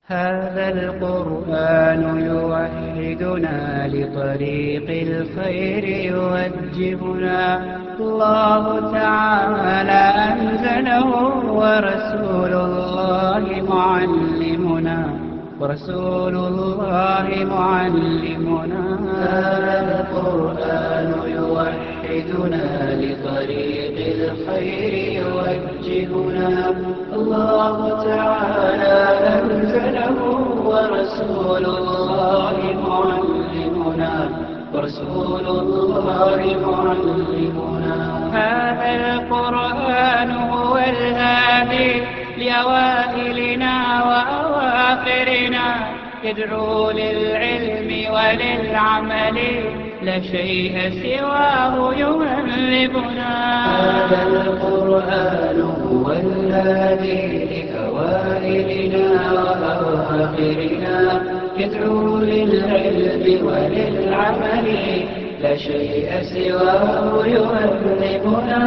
هذا القرآن يوحدنا لطريق الخير يوجهنا الله تعالى أنزله ورسول الله معلمنا ورسول الله معلمنا هذا القرآن يوحدنا لطريق الخير يوجهنا الله تعالى أنزله ورسول الله معلمنا ورسول الله معلمنا هذا القرآن هو الهادي لأوائلنا وأواخرنا يدعو للعلم وللعمل لا شيء سواه يهذبنا هذا القرآن هو الهادي لأوائلنا وأواخرنا يدعو للعلم وللعمل لا شيء سواه يهذبنا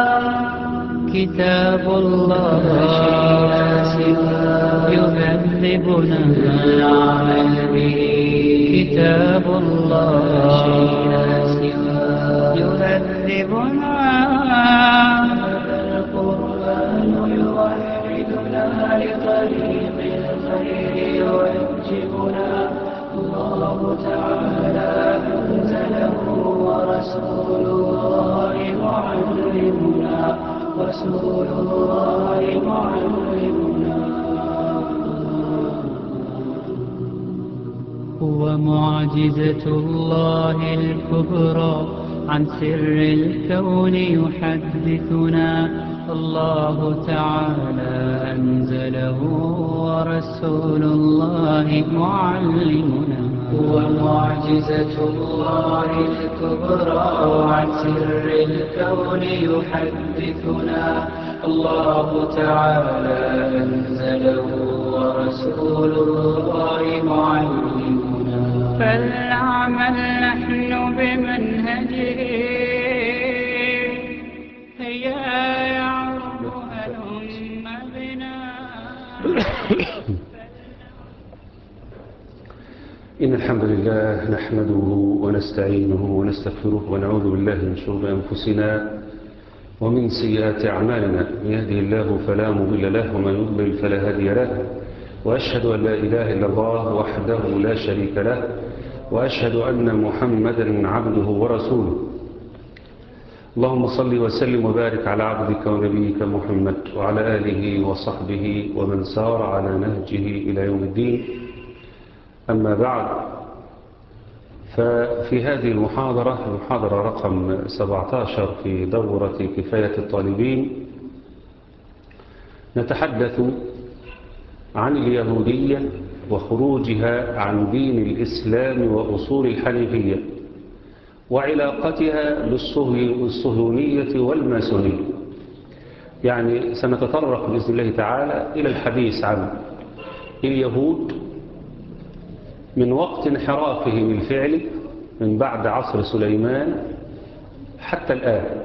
كتاب الله يهذبنا العمل به كتاب الله يهذبنا القرآن يوحدنا لطريق الخير يوجهنا الله تعالى أنزله ورسول الله معلمنا رسول الله معلمنا هو معجزة الله الكبرى عن سر الكون يحدثنا الله تعالى أنزله ورسول الله معلمنا هو معجزة الله الكبرى عن سر الكون يحدثنا الله تعالى أنزله ورسول الله معلمنا فلنعمل نحن بمنهجه هيا يعرض هلم بنا إن الحمد لله نحمده ونستعينه ونستغفره ونعوذ بالله من شرور أنفسنا ومن سيئات أعمالنا من يهده الله فلا مضل له ومن يضلل فلا هادي له وأشهد أن لا إله إلا الله وحده لا شريك له وأشهد أن محمدا عبده ورسوله اللهم صل وسلم وبارك على عبدك ونبيك محمد وعلى آله وصحبه ومن سار على نهجه إلى يوم الدين أما بعد ففي هذه المحاضرة المحاضرة رقم 17 في دورة كفاية الطالبين نتحدث عن اليهودية وخروجها عن دين الإسلام وأصول الحنيفية وعلاقتها بالصهيونية والماسونية يعني سنتطرق بإذن الله تعالى إلى الحديث عن اليهود من وقت انحرافهم الفعلي من بعد عصر سليمان حتى الآن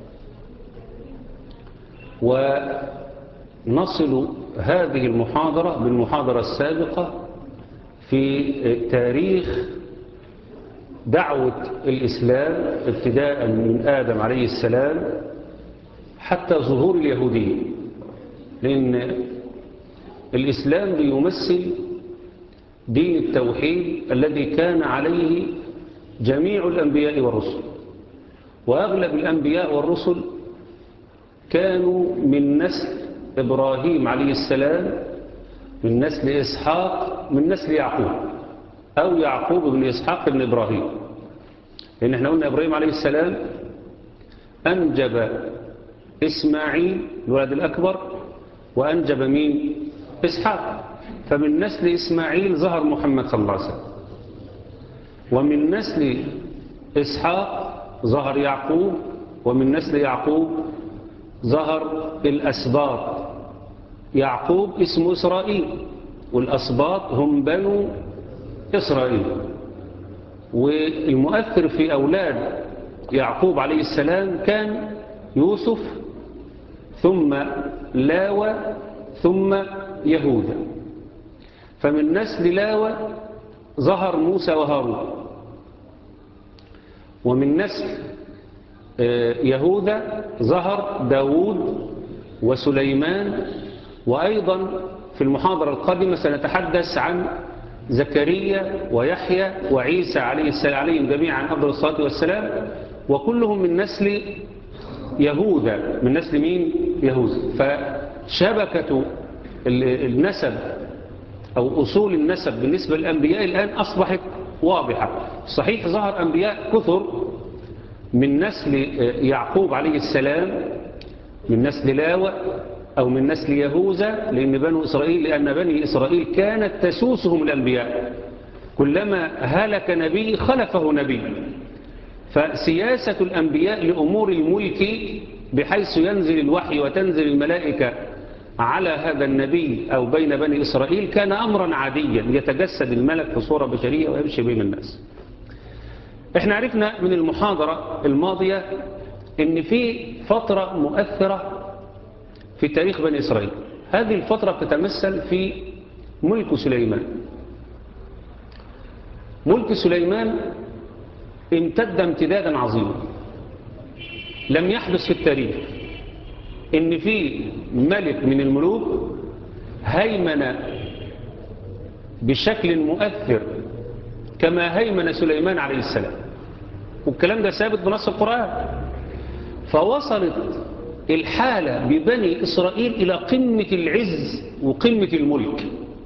ونصل هذه المحاضرة بالمحاضرة السابقة في تاريخ دعوة الإسلام ابتداء من آدم عليه السلام حتى ظهور اليهودية لأن الإسلام بيمثل دين التوحيد الذي كان عليه جميع الأنبياء والرسل وأغلب الأنبياء والرسل كانوا من نسل إبراهيم عليه السلام من نسل إسحاق من نسل يعقوب أو يعقوب بن إسحاق بن إبراهيم لأن احنا قلنا إبراهيم عليه السلام أنجب إسماعيل الولد الأكبر وأنجب مين إسحاق فمن نسل إسماعيل ظهر محمد صلى الله عليه وسلم ومن نسل إسحاق ظهر يعقوب ومن نسل يعقوب ظهر الأسباط يعقوب اسمه إسرائيل والأسباط هم بنو إسرائيل والمؤثر في أولاد يعقوب عليه السلام كان يوسف ثم لاوى ثم يهوذا فمن نسل لاوى ظهر موسى وهارون ومن نسل يهوذا ظهر داود وسليمان وأيضا في المحاضرة القادمة سنتحدث عن زكريا ويحيى وعيسى عليه السلام عليهم جميعا أفضل الصلاة والسلام وكلهم من نسل يهوذا من نسل مين يهوذا فشبكة النسب أو أصول النسب بالنسبة للأنبياء الآن أصبحت واضحة صحيح ظهر أنبياء كثر من نسل يعقوب عليه السلام من نسل لاوى أو من نسل يهوذا لأن بنو إسرائيل لأن بني إسرائيل كانت تسوسهم الأنبياء كلما هلك نبي خلفه نبي فسياسة الأنبياء لأمور الملك بحيث ينزل الوحي وتنزل الملائكة على هذا النبي أو بين بني إسرائيل كان أمرا عاديا يتجسد الملك في صورة بشرية ويمشي بين الناس احنا عرفنا من المحاضرة الماضية ان في فترة مؤثرة في تاريخ بني إسرائيل هذه الفترة بتتمثل في ملك سليمان ملك سليمان امتد امتدادا عظيما لم يحدث في التاريخ ان في ملك من الملوك هيمن بشكل مؤثر كما هيمن سليمان عليه السلام والكلام ده ثابت بنص القرآن فوصلت الحالة ببني إسرائيل إلى قمة العز وقمة الملك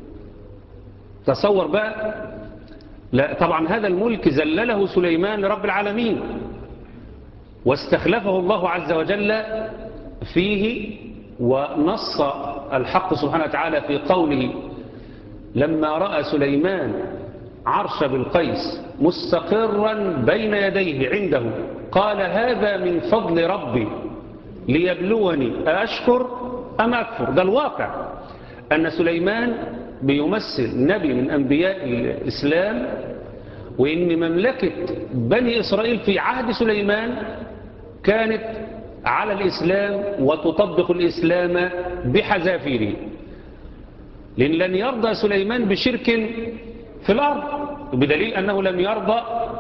تصور بقى لا طبعا هذا الملك زلله سليمان لرب العالمين واستخلفه الله عز وجل فيه ونص الحق سبحانه وتعالى في قوله لما رأى سليمان عرش بالقيس مستقرا بين يديه عنده قال هذا من فضل ربي ليبلوني أشكر أم أكفر ده الواقع أن سليمان بيمثل نبي من أنبياء الإسلام وإن مملكة بني إسرائيل في عهد سليمان كانت على الإسلام وتطبق الإسلام بحذافيره لأن لن يرضى سليمان بشرك في الأرض بدليل أنه لم يرضى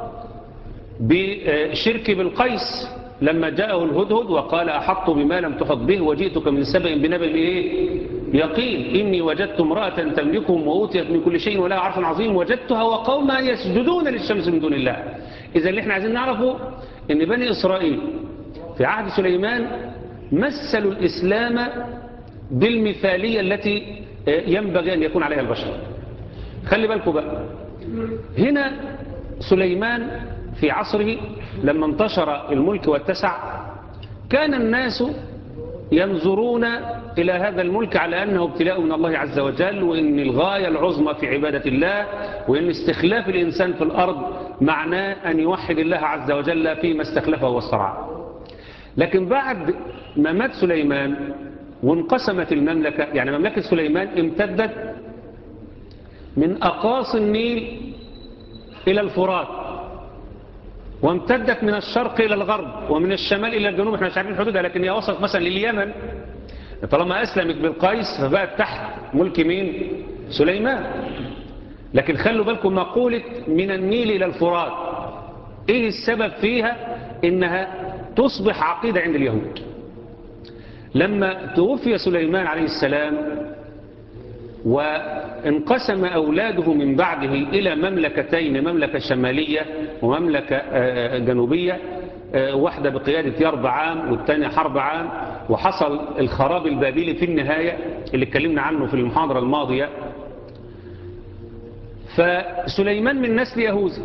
بشرك بالقيس لما جاءه الهدهد وقال أحط بما لم تحط به وجئتك من سبأ بنبأ إيه؟ يقين إني وجدت امرأة تملكهم وأوتيت من كل شيء ولها عرش عظيم وجدتها وقومها يسجدون للشمس من دون الله إذا اللي احنا عايزين نعرفه إن بني إسرائيل في عهد سليمان مثلوا الإسلام بالمثالية التي ينبغي أن يكون عليها البشر خلي بالكم بقى هنا سليمان في عصره لما انتشر الملك واتسع كان الناس ينظرون إلى هذا الملك على أنه ابتلاء من الله عز وجل وإن الغاية العظمى في عبادة الله وإن استخلاف الإنسان في الأرض معناه أن يوحد الله عز وجل فيما استخلفه واسترعاه لكن بعد ما مات سليمان وانقسمت المملكة يعني مملكة سليمان امتدت من أقاصي النيل إلى الفرات وامتدت من الشرق إلى الغرب ومن الشمال إلى الجنوب احنا مش عارفين حدودها لكن هي وصلت مثلا لليمن طالما أسلمت بالقيس فبقت تحت ملك مين سليمان لكن خلوا بالكم مقولة من النيل إلى الفرات إيه السبب فيها إنها تصبح عقيدة عند اليهود لما توفي سليمان عليه السلام وانقسم أولاده من بعده إلى مملكتين مملكة شمالية ومملكة جنوبية واحدة بقيادة يربع عام والثانية حرب عام وحصل الخراب البابلي في النهاية اللي اتكلمنا عنه في المحاضرة الماضية فسليمان من نسل يهوذا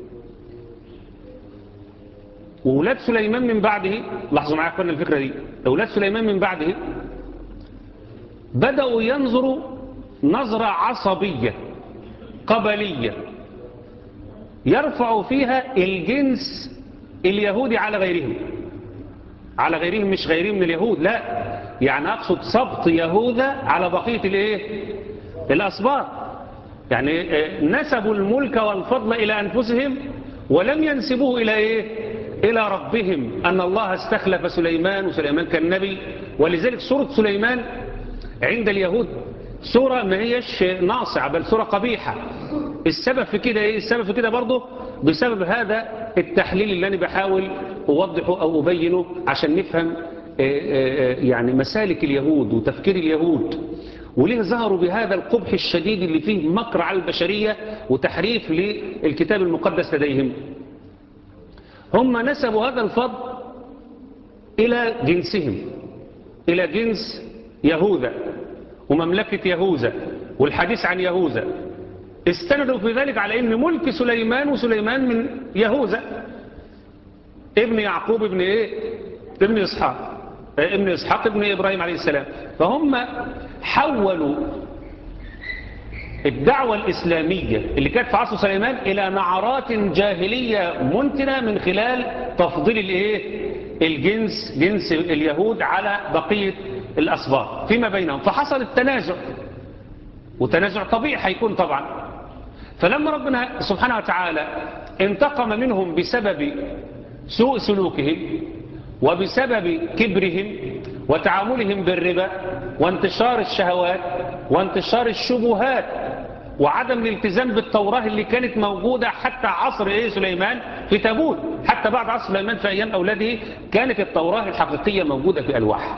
وولاد سليمان من بعده لاحظوا معايا قلنا الفكرة دي أولاد سليمان من بعده بدأوا ينظروا نظرة عصبية قبلية يرفع فيها الجنس اليهودي على غيرهم على غيرهم مش غيرهم من اليهود لا يعني أقصد سبط يهوذا على بقية الايه الأسباط يعني نسبوا الملك والفضل إلى أنفسهم ولم ينسبوه إلى إيه إلى ربهم أن الله استخلف سليمان وسليمان كان نبي ولذلك سورة سليمان عند اليهود سورة ما هيش ناصعة بل سورة قبيحة السبب في كده ايه السبب في كده برضه بسبب هذا التحليل اللي انا بحاول اوضحه او ابينه عشان نفهم آه، آه، آه، يعني مسالك اليهود وتفكير اليهود وليه ظهروا بهذا القبح الشديد اللي فيه مكر على البشرية وتحريف للكتاب المقدس لديهم هم نسبوا هذا الفضل إلى جنسهم إلى جنس يهوذا ومملكة يهوذا والحديث عن يهوذا استندوا في ذلك على ان ملك سليمان وسليمان من يهوذا ابن يعقوب ابن ايه ابن اسحاق آه، ابن اسحاق ابن ابراهيم عليه السلام فهم حولوا الدعوة الإسلامية اللي كانت في عصر سليمان إلى نعرات جاهلية منتنة من خلال تفضيل الإيه؟ الجنس جنس اليهود على بقية الأسباط فيما بينهم فحصل التنازع وتنازع طبيعي هيكون طبعا فلما ربنا سبحانه وتعالى انتقم منهم بسبب سوء سلوكهم وبسبب كبرهم وتعاملهم بالربا وانتشار الشهوات وانتشار الشبهات وعدم الالتزام بالتوراة اللي كانت موجودة حتى عصر إيه سليمان في تابوت حتى بعد عصر سليمان في أيام أولاده كانت التوراة الحقيقية موجودة في ألواح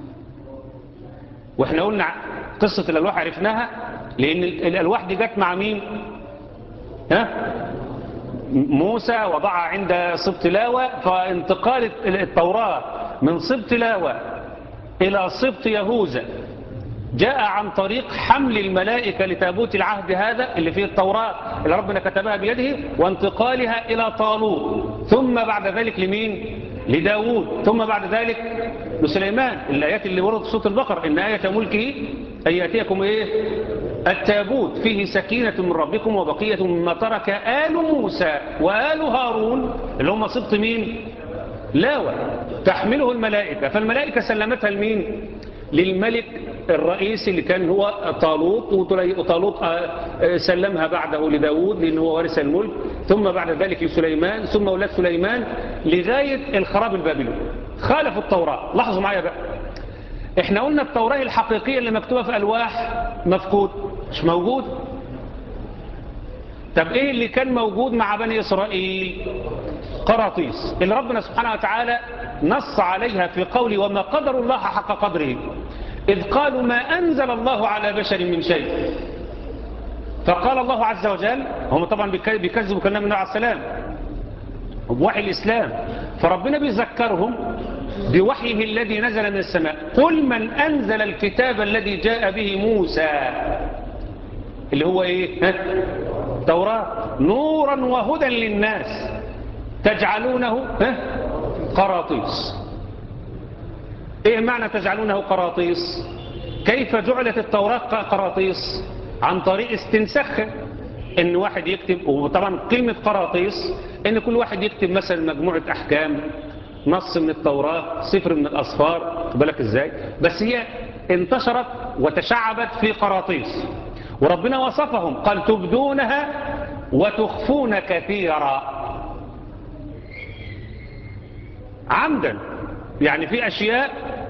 واحنا قلنا قصة الألواح عرفناها لأن الألواح دي جت مع مين ها موسى وضعها عند سبط لاوى فانتقال التوراة من سبط لاوى إلى سبط يهوذا جاء عن طريق حمل الملائكة لتابوت العهد هذا اللي فيه التوراة اللي ربنا كتبها بيده وانتقالها إلى طالوت ثم بعد ذلك لمين؟ لداود ثم بعد ذلك لسليمان الآيات اللي وردت في سورة البقرة إن آية ملكه أن يأتيكم إيه؟ التابوت فيه سكينة من ربكم وبقية مما ترك آل موسى وآل هارون اللي هم سبط مين؟ لاوى تحمله الملائكة فالملائكة سلمتها لمين؟ للملك الرئيسي اللي كان هو طالوت وطالوت سلمها بعده لداود لأنه هو وارث الملك ثم بعد ذلك لسليمان ثم أولاد سليمان لغاية الخراب البابلي خالفوا التوراة لاحظوا معايا بقى احنا قلنا التوراة الحقيقية اللي مكتوبة في ألواح مفقود مش موجود طب ايه اللي كان موجود مع بني إسرائيل قراطيس اللي ربنا سبحانه وتعالى نص عليها في قوله وما قدر الله حق قدره إذ قالوا ما أنزل الله على بشر من شيء فقال الله عز وجل هم طبعا بيكذبوا كلام النبي عليه السلام بوحي الإسلام فربنا بيذكرهم بوحيه الذي نزل من السماء قل من أنزل الكتاب الذي جاء به موسى اللي هو إيه ها؟ توراة نورا وهدى للناس تجعلونه ها؟ قراطيس ايه معنى تجعلونه قراطيس كيف جعلت التوراة قراطيس عن طريق استنساخها ان واحد يكتب وطبعا كلمة قراطيس ان كل واحد يكتب مثلا مجموعة احكام نص من التوراة سفر من الأصفار بالك ازاي بس هي انتشرت وتشعبت في قراطيس وربنا وصفهم قال تبدونها وتخفون كثيرا عمدا يعني في أشياء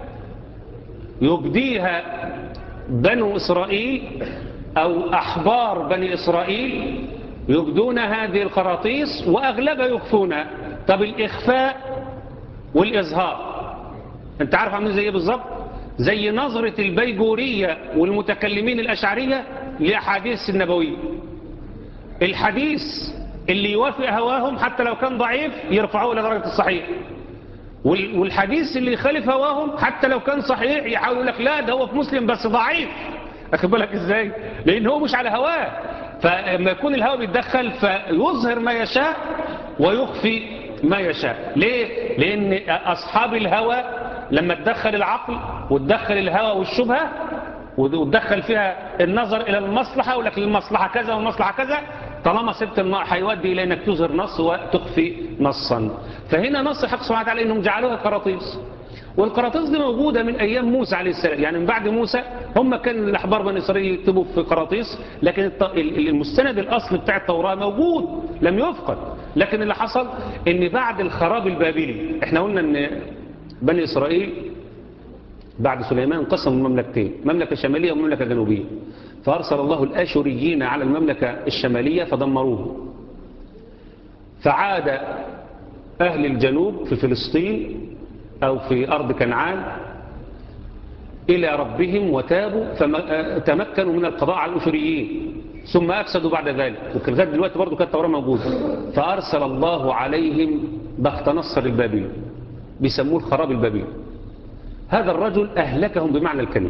يبديها بنو إسرائيل أو أحبار بني إسرائيل يبدون هذه القراطيس وأغلبها يخفونها طب الإخفاء والإظهار أنت عارف عاملين زي إيه بالظبط زي نظرة البيجورية والمتكلمين الأشعرية لأحاديث النبوية الحديث اللي يوافق هواهم حتى لو كان ضعيف يرفعوه إلى درجة الصحيح والحديث اللي يخالف هواهم حتى لو كان صحيح يحاول لك لا ده هو في مسلم بس ضعيف أخذ بالك إزاي لأن هو مش على هواه فلما يكون الهوى بيتدخل فيظهر ما يشاء ويخفي ما يشاء ليه لأن أصحاب الهوى لما تدخل العقل وتدخل الهوى والشبهة وتدخل فيها النظر إلى المصلحة يقول لك المصلحة كذا والمصلحة كذا طالما سبت النار هيودي إلى أنك تظهر نص وتخفي نصا فهنا نص حق سبحانه وتعالى أنهم جعلوها قراطيس والقراطيس دي موجودة من أيام موسى عليه السلام يعني من بعد موسى هم كان الأحبار بني إسرائيل يكتبوا في قراطيس لكن المستند الأصل بتاع التوراة موجود لم يفقد لكن اللي حصل أن بعد الخراب البابلي احنا قلنا أن بني إسرائيل بعد سليمان انقسموا مملكتين مملكة شمالية ومملكة جنوبية فأرسل الله الآشوريين على المملكة الشمالية فدمروه فعاد أهل الجنوب في فلسطين أو في أرض كنعان إلى ربهم وتابوا فتمكنوا من القضاء على الأشوريين ثم أفسدوا بعد ذلك وكان لغايه دلوقتي برضه كانت التوراة موجودة فأرسل الله عليهم بخت نصر البابلي بيسموه الخراب البابلي هذا الرجل أهلكهم بمعنى الكلمة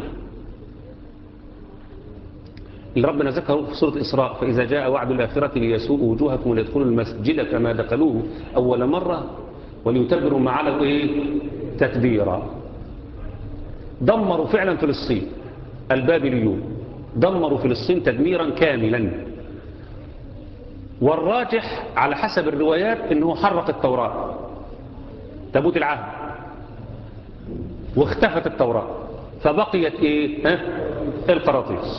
اللي ربنا ذكره في سورة إسراء فإذا جاء وعد الآخرة ليسوء وجوهكم وليدخلوا المسجد كما دخلوه أول مرة وليتبروا ما علوا إيه تتبيرا دمروا فعلا فلسطين البابليون دمروا فلسطين تدميرا كاملا والراجح على حسب الروايات انه حرق التوراة تابوت العهد واختفت التوراة فبقيت ايه ها؟ القراطيس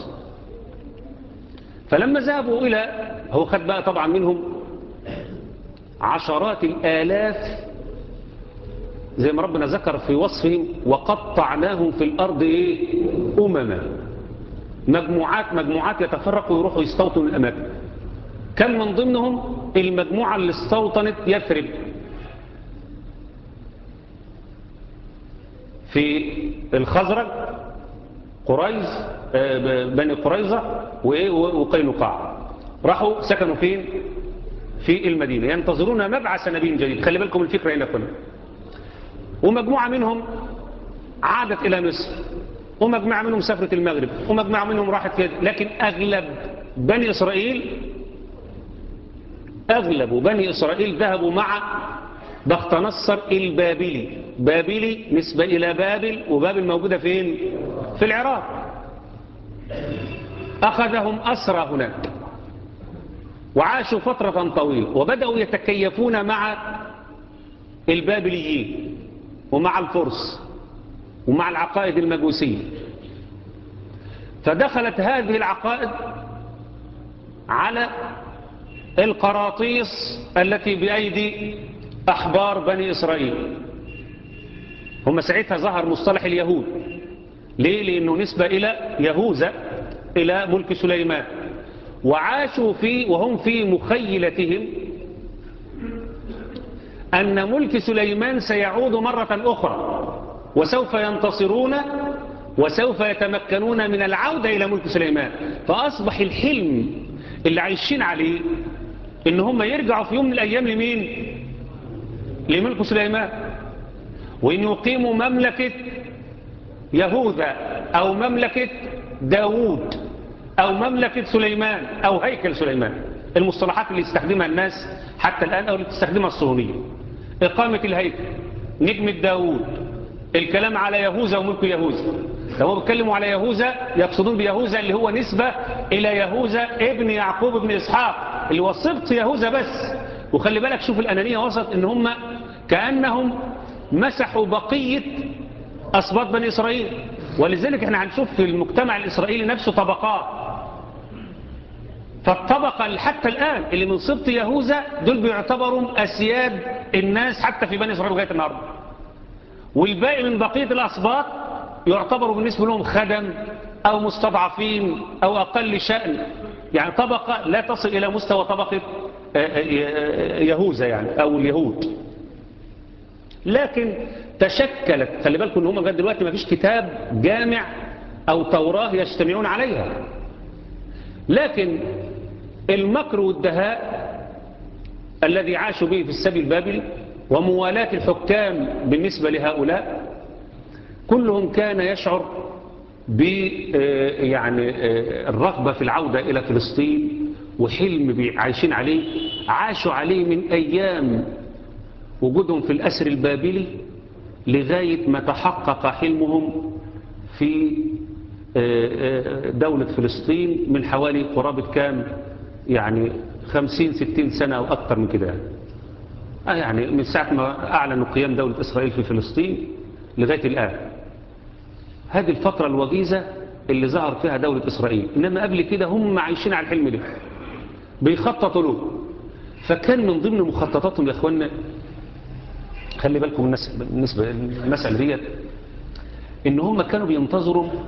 فلما ذهبوا الى هو خد بقى طبعا منهم عشرات الالاف زي ما ربنا ذكر في وصفهم وقطعناهم في الارض ايه امما مجموعات مجموعات يتفرقوا ويروحوا يستوطنوا الاماكن كان من ضمنهم المجموعة اللي استوطنت يثرب في الخزرج قريز بني قريظة وقينقاع راحوا سكنوا فين في المدينة ينتظرون مبعث نبي جديد خلي بالكم الفكرة هنا كلها ومجموعة منهم عادت إلى مصر ومجموعة منهم سافرت المغرب ومجموعة منهم راحت كده لكن أغلب بني إسرائيل أغلب بني إسرائيل ذهبوا مع بخت نصر البابلي بابلي نسبة إلى بابل وبابل موجودة فين في العراق أخذهم أسرى هناك وعاشوا فترة طويلة وبدأوا يتكيفون مع البابليين ومع الفرس ومع العقائد المجوسية فدخلت هذه العقائد على القراطيس التي بأيدي أحبار بني إسرائيل هم ساعتها ظهر مصطلح اليهود ليه؟ لأنه نسبة إلى يهوذا إلى ملك سليمان وعاشوا في وهم في مخيلتهم أن ملك سليمان سيعود مرة أخرى وسوف ينتصرون وسوف يتمكنون من العودة إلى ملك سليمان فأصبح الحلم اللي عايشين عليه إن هم يرجعوا في يوم من الأيام لمين لملك سليمان وإن يقيموا مملكة يهوذا أو مملكة داوود أو مملكة سليمان أو هيكل سليمان المصطلحات اللي يستخدمها الناس حتى الآن أو اللي تستخدمها الصهيونية إقامة الهيكل نجمة داوود الكلام على يهوذا وملك يهوذا لو بيتكلموا على يهوذا يقصدون بيهوذا اللي هو نسبة إلى يهوذا ابن يعقوب ابن إسحاق اللي هو سبط يهوذا بس وخلي بالك شوف الأنانية وسط إن هم كأنهم مسحوا بقية أسباط بني إسرائيل ولذلك احنا هنشوف في المجتمع الإسرائيلي نفسه طبقات فالطبقة حتى الآن اللي من سبط يهوذا دول بيعتبروا أسياد الناس حتى في بني إسرائيل لغاية النهارده والباقي من بقية الأسباط يعتبروا بالنسبة لهم خدم أو مستضعفين أو أقل شأن يعني طبقة لا تصل إلى مستوى طبقة يهوذا يعني أو اليهود لكن تشكلت خلي بالكم ان هم لغايه دلوقتي ما فيش كتاب جامع أو توراة يجتمعون عليها لكن المكر والدهاء الذي عاشوا به في السبي البابلي وموالاة الحكام بالنسبة لهؤلاء كلهم كان يشعر ب يعني الرغبة في العودة إلى فلسطين وحلم عايشين عليه عاشوا عليه من أيام وجودهم في الأسر البابلي لغاية ما تحقق حلمهم في دولة فلسطين من حوالي قرابة كام يعني خمسين ستين سنة أو أكثر من كده آه يعني من ساعة ما أعلنوا قيام دولة إسرائيل في فلسطين لغاية الآن هذه الفترة الوجيزة اللي ظهر فيها دولة إسرائيل إنما قبل كده هم عايشين على الحلم ده بيخططوا له فكان من ضمن مخططاتهم يا أخوانا خلي بالكم الناس بالنسبة للمسألة ديت إن هم كانوا بينتظروا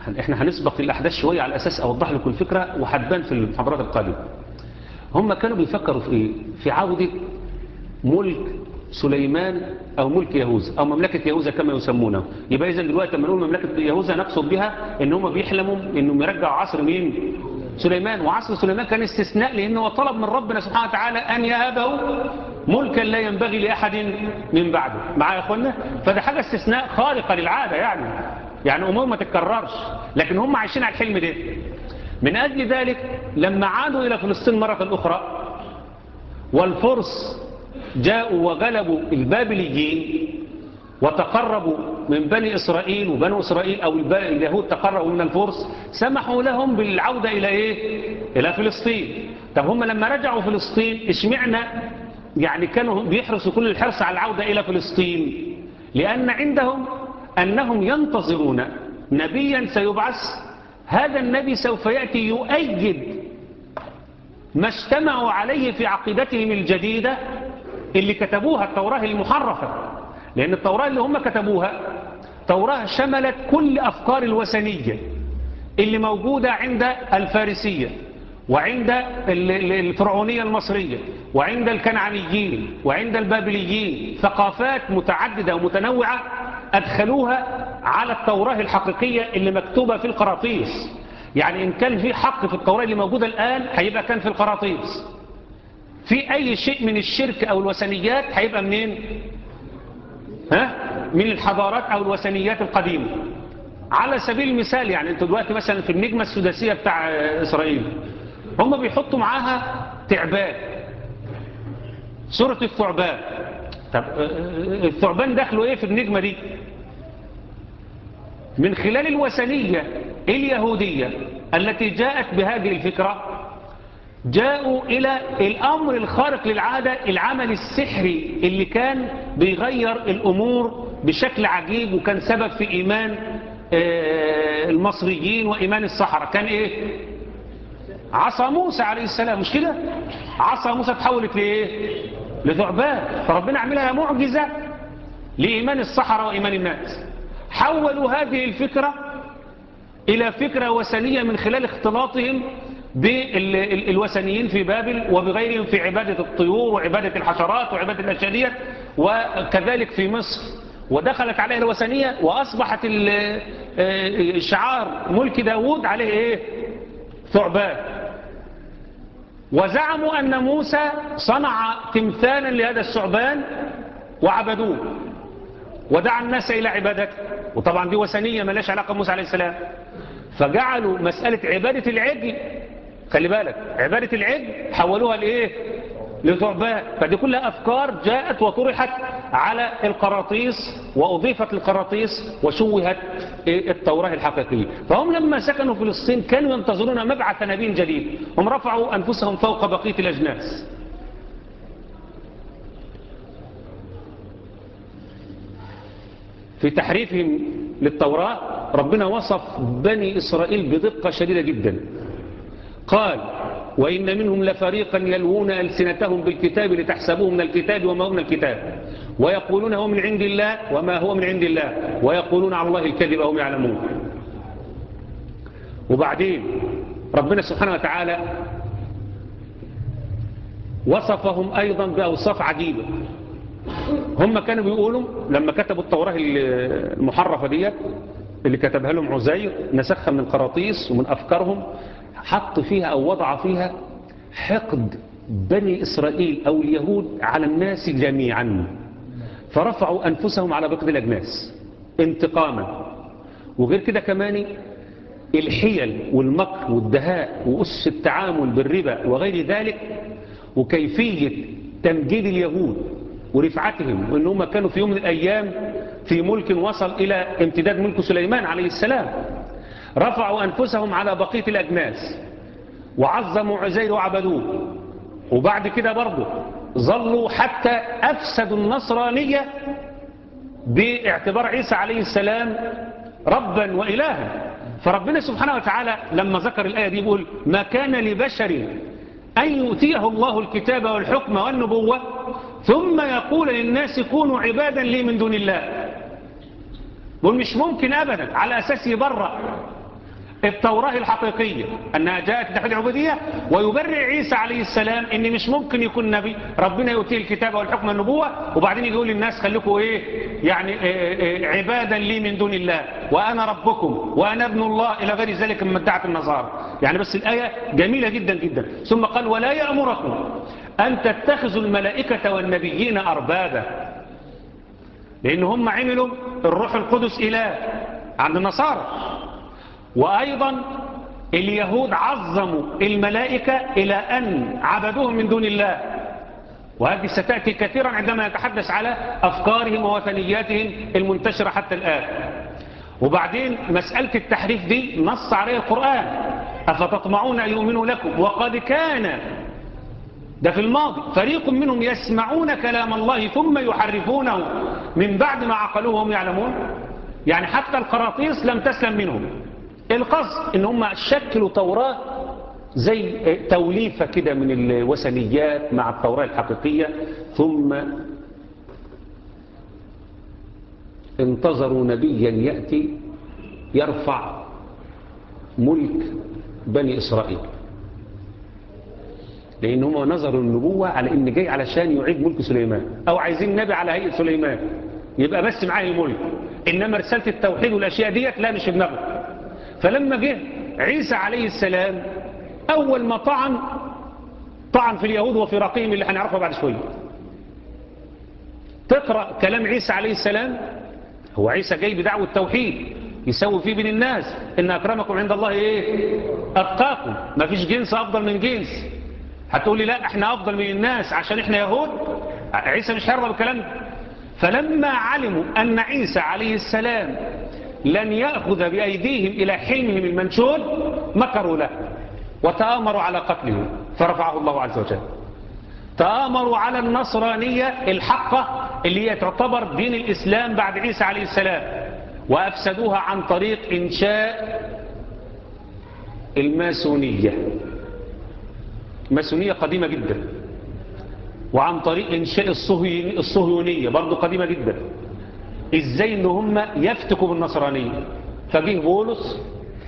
احنا هنسبق الأحداث شوية على أساس أوضح لكم الفكرة وهتبان في المحاضرات القادمة هم كانوا بيفكروا في إيه؟ في عودة ملك سليمان أو ملك يهوذا أو مملكة يهوذا كما يسمونه يبقى إذا دلوقتي لما نقول مملكة يهوذا نقصد بها إن هم بيحلموا إنهم يرجعوا عصر مين سليمان وعصر سليمان كان استثناء لأنه طلب من ربنا سبحانه وتعالى أن يهبه ملكا لا ينبغي لأحد من بعده معايا يا أخوانا فده حاجة استثناء خارقة للعادة يعني يعني أمور ما تتكررش لكن هم عايشين على الحلم ده من أجل ذلك لما عادوا إلى فلسطين مرة أخرى والفرس جاءوا وغلبوا البابليين وتقربوا من بني إسرائيل وبنو إسرائيل أو اليهود تقربوا من الفرس سمحوا لهم بالعودة إلى إيه؟ إلى فلسطين طب هم لما رجعوا فلسطين اشمعنا يعني كانوا بيحرصوا كل الحرص على العودة إلى فلسطين لأن عندهم أنهم ينتظرون نبيا سيبعث هذا النبي سوف يأتي يؤيد ما اجتمعوا عليه في عقيدتهم الجديدة اللي كتبوها التوراة المحرفة لأن التوراة اللي هم كتبوها توراة شملت كل أفكار الوثنية اللي موجودة عند الفارسية وعند الفرعونية المصرية وعند الكنعانيين وعند البابليين ثقافات متعددة ومتنوعة أدخلوها على التوراة الحقيقية اللي مكتوبة في القراطيس يعني إن كان في حق في التوراة اللي موجودة الآن هيبقى كان في القراطيس في أي شيء من الشرك أو الوثنيات هيبقى منين ها من الحضارات أو الوثنيات القديمة على سبيل المثال يعني انتوا دلوقتي مثلا في النجمة السداسية بتاع إسرائيل هم بيحطوا معاها تعبان سورة الثعبان طب الثعبان دخلوا ايه في النجمة دي من خلال الوثنية اليهودية التي جاءت بهذه الفكرة جاءوا إلى الأمر الخارق للعادة العمل السحري اللي كان بيغير الأمور بشكل عجيب وكان سبب في إيمان المصريين وإيمان الصحراء كان إيه عصا موسى عليه السلام مش كده عصا موسى تحولت لإيه لثعبان فربنا عملها معجزة لإيمان الصحراء وإيمان الناس حولوا هذه الفكرة إلى فكرة وثنية من خلال اختلاطهم بالوثنيين في بابل وبغيرهم في عبادة الطيور وعبادة الحشرات وعبادة الأشجار وكذلك في مصر ودخلت عليها الوثنية وأصبحت الشعار ملك داود عليه إيه؟ ثعبان وزعموا أن موسى صنع تمثالا لهذا الثعبان وعبدوه ودعا الناس إلى عبادته وطبعا دي وثنية ما لهاش علاقة بموسى عليه السلام فجعلوا مسألة عبادة العجل خلي بالك عبادة العجل حولوها لإيه لثعبان فدي كلها أفكار جاءت وطرحت على القراطيس وأضيفت للقراطيس وشوهت التوراة الحقيقية فهم لما سكنوا فلسطين كانوا ينتظرون مبعث نبي جديد هم رفعوا أنفسهم فوق بقية الأجناس في تحريفهم للتوراة ربنا وصف بني إسرائيل بدقة شديدة جدا قال وإن منهم لفريقا يلوون ألسنتهم بالكتاب لتحسبوه من الكتاب وما هو من الكتاب ويقولون هو من عند الله وما هو من عند الله ويقولون على الله الكذب وهم يعلمون وبعدين ربنا سبحانه وتعالى وصفهم أيضا بأوصاف عجيبة هم كانوا بيقولوا لما كتبوا التوراة المحرفة دي اللي كتبها لهم عزير نسخها من القراطيس ومن أفكارهم حط فيها أو وضع فيها حقد بني إسرائيل أو اليهود على الناس جميعا فرفعوا أنفسهم على بقد الأجناس انتقاما وغير كده كمان الحيل والمكر والدهاء وأس التعامل بالربا وغير ذلك وكيفية تمجيد اليهود ورفعتهم وان هم كانوا في يوم من الأيام في ملك وصل إلى امتداد ملك سليمان عليه السلام رفعوا أنفسهم على بقية الأجناس وعظموا عزير وعبدوه وبعد كده برضه ظلوا حتى أفسدوا النصرانية باعتبار عيسى عليه السلام ربا وإلها فربنا سبحانه وتعالى لما ذكر الآية دي يقول ما كان لبشر أن يؤتيه الله الكتاب والحكم والنبوة ثم يقول للناس كونوا عبادا لي من دون الله بقول مش ممكن أبدا على أساس يبرأ التوراة الحقيقية أنها جاءت لتحويل العبودية ويبرع عيسى عليه السلام إن مش ممكن يكون نبي ربنا يؤتيه الكتاب والحكم النبوة وبعدين يقول للناس خليكم إيه يعني إيه إيه عبادا لي من دون الله وأنا ربكم وأنا ابن الله إلى غير ذلك من ادعت النصارى يعني بس الآية جميلة جدا جدا ثم قال ولا يأمركم أن تتخذوا الملائكة والنبيين أربابا لأن هم عملوا الروح القدس إله عند النصارى وأيضا اليهود عظموا الملائكة إلى أن عبدوهم من دون الله وهذه ستأتي كثيرا عندما يتحدث على أفكارهم ووثنياتهم المنتشرة حتى الآن وبعدين مسألة التحريف دي نص عليها القرآن أفتطمعون أن يؤمنوا لكم وقد كان ده في الماضي فريق منهم يسمعون كلام الله ثم يحرفونه من بعد ما عقلوه وهم يعلمون يعني حتى القراطيس لم تسلم منهم القصد ان هم شكلوا توراة زي توليفة كده من الوثنيات مع التوراة الحقيقية ثم انتظروا نبيا يأتي يرفع ملك بني إسرائيل لأن هم نظروا النبوة على إن جاي علشان يعيد ملك سليمان أو عايزين نبي على هيئة سليمان يبقى بس معاه الملك إنما رسالة التوحيد والأشياء ديت لا مش في دماغه فلما جه عيسى عليه السلام أول ما طعن طعن في اليهود وفي رقيم اللي هنعرفه بعد شوية تقرأ كلام عيسى عليه السلام هو عيسى جاي بدعوة التوحيد يسوي فيه بين الناس إن أكرمكم عند الله إيه أتقاكم ما فيش جنس أفضل من جنس هتقول لي لا احنا أفضل من الناس عشان احنا يهود عيسى مش هيرضى بالكلام ده فلما علموا أن عيسى عليه السلام لن يأخذ بأيديهم إلى حلمهم المنشود مكروا له وتآمروا على قتله فرفعه الله عز وجل تآمروا على النصرانية الحقة اللي هي تعتبر دين الإسلام بعد عيسى عليه السلام وأفسدوها عن طريق إنشاء الماسونية ماسونية قديمة جدا وعن طريق إنشاء الصهيونية برضو قديمة جدا إزاي إن هم يفتكوا بالنصرانية فجه بولس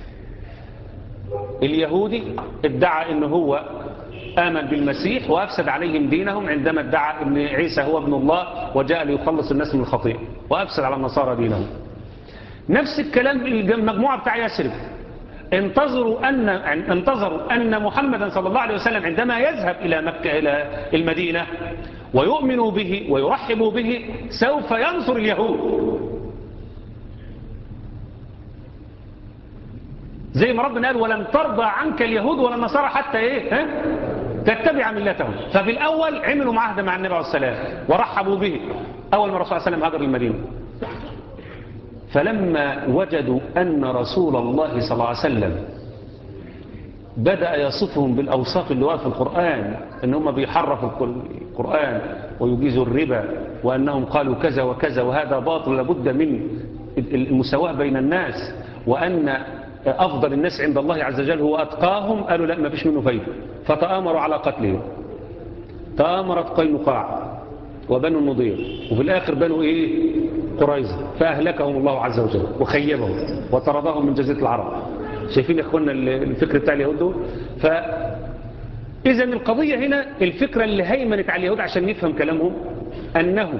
اليهودي ادعى إن هو آمن بالمسيح وأفسد عليهم دينهم عندما ادعى أن عيسى هو ابن الله وجاء ليخلص الناس من الخطيئة وأفسد على النصارى دينهم نفس الكلام المجموعة بتاع يسرب انتظروا أن انتظروا أن محمدا صلى الله عليه وسلم عندما يذهب إلى مكة إلى المدينة ويؤمنوا به ويرحبوا به سوف ينصر اليهود زي ما ربنا قال ولن ترضى عنك اليهود ولا النصارى حتى ايه ها؟ تتبع ملتهم ففي الأول عملوا معهد مع النبي عليه السلام ورحبوا به أول ما الرسول صلى الله عليه وسلم هاجر المدينة فلما وجدوا أن رسول الله صلى الله عليه وسلم بدأ يصفهم بالأوصاف اللي في القرآن أن هم بيحرفوا القرآن ويجيزوا الربا وأنهم قالوا كذا وكذا وهذا باطل لابد من المساواة بين الناس وأن أفضل الناس عند الله عز وجل هو أتقاهم قالوا لا ما فيش منه فايدة فتآمروا على قتلهم تآمرت قينقاع وبنو النضير وفي الآخر بنو إيه قريظة فأهلكهم الله عز وجل وخيبهم وطردهم من جزيرة العرب شايفين يا اخوانا الفكر بتاع اليهود دول ف اذا القضيه هنا الفكره اللي هيمنت على اليهود عشان نفهم كلامهم انهم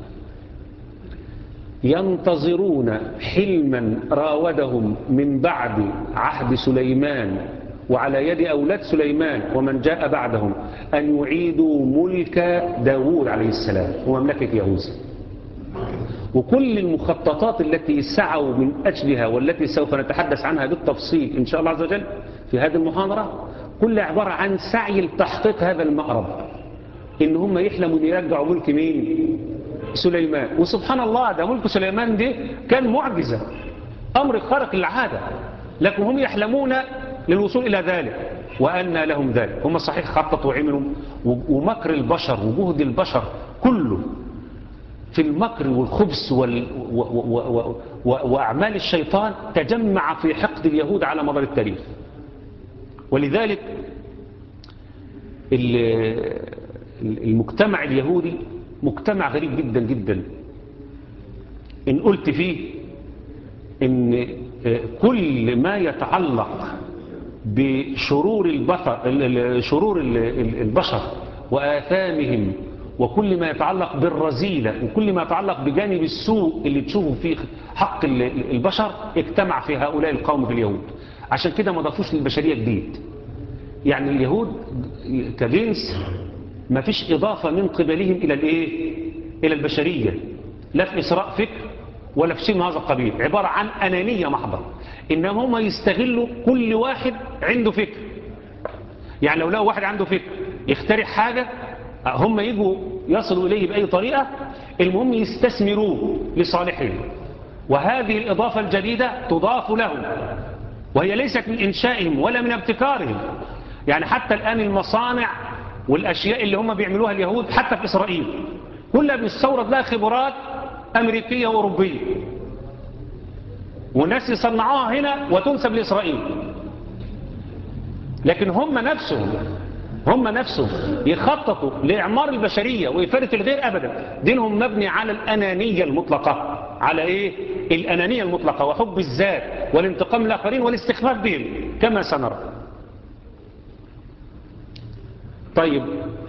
ينتظرون حلما راودهم من بعد عهد سليمان وعلى يد أولاد سليمان ومن جاء بعدهم أن يعيدوا ملك داود عليه السلام ومملكة يهوذا وكل المخططات التي سعوا من أجلها والتي سوف نتحدث عنها بالتفصيل إن شاء الله عز وجل في هذه المحاضرة كلها عبارة عن سعي لتحقيق هذا المأرب إن هم يحلموا أن يرجعوا ملك مين سليمان وسبحان الله ده ملك سليمان ده كان معجزة أمر خارق للعادة لكن هم يحلمون للوصول إلى ذلك وأن لهم ذلك هم صحيح خططوا وعملوا ومكر البشر وجهد البشر كله في المكر والخبث وال و و و و وأعمال الشيطان تجمع في حقد اليهود على مدار التاريخ ولذلك المجتمع اليهودي مجتمع غريب جدا جدا إن قلت فيه ان آه، كل ما يتعلق بشرور البشر ال- ال- شرور ال- ال- البشر وآثامهم وكل ما يتعلق بالرذيلة وكل ما يتعلق بجانب السوء اللي تشوفه في حق ال- ال- البشر اجتمع في هؤلاء القوم في اليهود عشان كده ما ضافوش للبشرية جديد يعني اليهود كجنس ما فيش إضافة من قبلهم إلى الإيه؟ إلى البشرية لا في إسراء فكر ولا في شيء من هذا القبيل عبارة عن أنانية محضة إنما هم يستغلوا كل واحد عنده فكر يعني لو لقوا واحد عنده فكر يخترع حاجة هم يجوا يصلوا إليه بأي طريقة المهم يستثمروه لصالحهم وهذه الإضافة الجديدة تضاف لهم وهي ليست من إنشائهم ولا من ابتكارهم يعني حتى الآن المصانع والأشياء اللي هم بيعملوها اليهود حتى في إسرائيل كلها بيستورد لها خبرات أمريكية وأوروبية والناس يصنعوها هنا وتنسب لإسرائيل لكن هم نفسهم هم نفسهم يخططوا لإعمار البشرية وإفادة الغير أبدا دينهم مبني على الأنانية المطلقة على إيه؟ الأنانية المطلقة وحب الذات والانتقام للآخرين والاستخفاف بهم كما سنرى طيب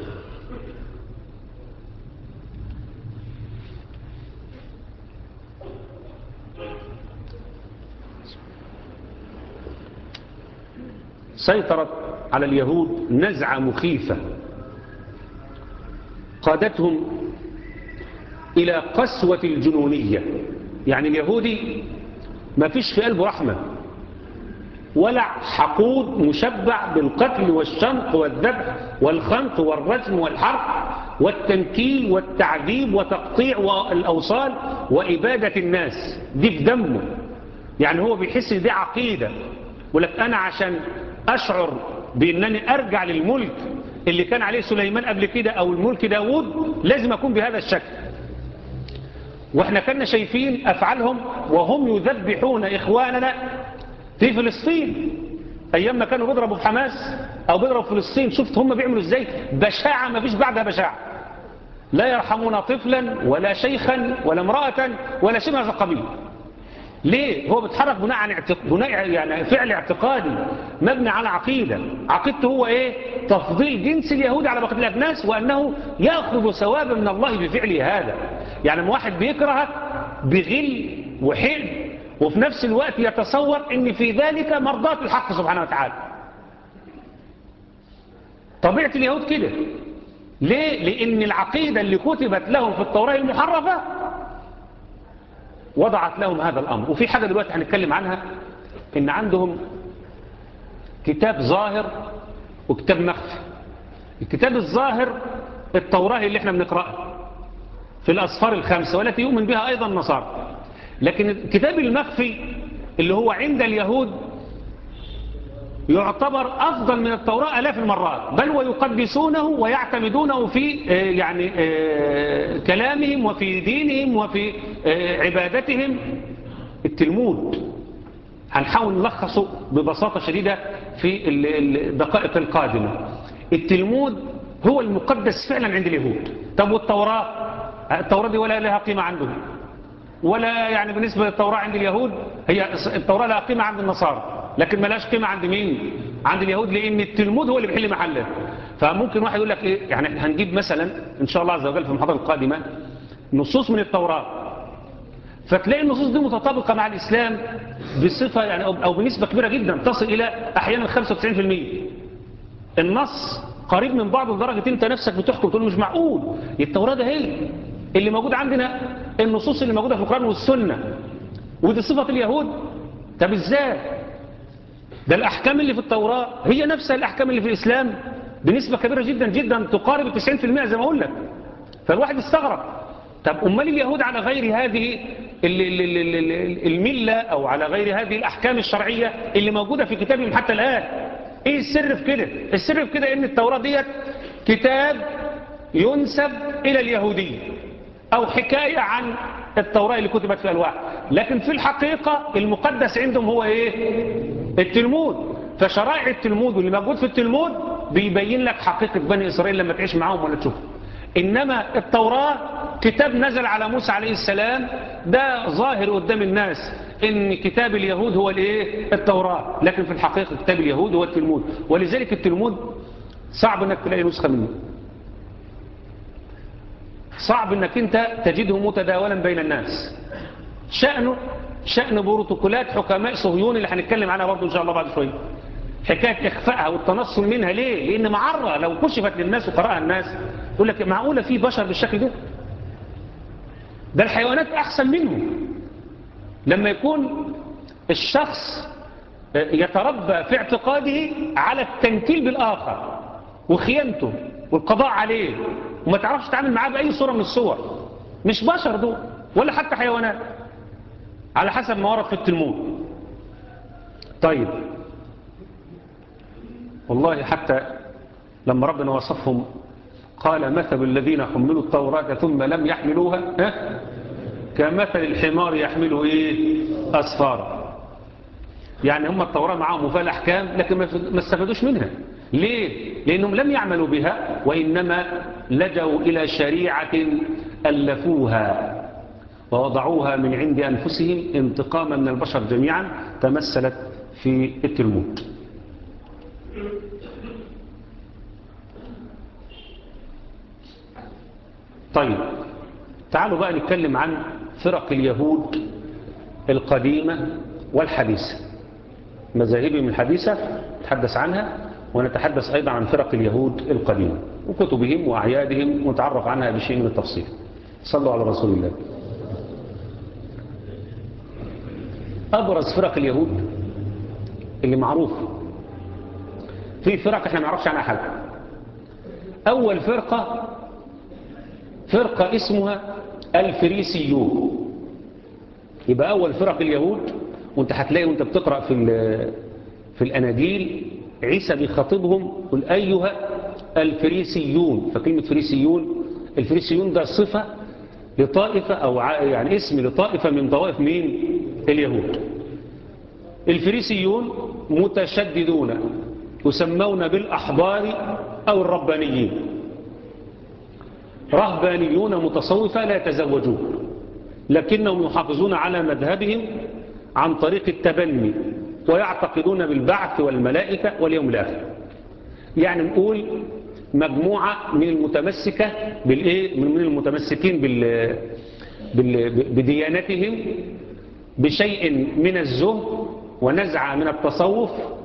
سيطرت على اليهود نزعة مخيفة قادتهم إلى قسوة الجنونية يعني اليهودي ما فيش في قلبه رحمة ولا حقود مشبع بالقتل والشنق والذبح والخنق والرجم والحرق والتنكيل والتعذيب وتقطيع الأوصال وإبادة الناس دي في دمه يعني هو بيحس دي عقيدة ولك أنا عشان أشعر بأنني أرجع للملك اللي كان عليه سليمان قبل كده أو الملك داود لازم أكون بهذا الشكل واحنا كنا شايفين أفعالهم وهم يذبحون إخواننا في فلسطين أيام ما كانوا بيضربوا في حماس أو بيضربوا في فلسطين شفت هم بيعملوا إزاي بشاعة ما فيش بعدها بشاعة لا يرحمون طفلا ولا شيخا ولا امرأة ولا شيء من هذا القبيل ليه هو بيتحرك بناء عن اعتق... بناء يعني فعل اعتقادي مبني على عقيدة عقيدته هو ايه تفضيل جنس اليهود على بقية الأجناس وأنه يأخذ ثوابا من الله بفعله هذا يعني واحد بيكرهك بغل وحقد وفي نفس الوقت يتصور ان في ذلك مرضاة الحق سبحانه وتعالى طبيعة اليهود كده ليه لان العقيدة اللي كتبت لهم في التوراة المحرفة وضعت لهم هذا الامر وفي حاجة دلوقتي هنتكلم عنها ان عندهم كتاب ظاهر وكتاب مخفي الكتاب الظاهر التوراة اللي احنا بنقرأها في الأصفار الخمسة والتي يؤمن بها أيضا النصارى لكن الكتاب المخفي اللي هو عند اليهود يعتبر أفضل من التوراة ألاف المرات بل ويقدسونه ويعتمدونه في يعني كلامهم وفي دينهم وفي عبادتهم التلمود هنحاول نلخصه ببساطة شديدة في الدقائق القادمة التلمود هو المقدس فعلا عند اليهود طب والتوراة التوراة دي ولا لها قيمة عندهم ولا يعني بالنسبة للتوراة عند اليهود هي التوراة لها قيمة عند النصارى لكن ما لهاش قيمة عند مين عند اليهود لأن التلمود هو اللي بيحل محله فممكن واحد يقول لك إيه يعني هنجيب مثلا إن شاء الله عز وجل في المحاضرة القادمة نصوص من التوراة فتلاقي النصوص دي متطابقة مع الإسلام بصفة يعني أو بنسبة كبيرة جدا تصل إلى أحيانا 95% النص قريب من بعض لدرجة انت نفسك بتحكم تقول مش معقول التوراة ده هي اللي موجود عندنا النصوص اللي موجودة في القرآن والسنة ودي صفة اليهود طب ازاي ده الأحكام اللي في التوراة هي نفسها الأحكام اللي في الإسلام بنسبة كبيرة جدا جدا تقارب 90% زي ما أقول لك فالواحد استغرب طب أمال اليهود على غير هذه الملة أو على غير هذه الأحكام الشرعية اللي موجودة في كتابهم حتى الآن ايه السر في كده السر في كده ان التوراة ديت كتاب ينسب الى اليهودية او حكاية عن التوراة اللي كتبت في الواح لكن في الحقيقة المقدس عندهم هو ايه التلمود فشرائع التلمود واللي موجود في التلمود بيبين لك حقيقة بني اسرائيل لما تعيش معاهم ولا تشوفهم انما التوراة كتاب نزل على موسى عليه السلام ده ظاهر قدام الناس ان كتاب اليهود هو الايه التوراة لكن في الحقيقة كتاب اليهود هو التلمود ولذلك التلمود صعب انك تلاقي نسخة منه صعب انك انت تجده متداولا بين الناس شأنه شأن بروتوكولات حكماء صهيون اللي هنتكلم عنها برضه ان شاء الله بعد شوية حكاية اخفائها والتنصل منها ليه لان معرة لو كشفت للناس وقرأها الناس يقول لك معقولة في بشر بالشكل ده ده الحيوانات احسن منهم لما يكون الشخص يتربى في اعتقاده على التنكيل بالآخر وخيانته والقضاء عليه وما تعرفش تتعامل معاه بأي صورة من الصور مش بشر دول ولا حتى حيوانات على حسب ما ورد في التلمود طيب والله حتى لما ربنا وصفهم قال مثل الذين حملوا التوراة ثم لم يحملوها ها كمثل الحمار يحمله ايه أسفار يعني هم التوراة معاهم وفيها الأحكام لكن ما استفادوش منها ليه؟ لأنهم لم يعملوا بها وإنما لجوا إلى شريعة ألفوها ووضعوها من عند أنفسهم انتقاما من البشر جميعا تمثلت في التلمود طيب تعالوا بقى نتكلم عن فرق اليهود القديمة والحديثة مذاهبهم الحديثة نتحدث عنها ونتحدث أيضا عن فرق اليهود القديمة وكتبهم وأعيادهم ونتعرف عنها بشيء من التفصيل صلوا على رسول الله أبرز فرق اليهود اللي معروف في فرق احنا ما نعرفش عنها حاجة أول فرقة فرقة اسمها الفريسيون يبقى أول فرق اليهود وانت هتلاقي وانت بتقرأ في في الأناجيل عيسى بيخاطبهم قل أيها الفريسيون فكلمة فريسيون الفريسيون ده صفة لطائفة أو يعني اسم لطائفة من طوائف مين اليهود الفريسيون متشددون يسمون بالأحبار أو الربانيين رهبانيون متصوفة لا يتزوجون لكنهم يحافظون على مذهبهم عن طريق التبني ويعتقدون بالبعث والملائكة واليوم الآخر يعني نقول مجموعة من المتمسكة بالإيه من المتمسكين بال بال بديانتهم بشيء من الزهد ونزعة من التصوف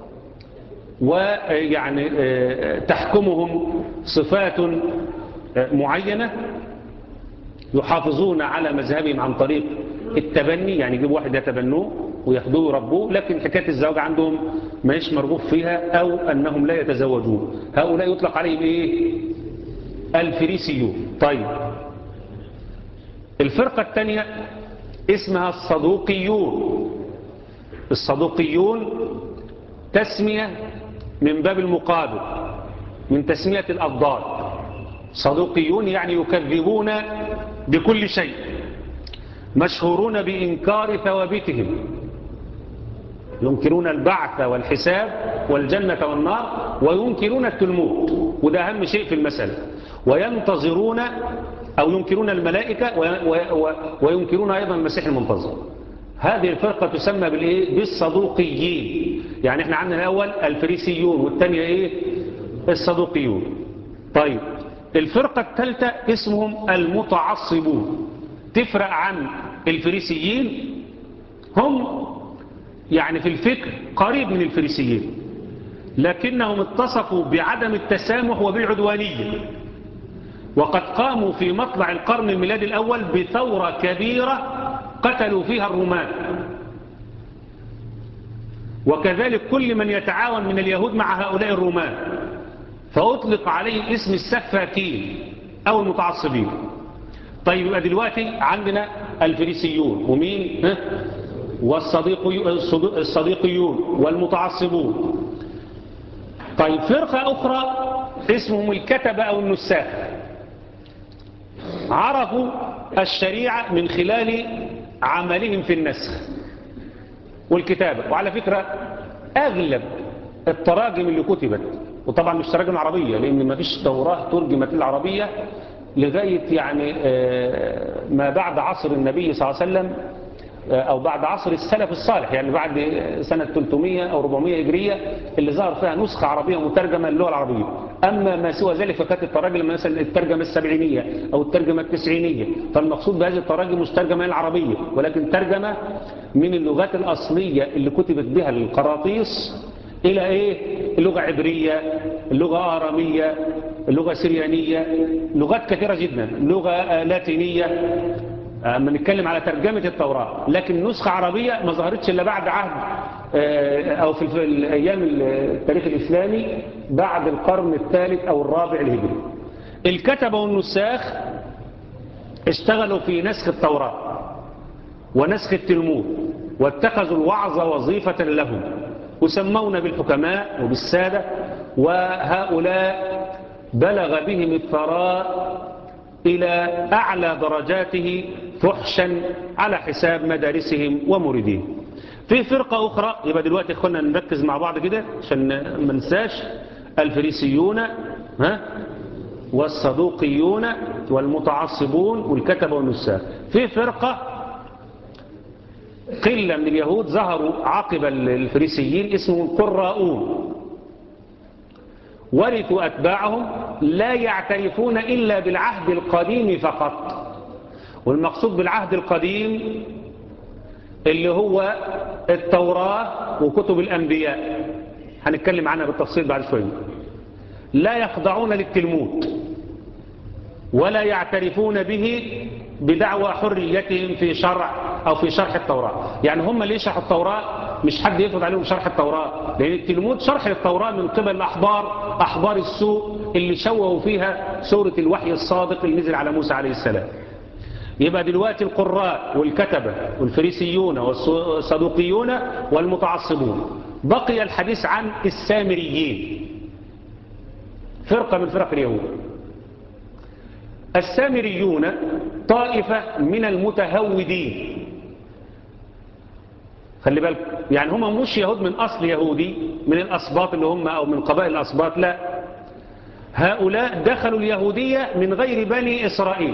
ويعني تحكمهم صفات معينة يحافظون على مذهبهم عن طريق التبني يعني يجيب واحد يتبنوه وياخدوه يربوه لكن حكاية الزواج عندهم ماهيش مرغوب فيها أو أنهم لا يتزوجون هؤلاء يطلق عليهم إيه الفريسيون طيب الفرقة الثانية اسمها الصدوقيون الصدوقيون تسمية من باب المقابل من تسمية الأضداد صدوقيون يعني يكذبون بكل شيء مشهورون بإنكار ثوابتهم ينكرون البعث والحساب والجنة والنار وينكرون التلمود وده أهم شيء في المسألة وينتظرون أو ينكرون الملائكة وينكرون أيضا المسيح المنتظر هذه الفرقة تسمى بالإيه؟ بالصدوقيين يعني احنا عندنا الأول الفريسيون والثانية إيه؟ الصدوقيون طيب الفرقة الثالثة اسمهم المتعصبون تفرق عن الفريسيين هم يعني في الفكر قريب من الفريسيين لكنهم اتصفوا بعدم التسامح وبالعدوانية وقد قاموا في مطلع القرن الميلادي الأول بثورة كبيرة قتلوا فيها الرومان وكذلك كل من يتعاون من اليهود مع هؤلاء الرومان فأطلق عليه اسم السفاكين أو المتعصبين طيب يبقى دلوقتي عندنا الفريسيون ومين ها؟ والصديقيون والمتعصبون طيب فرقة أخرى اسمهم الكتبة أو النساخ عرفوا الشريعة من خلال عملهم في النسخ والكتابة وعلى فكرة أغلب التراجم اللي كتبت وطبعا مش تراجم عربية لأن ما فيش توراة ترجمت العربية لغاية يعني ما بعد عصر النبي صلى الله عليه وسلم أو بعد عصر السلف الصالح يعني بعد سنة 300 أو 400 هجرية اللي ظهر فيها نسخة عربية مترجمة للغة العربية أما ما سوى ذلك فكانت التراجم مثلا الترجمة السبعينية أو الترجمة التسعينية فالمقصود بهذه التراجم مش ترجمة العربية ولكن ترجمة من اللغات الأصلية اللي كتبت بها القراطيس إلى إيه؟ اللغة عبرية اللغة آرامية اللغة سريانية لغات كثيرة جدا لغة لاتينية اما نتكلم على ترجمة التوراة لكن نسخة عربية ما ظهرتش إلا بعد عهد أو في الأيام التاريخ الإسلامي بعد القرن الثالث أو الرابع الهجري الكتبة والنساخ اشتغلوا في نسخ التوراة ونسخ التلمود واتخذوا الوعظ وظيفة لهم وسمونا بالحكماء وبالسادة وهؤلاء بلغ بهم الثراء إلى أعلى درجاته فحشا على حساب مدارسهم ومريدين في فرقة أخرى يبقى دلوقتي اخوانا نركز مع بعض كده عشان ما ننساش الفريسيون ها والصدوقيون والمتعصبون والكتبة والنساء في فرقة قلة من اليهود ظهروا عقب الفريسيين اسمهم القراؤون ورثوا أتباعهم لا يعترفون إلا بالعهد القديم فقط والمقصود بالعهد القديم اللي هو التوراة وكتب الأنبياء هنتكلم عنها بالتفصيل بعد شوية لا يخضعون للتلمود ولا يعترفون به بدعوى حريتهم في شرع أو في شرح التوراة يعني هم اللي يشرحوا التوراة مش حد يفرض عليهم شرح التوراة لأن التلمود شرح التوراة من قبل الأحبار أحبار السوء اللي شوهوا فيها سورة الوحي الصادق اللي نزل على موسى عليه السلام يبقى دلوقتي القراء والكتبة والفريسيون والصدوقيون والمتعصبون بقي الحديث عن السامريين فرقة من فرق اليهود السامريون طائفة من المتهودين خلي بالك يعني هم مش يهود من أصل يهودي من الأسباط اللي هم أو من قبائل الأسباط لا هؤلاء دخلوا اليهودية من غير بني إسرائيل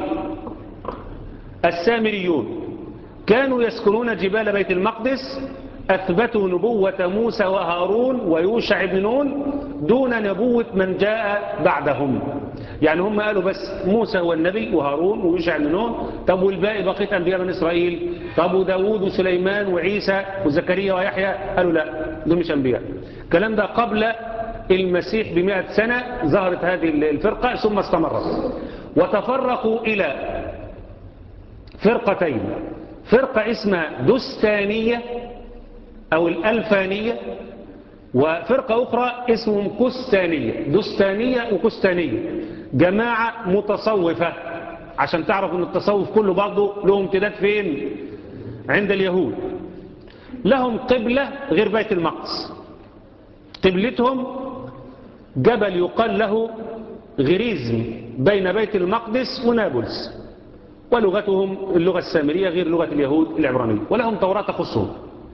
السامريون كانوا يسكنون جبال بيت المقدس أثبتوا نبوة موسى وهارون ويوشع بن نون دون نبوة من جاء بعدهم يعني هم قالوا بس موسى هو النبي وهارون ويوشع بن نون طب والباقي بقية أنبياء من إسرائيل طب وداود وسليمان وعيسى وزكريا ويحيى قالوا لا دول مش أنبياء الكلام ده قبل المسيح بمئة سنة ظهرت هذه الفرقة ثم استمرت وتفرقوا إلى فرقتين فرقة اسمها دستانية أو الألفانية وفرقة أخرى اسمهم كستانية دستانية وكستانية جماعة متصوفة عشان تعرف أن التصوف كله برضه له امتداد فين عند اليهود لهم قبلة غير بيت المقدس قبلتهم جبل يقال له غريزم بين بيت المقدس ونابلس ولغتهم اللغة السامرية غير لغة اليهود العبرانية ولهم توراة تخصهم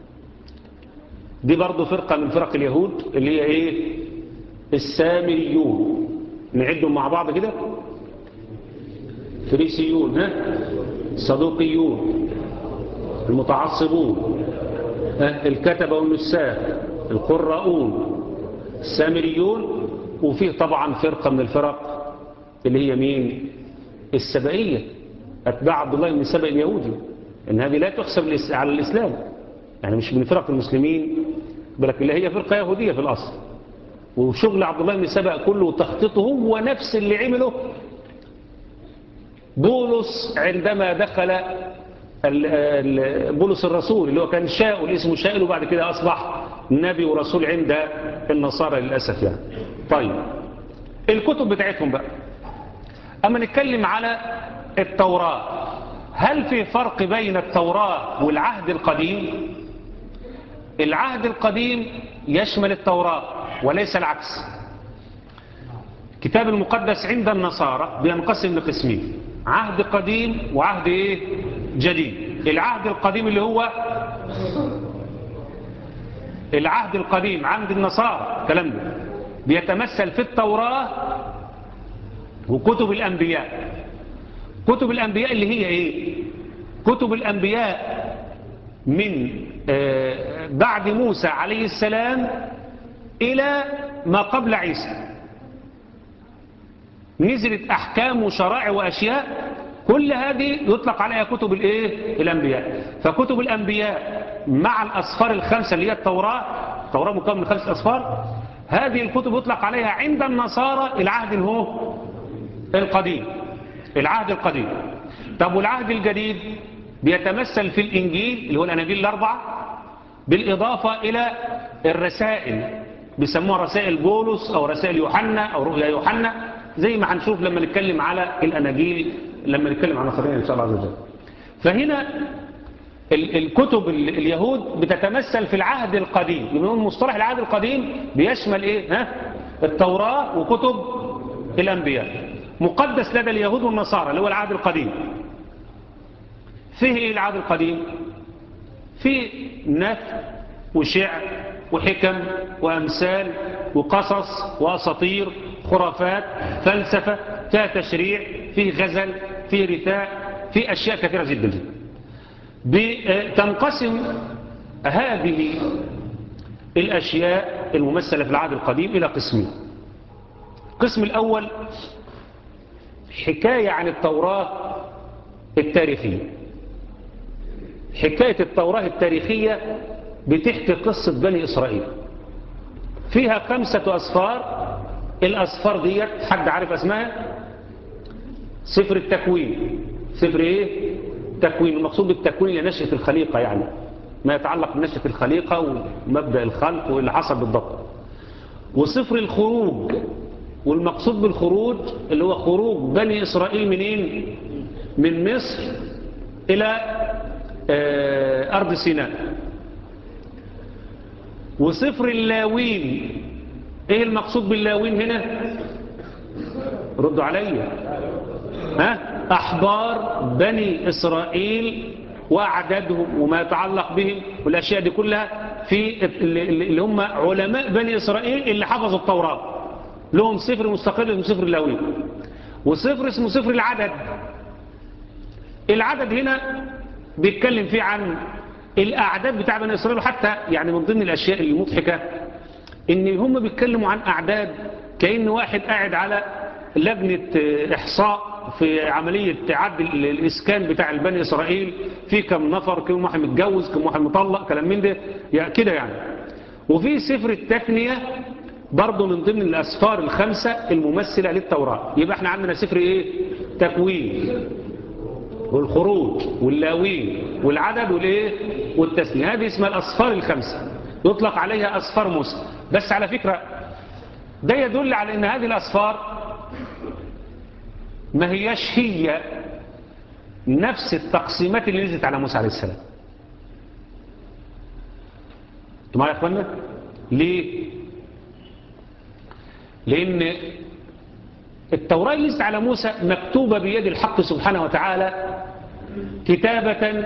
دي برضو فرقة من فرق اليهود اللي هي ايه السامريون نعدهم مع بعض كده فريسيون ها صدوقيون المتعصبون ها الكتبة والنساخ القراؤون السامريون وفيه طبعا فرقة من الفرق اللي هي مين السبائية أتباع عبد الله بن سبأ اليهودي إن هذه لا تحسب على الإسلام يعني مش من فرق المسلمين بلكن اللي هي فرقة يهودية في الأصل وشغل عبد الله بن سبأ كله وتخطيطه هو نفس اللي عمله بولس عندما دخل بولس الرسول اللي هو كان شاؤل اسمه شاؤل وبعد كده أصبح نبي ورسول عند النصارى للأسف يعني طيب الكتب بتاعتهم بقى أما نتكلم على التوراة هل في فرق بين التوراة والعهد القديم العهد القديم يشمل التوراة وليس العكس كتاب المقدس عند النصارى بينقسم لقسمين عهد قديم وعهد ايه جديد العهد القديم اللي هو العهد القديم عند النصارى كلام ده بيتمثل في التوراة وكتب الأنبياء كتب الأنبياء اللي هي إيه كتب الأنبياء من آه، بعد موسى عليه السلام إلى ما قبل عيسى نزلت أحكام وشرائع وأشياء كل هذه يطلق عليها كتب الإيه؟ الأنبياء فكتب الأنبياء مع الأصفار الخمسة اللي هي التوراة التوراة مكون من خمسة أصفار هذه الكتب يطلق عليها عند النصارى العهد الهو القديم العهد القديم طب والعهد الجديد بيتمثل في الإنجيل اللي هو الأناجيل الأربعة بالإضافة إلى الرسائل بيسموها رسائل بولس أو رسائل يوحنا أو رؤيا يوحنا زي ما هنشوف لما نتكلم على الأناجيل لما نتكلم عن نصرين إن شاء الله عز وجل فهنا ال- الكتب ال- اليهود بتتمثل في العهد القديم يبقى مصطلح العهد القديم بيشمل ايه ها التوراة وكتب الانبياء مقدس لدى اليهود والنصارى اللي هو العهد القديم فيه ايه العهد القديم في نثر وشعر وحكم وامثال وقصص واساطير خرافات فلسفه فيها تشريع فيه غزل فيه رثاء فيه اشياء كثيره جدا جدا تنقسم هذه الأشياء الممثلة في العهد القديم إلى قسمين القسم الأول حكاية عن التوراة التاريخية حكاية التوراة التاريخية بتحكي قصة بني إسرائيل فيها خمسة أصفار الأصفار ديت حد عارف اسمها سفر التكوين سفر ايه تكوين المقصود بالتكوين هي نشأة الخليقة يعني ما يتعلق بنشأة الخليقة ومبدأ الخلق واللي حصل بالضبط وسفر الخروج والمقصود بالخروج اللي هو خروج بني إسرائيل منين من مصر إلى آه، أرض سيناء وسفر اللاوين ايه المقصود باللاوين هنا ردوا عليا ها أحبار بني إسرائيل وأعدادهم وما يتعلق بهم والأشياء دي كلها في اللي هم علماء بني إسرائيل اللي حفظوا التوراة لهم سفر مستقل اسمه سفر اللاوين وسفر اسمه سفر العدد العدد هنا بيتكلم فيه عن الأعداد بتاع بني إسرائيل وحتى يعني من ضمن الأشياء المضحكة إن هم بيتكلموا عن أعداد كأن واحد قاعد على لجنة إحصاء في عملية عد الإسكان بتاع البني إسرائيل في كم نفر كم واحد متجوز كم واحد مطلق كلام من ده يعني كده يعني وفي سفر التثنية برضه من ضمن الأسفار الخمسة الممثلة للتوراة يبقى احنا عندنا سفر ايه تكوين والخروج واللاوين والعدد والايه والتثنية هذه اسمها الأسفار الخمسة يطلق عليها أسفار موسى بس على فكرة ده يدل على ان هذه الأسفار ما هياش هي نفس التقسيمات اللي نزلت على موسى عليه السلام انتوا معايا يا اخوانا ليه لان التوراة اللي نزلت على موسى مكتوبة بيد الحق سبحانه وتعالى كتابة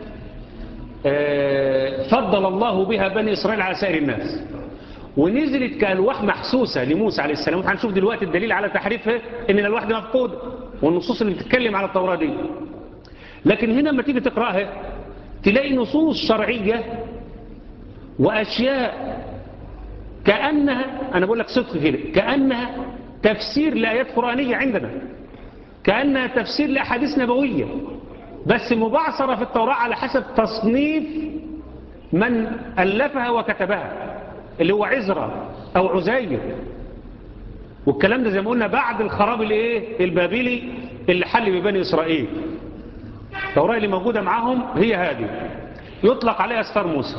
فضل الله بها بني إسرائيل على سائر الناس ونزلت كألواح محسوسة لموسى عليه السلام وهنشوف دلوقتي الدليل على تحريفها ان الألواح دي مفقودة والنصوص اللي بتتكلم على التوراة دي لكن هنا لما تيجي تقرأها تلاقي نصوص شرعية وأشياء كأنها أنا بقول لك صدق كده كأنها تفسير لآيات قرآنية عندنا كأنها تفسير لأحاديث نبوية بس مبعثرة في التوراة على حسب تصنيف من ألفها وكتبها اللي هو عزرا أو عزير والكلام ده زي ما قلنا بعد الخراب الايه البابلي اللي حل ببني إسرائيل التوراة اللي موجودة معاهم هي هذه يطلق عليها أسفار موسى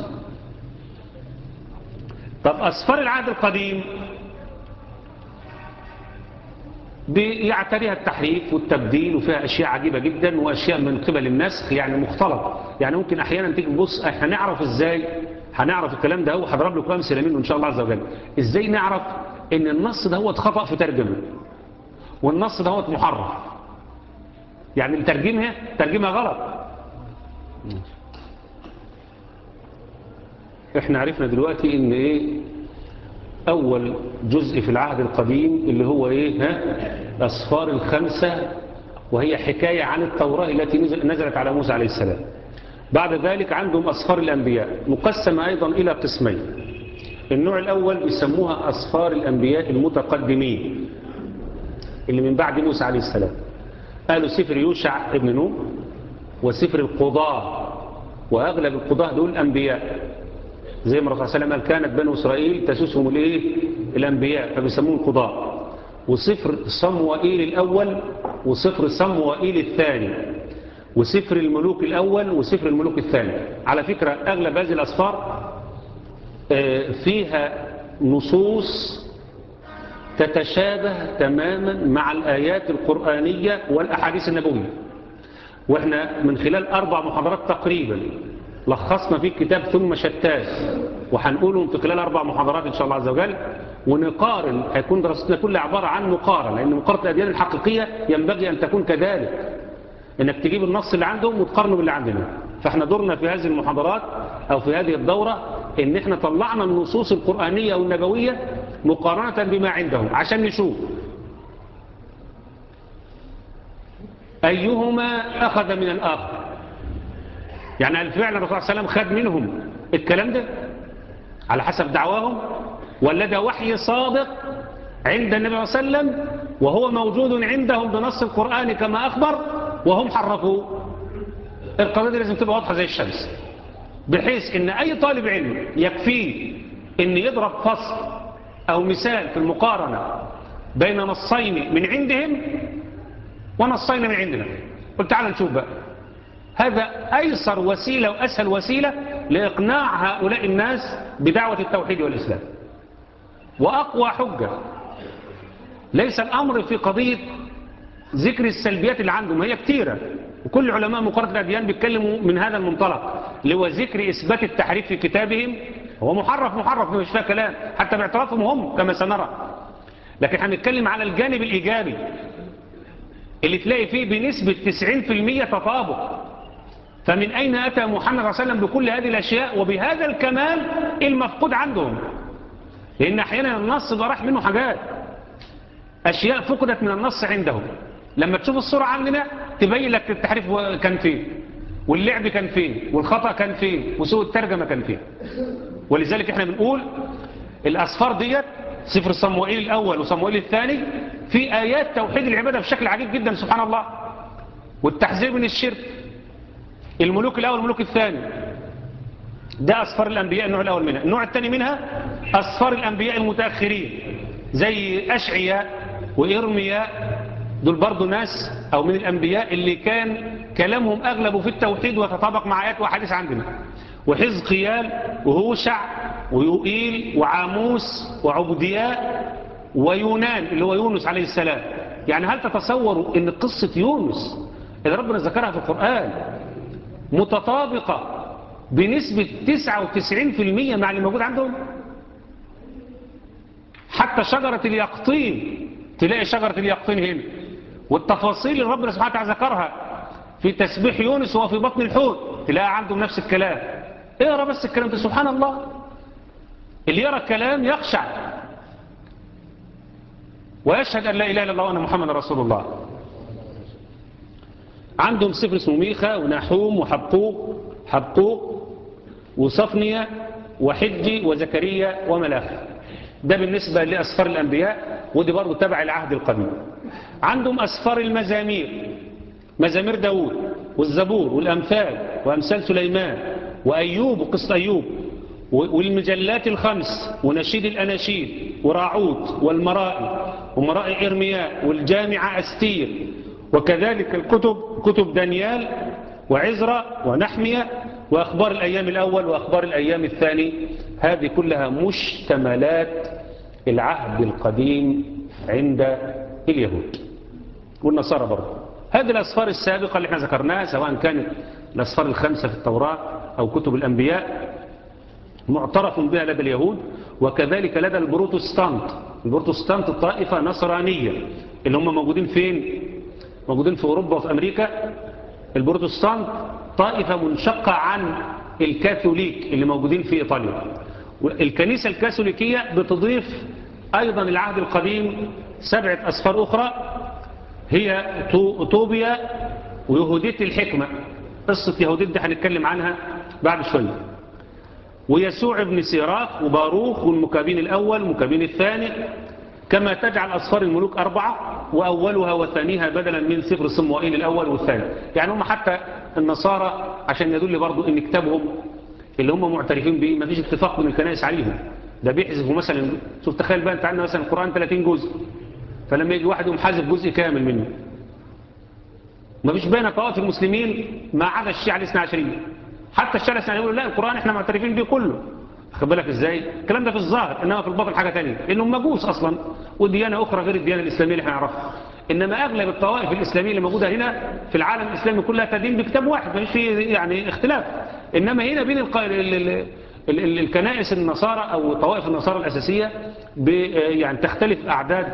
طب أسفار العهد القديم بيعتريها التحريف والتبديل وفيها أشياء عجيبة جدا وأشياء من قبل النسخ يعني مختلط يعني ممكن أحيانا تيجي تبص احنا نعرف إزاي هنعرف الكلام ده هو هضرب لكم أمثلة منه إن شاء الله عز وجل إزاي نعرف إن النص ده هو خطأ في ترجمه والنص ده هو محرف يعني اللي ترجمها ترجمها غلط احنا عرفنا دلوقتي ان ايه اول جزء في العهد القديم اللي هو ايه ها الاسفار الخمسة وهي حكاية عن التوراة التي نزلت على موسى عليه السلام بعد ذلك عندهم أصفار الأنبياء مقسمة أيضا إلى قسمين النوع الأول بيسموها أصفار الأنبياء المتقدمين اللي من بعد موسى عليه السلام قالوا سفر يوشع ابن نون وسفر القضاء وأغلب القضاء دول أنبياء زي ما الرسول صلى الله عليه وسلم قال كانت بنو إسرائيل تسوسهم الإيه؟ الأنبياء فبيسموهم القضاء وسفر صموئيل الأول وسفر صموئيل الثاني وسفر الملوك الأول وسفر الملوك الثاني على فكرة أغلب هذه الأسفار فيها نصوص تتشابه تماما مع الآيات القرآنية والأحاديث النبوية وإحنا من خلال أربع محاضرات تقريبا لخصنا في الكتاب ثم شتات وهنقولهم في خلال أربع محاضرات إن شاء الله عز وجل ونقارن هيكون دراستنا كلها عبارة عن مقارنة لأن مقارنة الأديان الحقيقية ينبغي أن تكون كذلك انك تجيب النص اللي عندهم وتقارنه باللي عندنا فاحنا دورنا في هذه المحاضرات او في هذه الدورة ان احنا طلعنا النصوص القرآنية والنبوية مقارنة بما عندهم عشان نشوف ايهما اخذ من الاخر يعني هل فعلا الرسول صلى الله عليه وسلم خد منهم الكلام ده على حسب دعواهم ولا ده وحي صادق عند النبي صلى الله عليه وسلم وهو موجود عندهم بنص القرآن كما أخبر وهم حرفوا القضية دي لازم تبقى واضحة زي الشمس بحيث ان اي طالب علم يكفيه ان يضرب فصل او مثال في المقارنة بين نصين من عندهم ونصين من عندنا قلت تعالى نشوف بقى هذا ايسر وسيلة واسهل وسيلة لاقناع هؤلاء الناس بدعوة التوحيد والاسلام واقوى حجة ليس الامر في قضية ذكر السلبيات اللي عندهم هي كتيرة وكل علماء مقارنة الأديان بيتكلموا من هذا المنطلق اللي هو ذكر إثبات التحريف في كتابهم هو محرف محرف مش فيها كلام حتى باعترافهم هم كما سنرى لكن هنتكلم على الجانب الإيجابي اللي تلاقي فيه بنسبة 90% تطابق فمن أين أتى محمد صلى الله عليه وسلم بكل هذه الأشياء وبهذا الكمال المفقود عندهم لأن أحيانا النص ده راح منه حاجات أشياء فقدت من النص عندهم لما تشوف الصورة عندنا تبين لك التحريف كان فين واللعب كان فين والخطأ كان فين وسوء الترجمة كان فين ولذلك احنا بنقول الأصفار ديت سفر صموئيل الأول وصموئيل الثاني في آيات توحيد العبادة بشكل عجيب جدا سبحان الله والتحذير من الشرك الملوك الأول والملوك الثاني ده أصفار الأنبياء النوع الأول منها النوع الثاني منها أصفار الأنبياء المتأخرين زي أشعياء وإرمياء دول برضو ناس أو من الأنبياء اللي كان كلامهم أغلبه في التوحيد وتطابق مع آيات وحديث عندنا وحزقيال وهوشع ويوئيل وعاموس وعبدياء ويونان اللي هو يونس عليه السلام يعني هل تتصوروا ان قصة يونس اللي ربنا ذكرها في القرآن متطابقة بنسبة 99% مع اللي موجود عندهم حتى شجرة اليقطين تلاقي شجرة اليقطين هنا والتفاصيل اللي ربنا سبحانه وتعالى ذكرها في تسبيح يونس وهو في بطن الحوت تلاقي عندهم نفس الكلام اقرا بس الكلام ده سبحان الله اللي يرى الكلام يخشع ويشهد أن لا إله إلا الله وأن محمد رسول الله عندهم سفر اسمه ميخا ونحوم وحبقوق حبقوق وصفنية وحجي وزكريا وملاخ ده بالنسبة لأسفار الأنبياء ودي برضو تبع العهد القديم عندهم أسفار المزامير مزامير داود والزبور والأمثال وأمثال سليمان وأيوب وقصة أيوب والمجلات الخمس ونشيد الأناشيد وراعوت والمرائي ومرائي إرمياء والجامعة أستير وكذلك الكتب كتب دانيال وعزرة ونحمية وأخبار الأيام الأول وأخبار الأيام الثاني هذه كلها مشتملات العهد القديم عند اليهود والنصارى برضه هذه الأسفار السابقة اللي احنا ذكرناها سواء كانت الأسفار الخمسة في التوراة أو كتب الأنبياء معترف بها لدى اليهود وكذلك لدى البروتستانت البروتستانت طائفة نصرانية اللي هم موجودين فين موجودين في أوروبا وفي أمريكا البروتستانت طائفة منشقة عن الكاثوليك اللي موجودين في إيطاليا الكنيسة الكاثوليكية بتضيف أيضا العهد القديم سبعة أسفار أخرى هي طوبيا ويهودية الحكمة قصة يهودية دي هنتكلم عنها بعد شوية ويسوع ابن سيراخ وباروخ والمكابين الأول والمكابين الثاني كما تجعل أصفار الملوك أربعة وأولها وثانيها بدلا من سفر صموئيل الأول والثاني يعني هم حتى النصارى عشان يدل برضو ان كتابهم اللي هم معترفين به ما فيش اتفاق من الكنائس عليهم ده بيحذفوا مثلا شوف تخيل بقى انت عندنا مثلا القرآن 30 جزء فلما يجي واحد يقوم حذف جزء كامل منه ما فيش بين طوائف المسلمين ما عدا الشيعة الاثنى عشرية حتى الشيعة الاثنى يقولوا لا القرآن احنا معترفين به كله خد بالك ازاي الكلام ده في الظاهر انما في الباطن حاجة تانية لانهم مجوس اصلا وديانة اخرى غير الديانة الاسلامية اللي احنا نعرفها انما اغلب الطوائف الاسلامية اللي موجودة هنا في العالم الاسلامي كلها تدين بكتاب واحد ما فيه يعني اختلاف انما هنا بين الق... ال... ال... ال... ال... الكنائس النصارى او طوائف النصارى الاساسية ب... يعني تختلف اعداد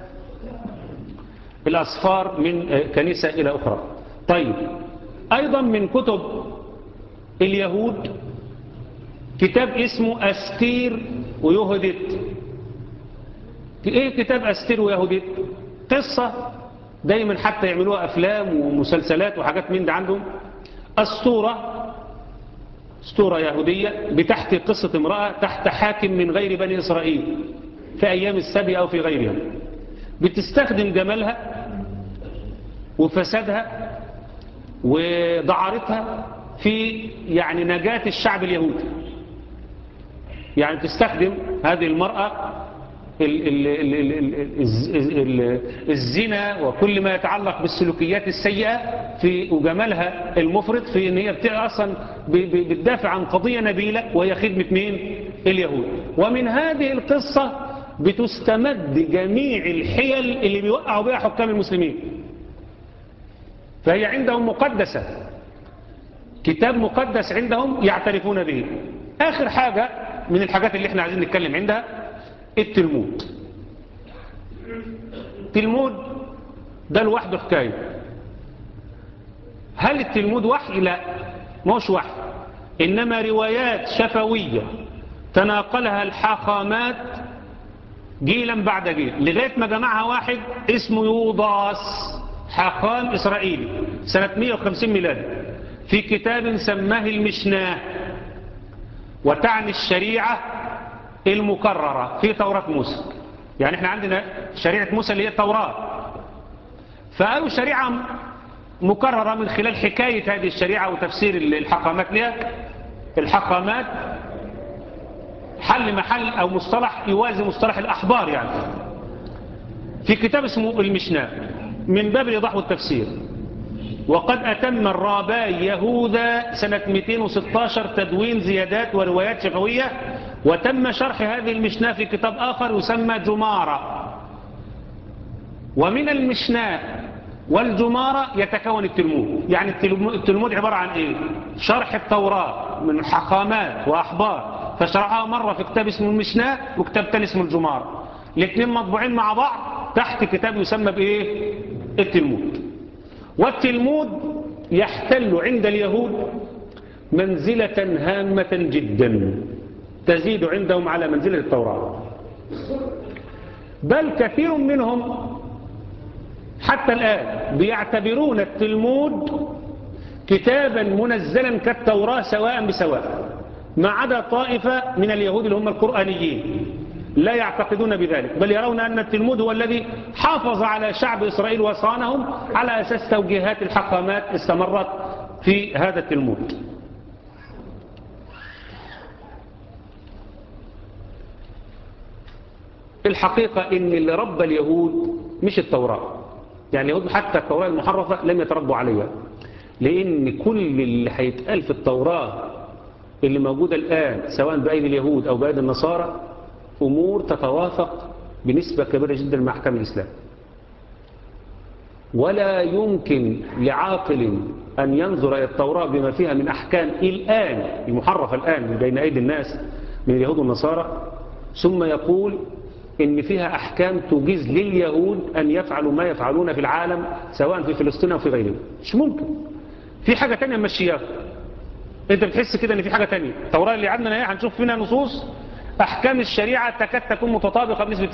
الاصفار من كنيسة الى اخرى طيب ايضا من كتب اليهود كتاب اسمه أستير ويهدت ايه كتاب أستير ويهدت قصة دايما حتى يعملوها أفلام ومسلسلات وحاجات من ده عندهم أسطورة أسطورة يهودية بتحكي قصة امرأة تحت حاكم من غير بني إسرائيل في أيام السبي أو في غيرها بتستخدم جمالها وفسادها ودعارتها في يعني نجاة الشعب اليهودي يعني تستخدم هذه المرأة ال ال ال ال الزنا وكل ما يتعلق بالسلوكيات السيئة في وجمالها المفرط في ان هي اصلا بتدافع عن قضية نبيلة وهي خدمة مين اليهود ومن هذه القصة بتستمد جميع الحيل اللي بيوقعوا بها حكام المسلمين فهي عندهم مقدسة كتاب مقدس عندهم يعترفون به آخر حاجة من الحاجات اللي احنا عايزين نتكلم عندها التلمود التلمود ده لوحده حكاية هل التلمود وحي لا مش وحي إنما روايات شفوية تناقلها الحاخامات جيلا بعد جيل لغاية ما جمعها واحد اسمه يوضاس حاخام إسرائيلي سنة 150 ميلادي في كتاب سماه المشناه وتعني الشريعة المكررة في توراة موسى يعني احنا عندنا شريعة موسى اللي هي التوراة فقالوا شريعة مكررة من خلال حكاية هذه الشريعة وتفسير الحقامات لها الحقامات حل محل أو مصطلح يوازي مصطلح الأحبار يعني في كتاب اسمه المشناه من باب الإيضاح والتفسير وقد أتم الراباي يهوذا سنة 216 تدوين زيادات وروايات شفوية وتم شرح هذه المشناة في كتاب آخر يسمى جمارة ومن المشناة والجمارة يتكون التلمود يعني التلمود عبارة عن إيه؟ شرح التوراة من حقامات وأحبار فشرحها مرة في كتاب اسمه المشناة وكتاب تاني اسمه الجمارة الاثنين مطبوعين مع بعض تحت كتاب يسمى بإيه؟ التلمود والتلمود يحتل عند اليهود منزلة هامة جدا تزيد عندهم على منزلة التوراة بل كثير منهم حتى الآن بيعتبرون التلمود كتابا منزلا كالتوراة سواء بسواء ما عدا طائفة من اليهود اللي هم القرآنيين لا يعتقدون بذلك بل يرون أن التلمود هو الذي حافظ على شعب إسرائيل وصانهم على أساس توجيهات الحقامات استمرت في هذا التلمود الحقيقة إن اللي ربى اليهود مش التوراة يعني اليهود حتى التوراة المحرفة لم يتربوا عليها لأن كل اللي هيتقال في التوراة اللي موجودة الآن سواء بأيدي اليهود أو بأيدي النصارى أمور تتوافق بنسبة كبيرة جدا مع أحكام الإسلام ولا يمكن لعاقل أن ينظر إلى التوراة بما فيها من أحكام الآن المحرفة الآن بين أيدي الناس من اليهود والنصارى ثم يقول إن فيها أحكام تجيز لليهود أن يفعلوا ما يفعلون في العالم سواء في فلسطين أو في غيره مش ممكن في حاجة تانية مشيها انت بتحس كده ان في حاجة تانية التوراة اللي عندنا ايه هنشوف فينا نصوص احكام الشريعة تكاد تكون متطابقة بنسبة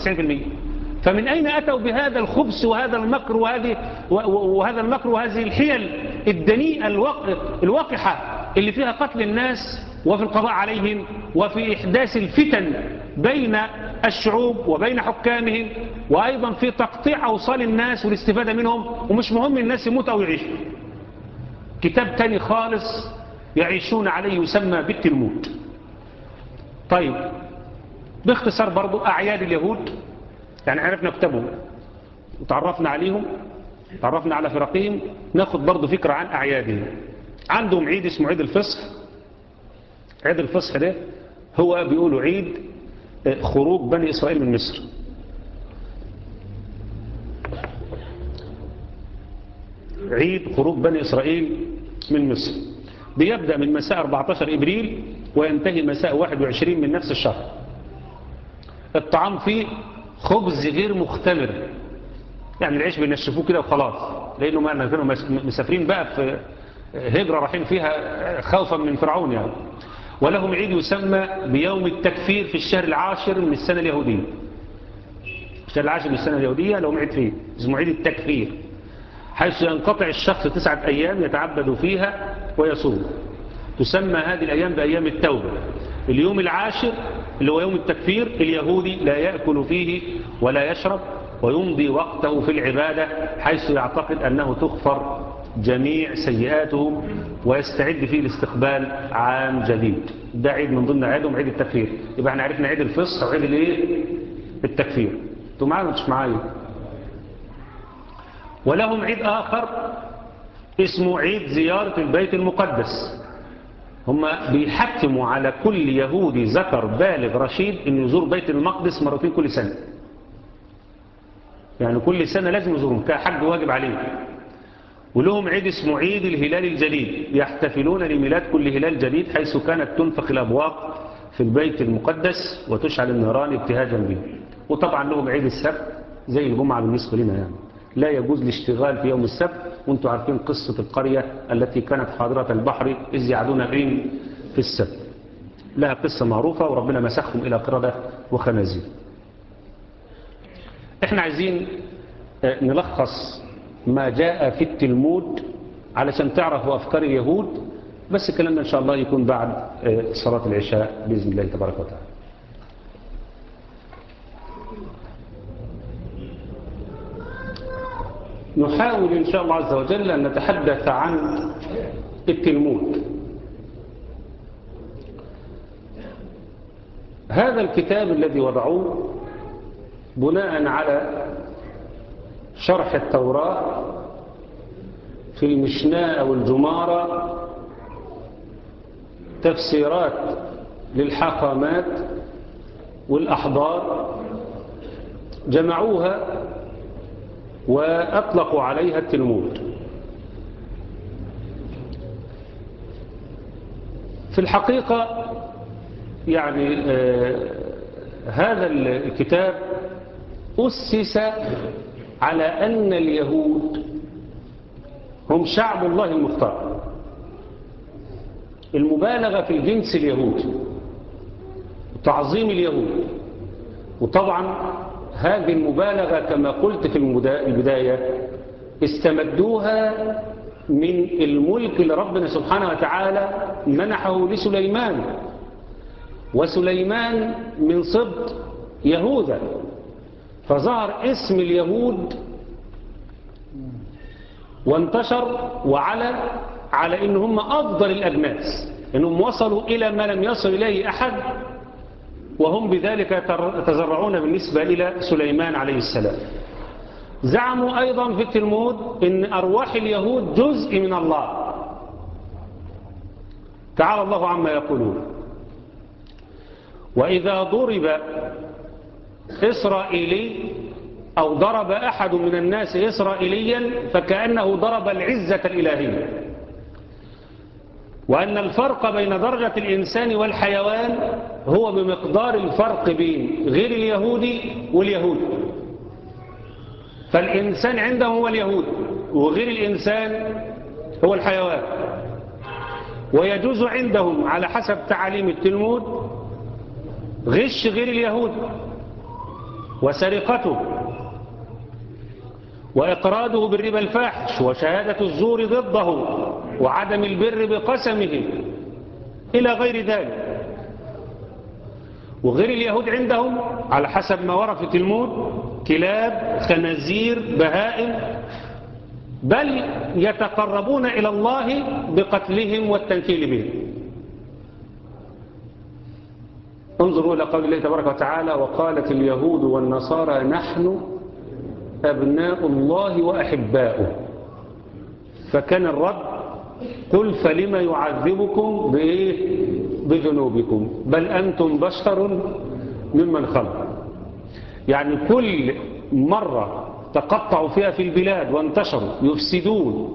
90% فمن اين اتوا بهذا الخبث وهذا المكر وهذه وهذا المكر وهذه الحيل الدنيئة الوق- الوقحة اللي فيها قتل الناس وفي القضاء عليهم وفي إحداث الفتن بين الشعوب وبين حكامهم وأيضا في تقطيع أوصال الناس والاستفادة منهم ومش مهم الناس يموتوا أو يعيشوا كتاب تاني خالص يعيشون عليه يسمى بالتلمود طيب باختصار برضو أعياد اليهود يعني عرفنا كتابهم وتعرفنا عليهم تعرفنا على فرقهم ناخد برضو فكرة عن أعيادهم عندهم عيد اسمه عيد الفصح عيد الفصح ده هو بيقولوا عيد خروج بني إسرائيل من مصر عيد خروج بني إسرائيل من مصر بيبدأ من مساء 14 إبريل وينتهي مساء 21 من نفس الشهر الطعام فيه خبز غير مختمر يعني العيش بينشفوه كده وخلاص لأنه ما كانوا مسافرين بقى في هجرة رايحين فيها خوفا من فرعون يعني ولهم عيد يسمى بيوم التكفير في الشهر العاشر من السنة اليهودية الشهر العاشر من السنة اليهودية لهم عيد فيه اسمه عيد التكفير حيث ينقطع الشخص تسعة أيام يتعبد فيها ويصوم تسمى هذه الأيام بأيام التوبة اليوم العاشر اللي هو يوم التكفير اليهودي لا يأكل فيه ولا يشرب ويمضي وقته في العبادة حيث يعتقد أنه تغفر جميع سيئاته ويستعد فيه لاستقبال عام جديد ده عيد من ضمن عيدهم عيد التكفير يبقى احنا عرفنا عيد الفصح وعيد الايه التكفير انتوا معايا ولا مش معايا ولهم عيد آخر اسمه عيد زيارة البيت المقدس هم بيحكموا على كل يهودي ذكر بالغ رشيد انه يزور بيت المقدس مرتين كل سنة يعني كل سنة لازم يزورهم كحج واجب عليهم ولهم عيد اسمه عيد الهلال الجديد يحتفلون لميلاد كل هلال جديد حيث كانت تنفخ الأبواق في البيت المقدس وتشعل النيران ابتهاجا به وطبعا لهم عيد السبت زي الجمعة بالنسبة لنا يعني لا يجوز الاشتغال في يوم السبت وانتم عارفين قصة القرية التي كانت حاضرة البحر إذ يعدون بهم في السبت لها قصة معروفة وربنا مسخهم إلى قردة وخنازير احنا عايزين نلخص ما جاء في التلمود علشان تعرفوا أفكار اليهود بس الكلام ده إن شاء الله يكون بعد صلاة العشاء بإذن الله تبارك وتعالى نحاول إن شاء الله عز وجل أن نتحدث عن التلمود هذا الكتاب الذي وضعوه بناء على شرح التوراة في المشناء أو الجمارة تفسيرات للحاقامات والأحضار جمعوها وأطلقوا عليها التلمود في الحقيقة يعني آه هذا الكتاب أسس على أن اليهود هم شعب الله المختار المبالغة في الجنس اليهودي تعظيم اليهود وطبعا هذه المبالغة كما قلت في البداية استمدوها من الملك اللي ربنا سبحانه وتعالى منحه لسليمان وسليمان من سبط يهوذا فظهر اسم اليهود وانتشر وعلى على ان هم افضل الاجناس انهم وصلوا الى ما لم يصل اليه احد وهم بذلك يتزرعون بالنسبة إلى سليمان عليه السلام زعموا أيضا في التلمود أن أرواح اليهود جزء من الله تعالى الله عما يقولون وإذا ضرب إسرائيلي أو ضرب أحد من الناس إسرائيليا فكأنه ضرب العزة الإلهية وأن الفرق بين درجة الإنسان والحيوان هو بمقدار الفرق بين غير اليهودي واليهود فالإنسان عندهم هو اليهود وغير الإنسان هو الحيوان ويجوز عندهم على حسب تعاليم التلمود غش غير اليهود وسرقته وإقراده بالربا الفاحش وشهادة الزور ضده وعدم البر بقسمه إلى غير ذلك وغير اليهود عندهم على حسب ما ورد في تلمود كلاب خنازير بهائم بل يتقربون إلى الله بقتلهم والتنكيل بهم انظروا إلى قول الله تبارك وتعالى وقالت اليهود والنصارى نحن أبناء الله وأحباؤه فكان الرد قل فلما يعذبكم بإيه بذنوبكم بل أنتم بشر ممن خلق يعني كل مرة تقطعوا فيها في البلاد وانتشروا يفسدون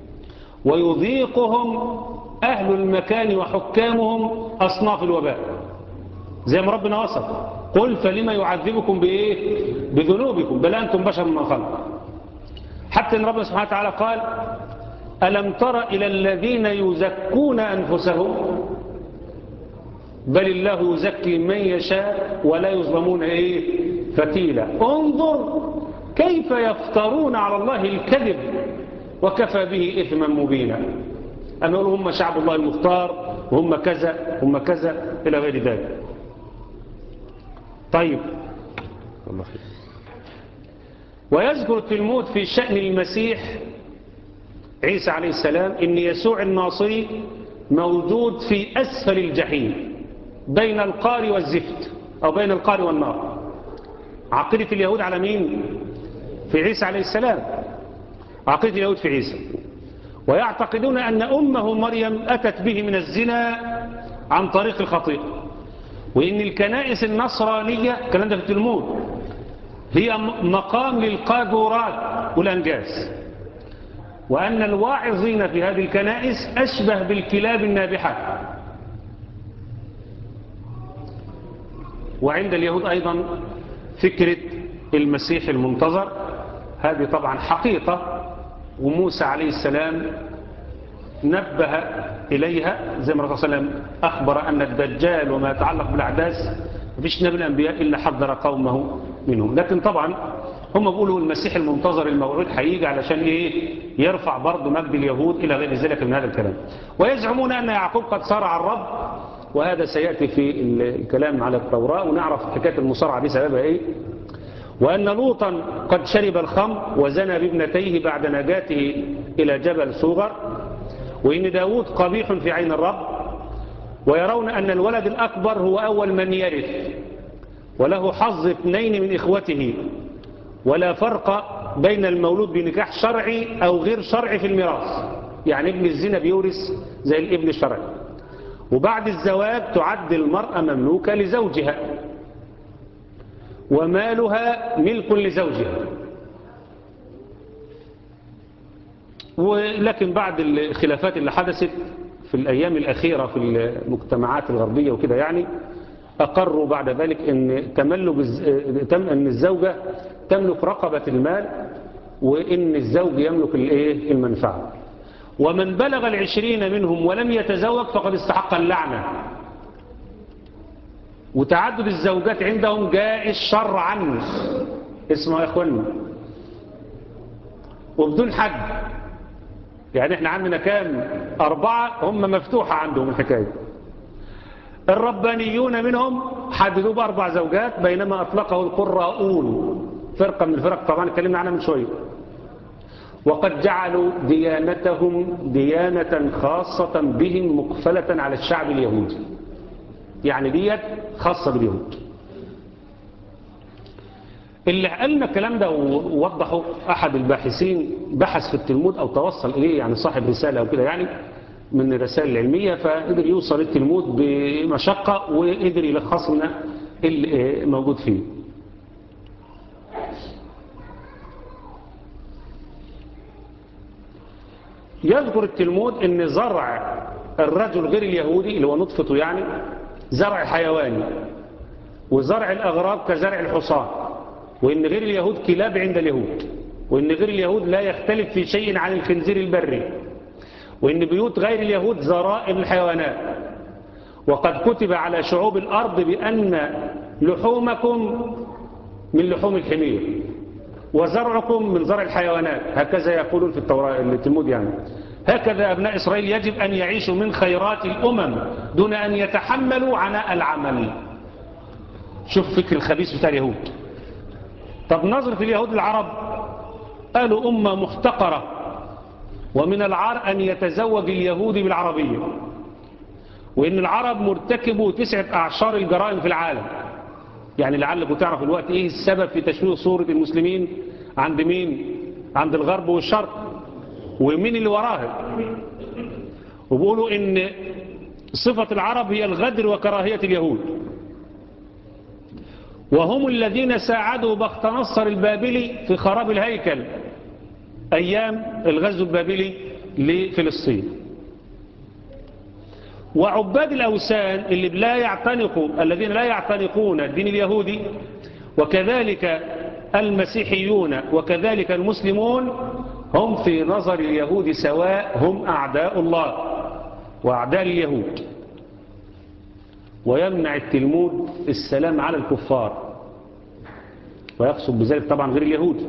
ويضيقهم أهل المكان وحكامهم أصناف الوباء زي ما ربنا وصف قل فلما يعذبكم بإيه بذنوبكم بل أنتم بشر ممن خلق حتى إن ربنا سبحانه وتعالى قال ألم تر إلى الذين يزكون أنفسهم بل الله يزكي من يشاء ولا يظلمون إيه فتيلا انظر كيف يفترون على الله الكذب وكفى به إثما مبينا أن يقولوا هم شعب الله المختار وهم كذا هم كذا إلى غير ذلك طيب الله خير ويذكر التلمود في شأن المسيح عيسى عليه السلام إن يسوع الناصري موجود في أسفل الجحيم بين القار والزفت أو بين القار والنار عقيدة اليهود على مين في عيسى عليه السلام عقيدة اليهود في عيسى ويعتقدون أن أمه مريم أتت به من الزنا عن طريق الخطيئة وإن الكنائس النصرانية الكلام ده في التلمود هي مقام للقاذورات والأنجاز وأن الواعظين في هذه الكنائس أشبه بالكلاب النابحة وعند اليهود أيضا فكرة المسيح المنتظر هذه طبعا حقيقة وموسى عليه السلام نبه إليها زي ما الرسول صلى الله عليه وسلم أخبر أن الدجال وما يتعلق بالأحداث مفيش نبي الأنبياء إلا حذر قومه منهم لكن طبعا هم بيقولوا المسيح المنتظر الموعود هيجي علشان إيه يرفع برضه مجد اليهود إلى غير ذلك من هذا الكلام ويزعمون أن يعقوب قد صارع الرب وهذا سيأتي في الكلام على التوراة ونعرف حكاية المصارعة دي سببها إيه وأن لوطا قد شرب الخمر وزنى بابنتيه بعد نجاته إلى جبل صوغر وإن داود قبيح في عين الرب ويرون أن الولد الأكبر هو أول من يرث وله حظ اثنين من إخوته ولا فرق بين المولود بنكاح شرعي أو غير شرعي في الميراث يعني ابن الزنا بيورث زي الابن الشرعي وبعد الزواج تعد المرأة مملوكة لزوجها ومالها ملك لزوجها ولكن بعد الخلافات اللي حدثت في الأيام الأخيرة في المجتمعات الغربية وكده يعني أقروا بعد ذلك أن, تملك أن الزوجة تملك رقبة المال وأن الزوج يملك المنفعة ومن بلغ العشرين منهم ولم يتزوج فقد استحق اللعنة وتعدد الزوجات عندهم جائز شرعا اسمه يا اخوانا وبدون حد يعني احنا عندنا كام أربعة هم مفتوحة عندهم الحكاية الربانيون منهم حددوا بأربع زوجات بينما أطلقه القراؤون فرقة من الفرق طبعا اتكلمنا عنها من شوية وقد جعلوا ديانتهم ديانة خاصة بهم مقفلة على الشعب اليهودي يعني ديت خاصة باليهود اللي قالنا الكلام ده ووضحه أحد الباحثين بحث في التلمود أو توصل إليه يعني صاحب رسالة أو كده يعني من الرسائل العلمية فقدر يوصل التلمود بمشقة وقدر يلخص لنا اللي موجود فيه يذكر التلمود ان زرع الرجل غير اليهودي اللي هو نطفته يعني زرع حيواني وزرع الأغراب كزرع الحصان وإن غير اليهود كلاب عند اليهود وإن غير اليهود لا يختلف في شيء عن الخنزير البري وإن بيوت غير اليهود زرائم الحيوانات وقد كتب على شعوب الأرض بأن لحومكم من لحوم الحمير وزرعكم من زرع الحيوانات هكذا يقولون في التوراة التلمود يعني هكذا أبناء إسرائيل يجب أن يعيشوا من خيرات الأمم دون أن يتحملوا عناء العمل شوف فكر الخبيث بتاع اليهود طب نظرة اليهود العرب قالوا أمة محتقرة ومن العار أن يتزوج اليهودي بالعربية وإن العرب مرتكبوا تسعة أعشار الجرائم في العالم يعني لعلكم تعرفوا الوقت إيه السبب في تشويه صورة المسلمين عند مين عند الغرب والشرق ومين اللي وراها وبيقولوا إن صفة العرب هي الغدر وكراهية اليهود وهم الذين ساعدوا بخت نصر البابلي في خراب الهيكل أيام الغزو البابلي لفلسطين وعباد الأوثان اللي لا يعتنقوا الذين لا يعتنقون الدين اليهودي وكذلك المسيحيون وكذلك المسلمون هم في نظر اليهود سواء هم أعداء الله وأعداء اليهود ويمنع التلمود السلام على الكفار ويقصد بذلك طبعا غير اليهود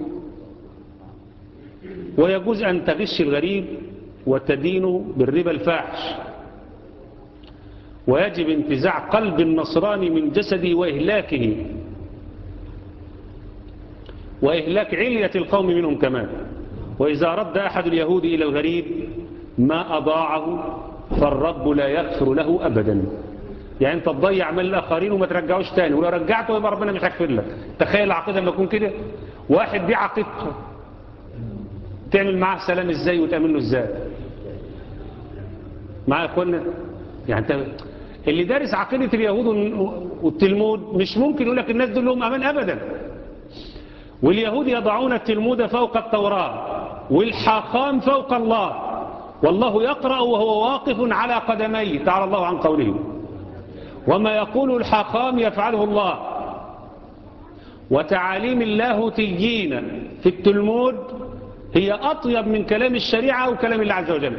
ويجوز أن تغش الغريب وتدينه بالربا الفاحش ويجب انتزاع قلب النصراني من جسده وإهلاكه وإهلاك علية القوم منهم كمان وإذا رد أحد اليهود إلى الغريب ما أضاعه فالرب لا يغفر له أبدا يعني أنت تضيع من الآخرين وما ترجعوش تاني ولو رجعته يبقى ربنا مش هيغفر لك تخيل العقيدة لما يكون كده واحد دي عقيدته تعمل معاه سلام ازاي وتأمن له ازاي معايا يا اخوانا يعني انت اللي دارس عقيدة اليهود والتلمود مش ممكن يقول لك الناس دول لهم امان ابدا واليهود يضعون التلمود فوق التوراة والحاخام فوق الله والله يقرأ وهو واقف على قدميه تعالى الله عن قوله وما يقول الحاخام يفعله الله وتعاليم اللاهوتيين في التلمود هي أطيب من كلام الشريعة وكلام الله عز وجل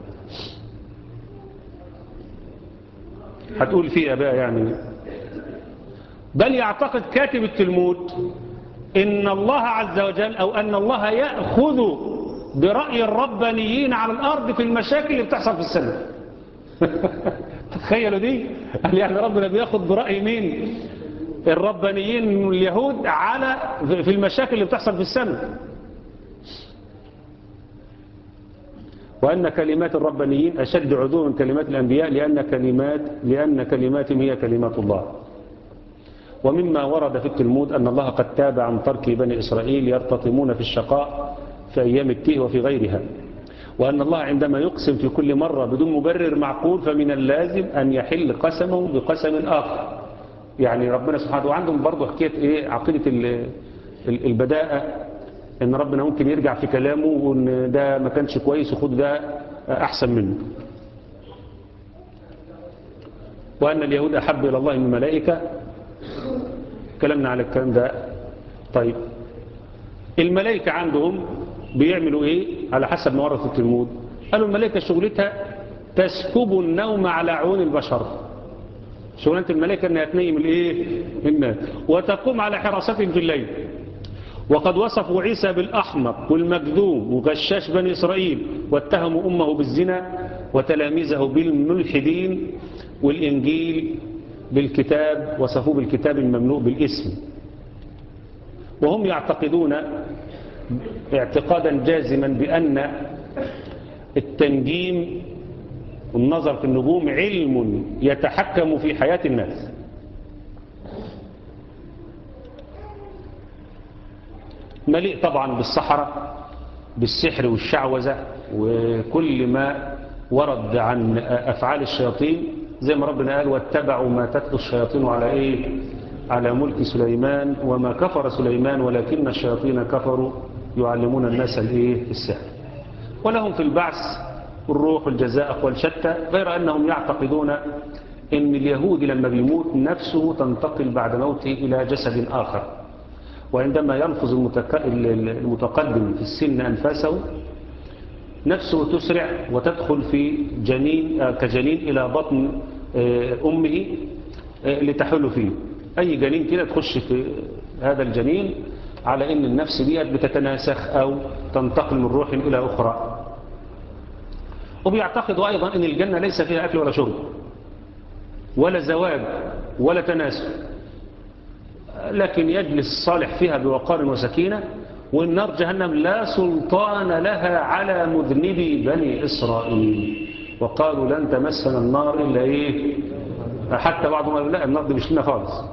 هتقول فيها بقى يعني بل يعتقد كاتب التلمود إن الله عز وجل أو أن الله يأخذ برأي الربانيين على الأرض في المشاكل اللي بتحصل في السنة تخيلوا دي قال يعني ربنا بياخد برأي مين الربانيين اليهود على في المشاكل اللي بتحصل في السنة وأن كلمات الربانيين أشد عدوا من كلمات الأنبياء لأن كلمات لأن كلماتهم هي كلمات الله ومما ورد في التلمود أن الله قد تاب عن ترك بني إسرائيل يرتطمون في الشقاء في أيام التيه وفي غيرها وأن الله عندما يقسم في كل مرة بدون مبرر معقول فمن اللازم أن يحل قسمه بقسم آخر يعني ربنا سبحانه وعندهم برضه حكاية إيه عقيدة البداءة ان ربنا ممكن يرجع في كلامه وان ده ما كانش كويس وخد ده احسن منه وان اليهود احب الى الله من الملائكة كلامنا على الكلام ده طيب الملائكة عندهم بيعملوا ايه على حسب ما ورد في التلمود قالوا الملائكة شغلتها تسكب النوم على عيون البشر شغلانة الملائكة انها تنيم الايه الناس وتقوم على حراستهم في الليل وقد وصفوا عيسى بالأحمق والمكذوب وغشاش بني إسرائيل واتهموا أمه بالزنا وتلاميذه بالملحدين والإنجيل بالكتاب وصفوه بالكتاب المملوء بالاسم وهم يعتقدون اعتقادا جازما بأن التنجيم والنظر في النجوم علم يتحكم في حياة الناس مليء طبعا بالصحراء بالسحر والشعوذة وكل ما ورد عن أفعال الشياطين زي ما ربنا قال واتبعوا ما تتلو الشياطين على إيه على ملك سليمان وما كفر سليمان ولكن الشياطين كفروا يعلمون الناس الإيه السحر ولهم في البعث الروح والجزاء أقوال شتى غير أنهم يعتقدون أن اليهود لما بيموت نفسه تنتقل بعد موته إلى جسد آخر وعندما يلفظ المتقدم في السن أنفاسه نفسه تسرع وتدخل في جنين كجنين إلى بطن أمه لتحل فيه أي جنين كده تخش في هذا الجنين على ان النفس ديت بتتناسخ او تنتقل من روح الى اخرى وبيعتقدوا ايضا ان الجنة ليس فيها اكل ولا شرب ولا زواج ولا تناسل لكن يجلس الصالح فيها بوقار وسكينة والنار جهنم لا سلطان لها على مذنبي بني إسرائيل وقالوا لن تمسنا النار إلا إيه حتى بعضهم قالوا لا النار دي مش لنا خالص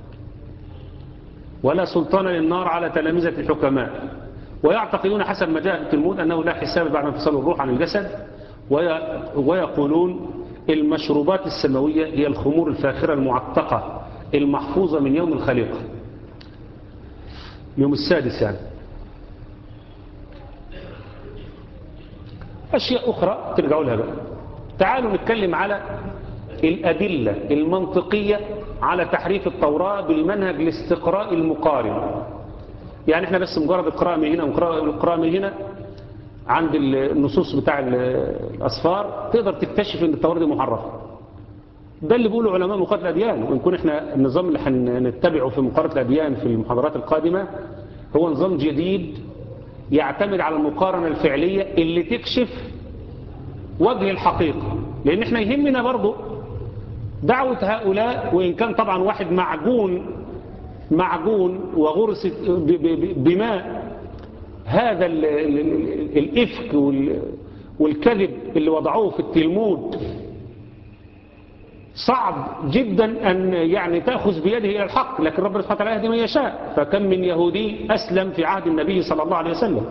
ولا سلطان للنار على تلامذة الحكماء ويعتقدون حسب ما جاء في التلمود أنه لا حساب بعد انفصال الروح عن الجسد ويقولون المشروبات السماوية هي الخمور الفاخرة المعتقة المحفوظة من يوم الخليقة يوم السادس يعني أشياء أخرى ترجعوا لها بقى تعالوا نتكلم على الأدلة المنطقية على تحريف التوراة بالمنهج الاستقراء المقارن يعني احنا بس مجرد القراءة من هنا والقراءة من هنا عند النصوص بتاع الأصفار تقدر تكتشف ان التوراة دي محرفة ده اللي بيقوله علماء مقارنة الأديان وإن كنا احنا النظام اللي هنتبعه في مقارنة الأديان في المحاضرات القادمة هو نظام جديد يعتمد على المقارنة الفعلية اللي تكشف وجه الحقيقة لأن احنا يهمنا برضو دعوة هؤلاء وإن كان طبعا واحد معجون معجون وغرس بماء هذا ال ال ال الإفك والكذب اللي وضعوه في التلمود صعب جدا أن يعني تأخذ بيده إلى الحق لكن ربنا سبحانه وتعالى يهدي من يشاء فكم من يهودي أسلم في عهد النبي صلى الله عليه وسلم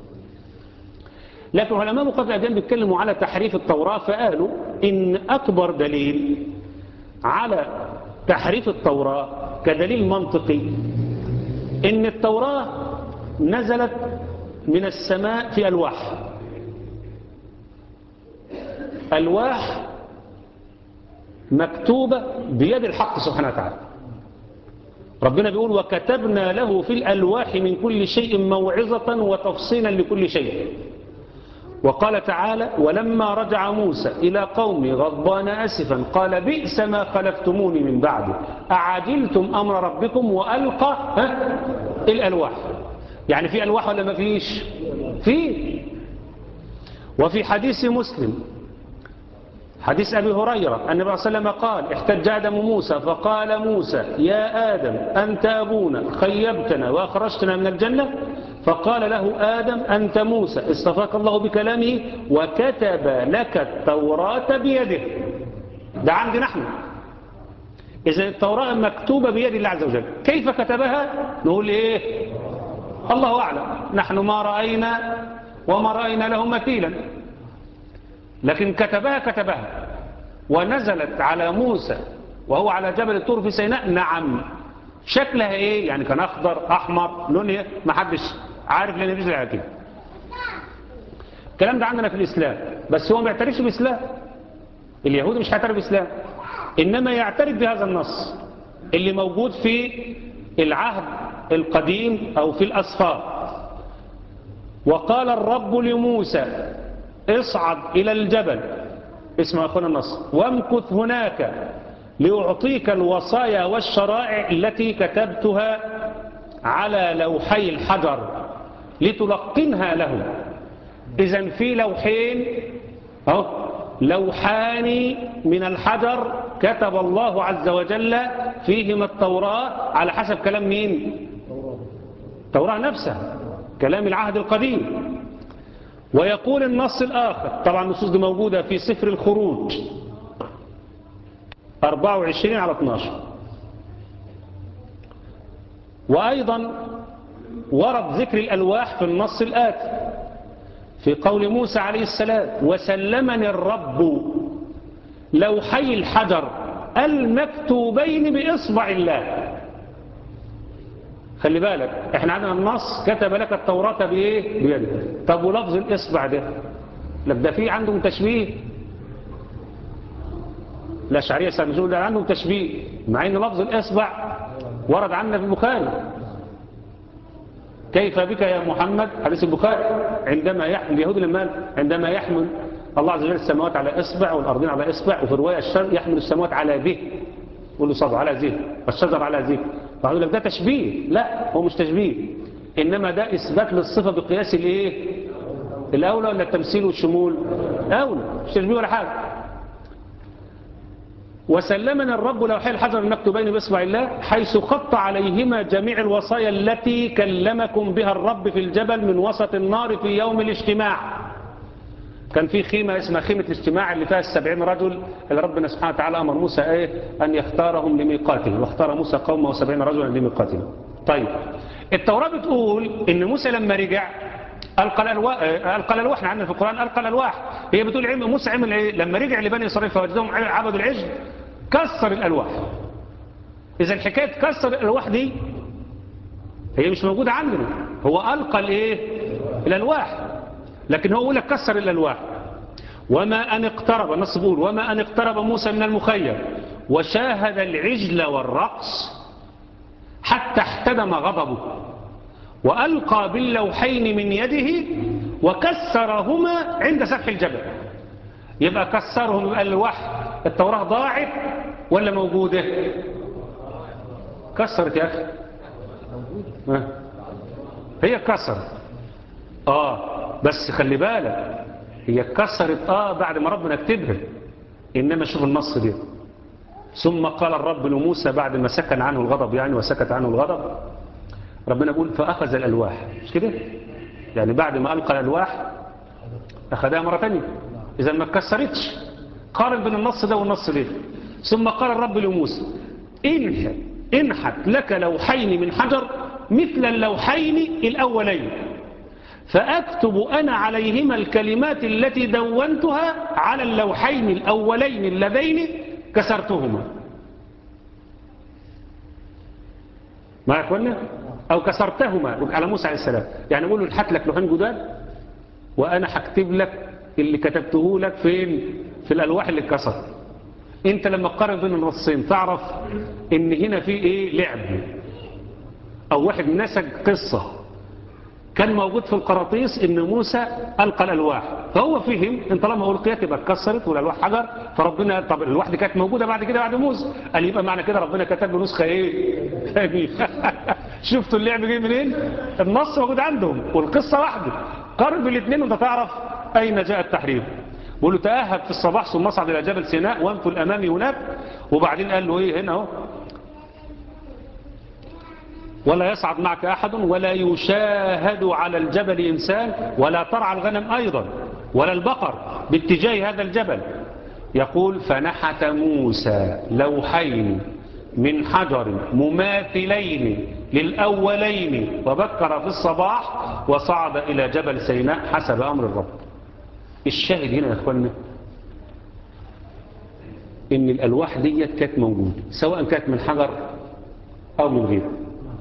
لكن علماء مقاطع الأديان بيتكلموا على تحريف التوراة فقالوا إن أكبر دليل على تحريف التوراة كدليل منطقي إن التوراة نزلت من السماء في ألواح ألواح مكتوبة بيد الحق سبحانه وتعالى ربنا بيقول وكتبنا له في الألواح من كل شيء موعظة وتفصيلا لكل شيء وقال تعالى ولما رجع موسى إلى قومه غضبان أسفا قال بئس ما خلفتموني من بعده أعجلتم أمر ربكم وألقى الألواح يعني في ألواح ولا ما فيش في وفي حديث مسلم حديث أبي هريرة النبي صلى الله عليه وسلم قال احتج آدم موسى فقال موسى يا آدم أنت أبونا خيبتنا وأخرجتنا من الجنة فقال له آدم أنت موسى اصطفاك الله بكلامه وكتب لك التوراة بيده ده عندنا نحن إذا التوراة مكتوبة بيد الله عز وجل كيف كتبها نقول إيه الله أعلم نحن ما رأينا وما رأينا له مثيلا لكن كتبها كتبها ونزلت على موسى وهو على جبل الطور في سيناء نعم شكلها ايه يعني كان اخضر احمر لونها ما حدش عارف لان مفيش على كده الكلام ده عندنا في الاسلام بس هو ما بيعترفش بالاسلام اليهود مش هيعترف بالاسلام انما يعترف بهذا النص اللي موجود في العهد القديم او في الاسفار وقال الرب لموسى اصعد إلى الجبل اسمع أخونا النص وامكث هناك لأعطيك الوصايا والشرائع التي كتبتها على لوحي الحجر لتلقنها له إذا في لوحين أهو لوحان من الحجر كتب الله عز وجل فيهما التوراة على حسب كلام مين التوراة نفسها كلام العهد القديم ويقول النص الآخر طبعا النصوص دي موجودة في سفر الخروج 24 على 12 وأيضا ورد ذكر الألواح في النص الآتي في قول موسى عليه السلام وسلمني الرب لوحي الحجر المكتوبين بإصبع الله خلي بالك احنا عندنا النص كتب لك التوراة بايه بيده طب ولفظ الاصبع ده لك ده في عندهم تشبيه الاشعريه سامسون ده عندهم تشبيه مع ان لفظ الاصبع ورد عنا في البخاري كيف بك يا محمد حديث البخاري عندما يحمل اليهود لما عندما يحمل الله عز وجل السماوات على اصبع والارضين على اصبع وفي روايه الشر يحمل السماوات على ذه يقول له صبر على ذه والشجر على ذه فقالوا لك ده تشبيه لا هو مش تشبيه إنما ده إثبات للصفة بقياس الإيه الأولى ولا التمثيل والشمول أولى مش تشبيه ولا حاجة وسلمنا الرب لوحي الحجر المكتوبين بإصبع الله حيث خط عليهما جميع الوصايا التي كلمكم بها الرب في الجبل من وسط النار في يوم الاجتماع كان في خيمة اسمها خيمة الاجتماع اللي فيها السبعين رجل اللي ربنا سبحانه وتعالى أمر موسى إيه أن يختارهم لميقاته واختار موسى قومه وسبعين رجلا لميقاته طيب التوراة بتقول إن موسى لما رجع ألقى الألواح ألقى الألواح احنا عندنا في القرآن ألقى الألواح هي بتقول عم موسى عمل إيه لما رجع لبني إسرائيل فوجدهم عبدوا العجل كسر الألواح إذا الحكاية كسر الألواح دي هي مش موجودة عندنا هو ألقى الإيه الألواح لكن هو يقول لك كسر الألواح وما أن اقترب النص بيقول وما أن اقترب موسى من المخيم وشاهد العجل والرقص حتى احتدم غضبه وألقى باللوحين من يده وكسرهما عند سفح الجبل يبقى كسرهم يبقى الوحي التوراة ضاعت ولا موجودة كسرت يا أخي ها؟ هي كسرت آه بس خلي بالك هي كسرت آه بعد ما ربنا كتبها إنما شوف النص دي ثم قال الرب لموسى بعد ما سكن عنه الغضب يعني وسكت عنه الغضب ربنا يقول فأخذ الألواح مش كده يعني بعد ما ألقى الألواح أخذها مرة ثانية إذا ما اتكسرتش قارن بين النص ده والنص ده ثم قال الرب لموسى انحت انحت لك لوحين من حجر مثل اللوحين الأولين فأكتب أنا عليهما الكلمات التي دونتها على اللوحين الأولين اللذين كسرتهما ما يا أخوانا أو كسرتهما على موسى عليه السلام يعني يقول له الحت لك لوحين جداد وأنا هكتب لك اللي كتبته لك فين في الألواح اللي اتكسر انت لما تقارن بين النصين تعرف ان هنا في ايه لعب او واحد نسج قصة كان موجود في القراطيس ان موسى ألقى الألواح فهو فهم ان طالما ألقيت يبقى اتكسرت والألواح حجر فربنا طب الألواح دي كانت موجودة بعد كده بعد موسى قال يبقى معنى كده ربنا كتب له نسخة ايه ثانية شفتوا اللعب جاي منين النص موجود عندهم والقصة واحدة قارن بالاثنين وانت تعرف أين جاء التحريم بقول له تأهب في الصباح ثم اصعد إلى جبل سيناء وانفل أمامي هناك وبعدين قال له إيه هنا اهو ولا يصعد معك أحد ولا يشاهد على الجبل إنسان ولا ترعى الغنم أيضا ولا البقر باتجاه هذا الجبل يقول فنحت موسى لوحين من حجر مماثلين للأولين وبكر في الصباح وصعد إلى جبل سيناء حسب أمر الرب الشاهد هنا يا أخوانا إن الألواح ديت كانت موجودة سواء كانت من حجر أو من غيره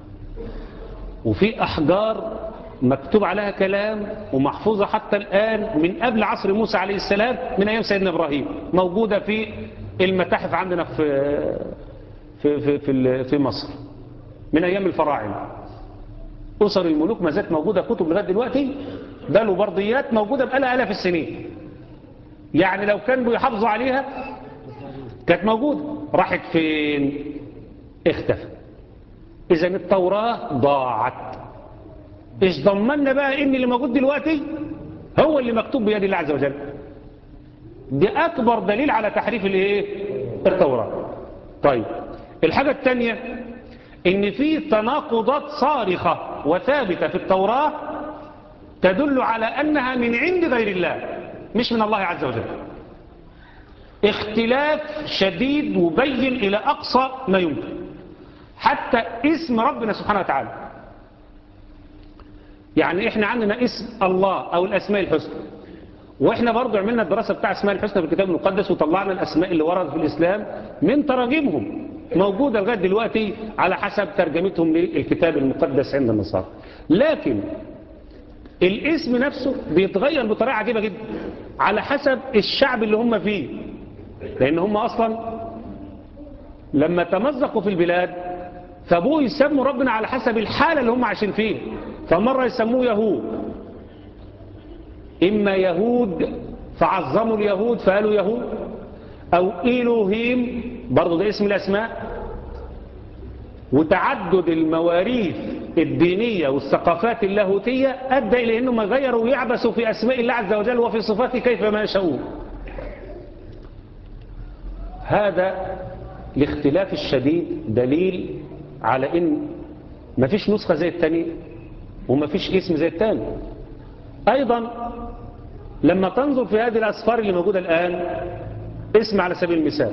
وفي أحجار مكتوب عليها كلام ومحفوظة حتى الآن من قبل عصر موسى عليه السلام من أيام سيدنا إبراهيم موجودة في المتاحف عندنا في في في في, في مصر من أيام الفراعنة أسر الملوك ما زالت موجودة كتب لغاية دلوقتي بل وبرضيات موجودة بقالها آلاف السنين يعني لو كانوا بيحافظوا عليها كانت موجودة راحت فين اختفت إذا التوراة ضاعت إيش ضمننا بقى إن اللي موجود دلوقتي هو اللي مكتوب بيد الله عز وجل دي أكبر دليل على تحريف الإيه التوراة طيب الحاجة الثانية إن في تناقضات صارخة وثابتة في التوراة تدل على أنها من عند غير الله مش من الله عز وجل اختلاف شديد مبين إلى أقصى ما يمكن حتى اسم ربنا سبحانه وتعالى يعني احنا عندنا اسم الله او الاسماء الحسنى واحنا برضو عملنا الدراسة بتاع اسماء الحسنى في الكتاب المقدس وطلعنا الاسماء اللي وردت في الاسلام من تراجمهم موجودة لغاية دلوقتي على حسب ترجمتهم للكتاب المقدس عند النصارى لكن الاسم نفسه بيتغير بطريقة عجيبة جدا على حسب الشعب اللي هم فيه لان هم اصلا لما تمزقوا في البلاد فابوه يسموا ربنا على حسب الحالة اللي هم عايشين فيها فمرة يسموه يهود إما يهود فعظموا اليهود فقالوا يهود أو إلهيم برضو ده اسم الأسماء وتعدد المواريث الدينية والثقافات اللاهوتية أدى إلى أنهم غيروا ويعبسوا في أسماء الله عز وجل وفي صفاته كيفما يشاءون هذا الاختلاف الشديد دليل على ان مفيش نسخة زي التانية ومفيش اسم زي التاني ايضا لما تنظر في هذه الاسفار اللي موجودة الان اسم على سبيل المثال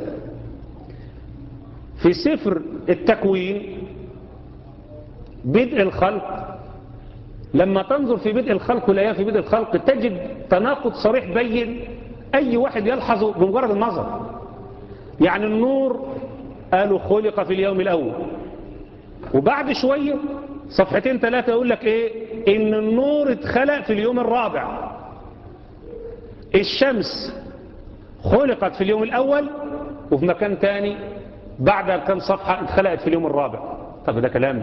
في سفر التكوين بدء الخلق لما تنظر في بدء الخلق والآيات في بدء الخلق تجد تناقض صريح بين أي واحد يلحظه بمجرد النظر يعني النور قالوا خلق في اليوم الأول وبعد شوية صفحتين ثلاثة يقول لك إيه إن النور اتخلق في اليوم الرابع الشمس خلقت في اليوم الأول وفي مكان تاني بعد كم صفحة اتخلقت في اليوم الرابع طب ده كلام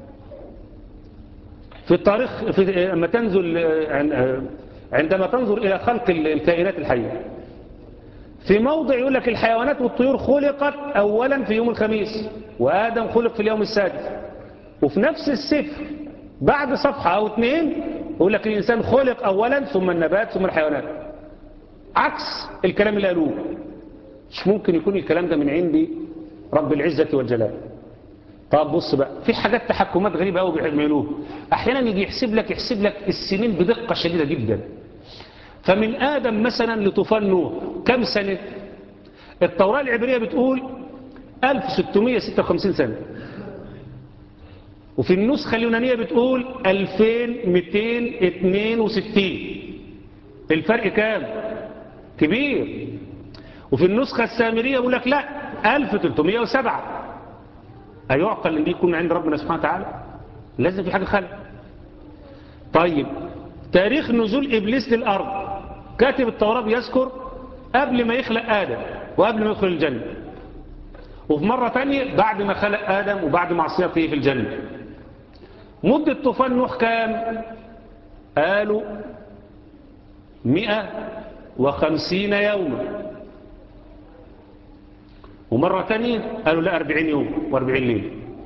في التاريخ في لما تنزل عندما تنظر إلى خلق الكائنات الحية في موضع يقول لك الحيوانات والطيور خلقت أولا في يوم الخميس وآدم خلق في اليوم السادس وفي نفس السفر بعد صفحة أو اثنين يقول لك الإنسان خلق أولا ثم النبات ثم الحيوانات عكس الكلام اللي قالوه مش ممكن يكون الكلام ده من عندي رب العزة والجلال طب بص بقى في حاجات تحكمات غريبة قوي بيعملوها احيانا يجي يحسب لك يحسب لك السنين بدقة شديدة جدا فمن آدم مثلا لطوفان نوح كم سنة التوراة العبرية بتقول 1656 سنة وفي النسخة اليونانية بتقول 2262 الفرق كام كبير وفي النسخة السامرية يقول لك لا 1307 أيعقل ان دي يكون عند ربنا سبحانه وتعالى لازم في حاجة خلق طيب تاريخ نزول إبليس للأرض كاتب التوراة بيذكر قبل ما يخلق آدم وقبل ما يدخل الجنة وفي مرة تانية بعد ما خلق آدم وبعد معصيته في الجنة مدة طوفان نوح كام قالوا مئة وخمسين يوما ومرة تانية قالوا لا أربعين يوم وأربعين ليلة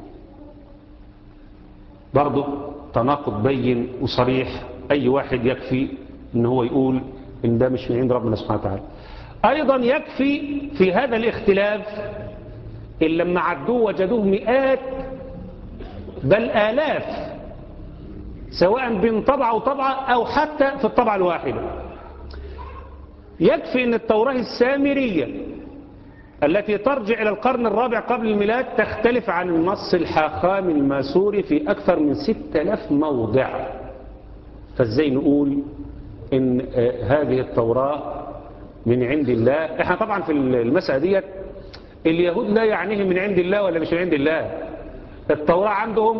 برضو تناقض بين وصريح أي واحد يكفي ان هو يقول ان ده مش من عند ربنا سبحانه وتعالى ايضا يكفي في هذا الاختلاف ان لما عدوه وجدوه مئات بل الاف سواء بين طبعة وطبعة او حتى في الطبعة الواحدة يكفي ان التوراة السامرية التي ترجع إلى القرن الرابع قبل الميلاد تختلف عن النص الحاخام الماسوري في أكثر من ستة ألاف موضع فازاي نقول ان هذه التوراة من عند الله احنا طبعا في المسألة ديت اليهود لا يعنيهم من عند الله ولا مش من عند الله التوراة عندهم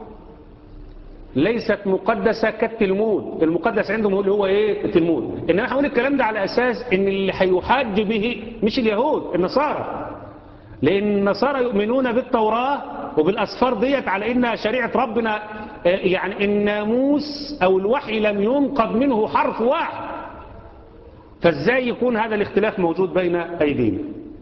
ليست مقدسة كالتلمود المقدس عندهم هو اللي هو ايه التلمود انما هقول الكلام ده على اساس ان اللي هيحاج به مش اليهود النصارى لان النصارى يؤمنون بالتوراة وبالاسفار ديت على انها شريعة ربنا يعني الناموس او الوحي لم ينقض منه حرف واحد فازاي يكون هذا الاختلاف موجود بين ايدينا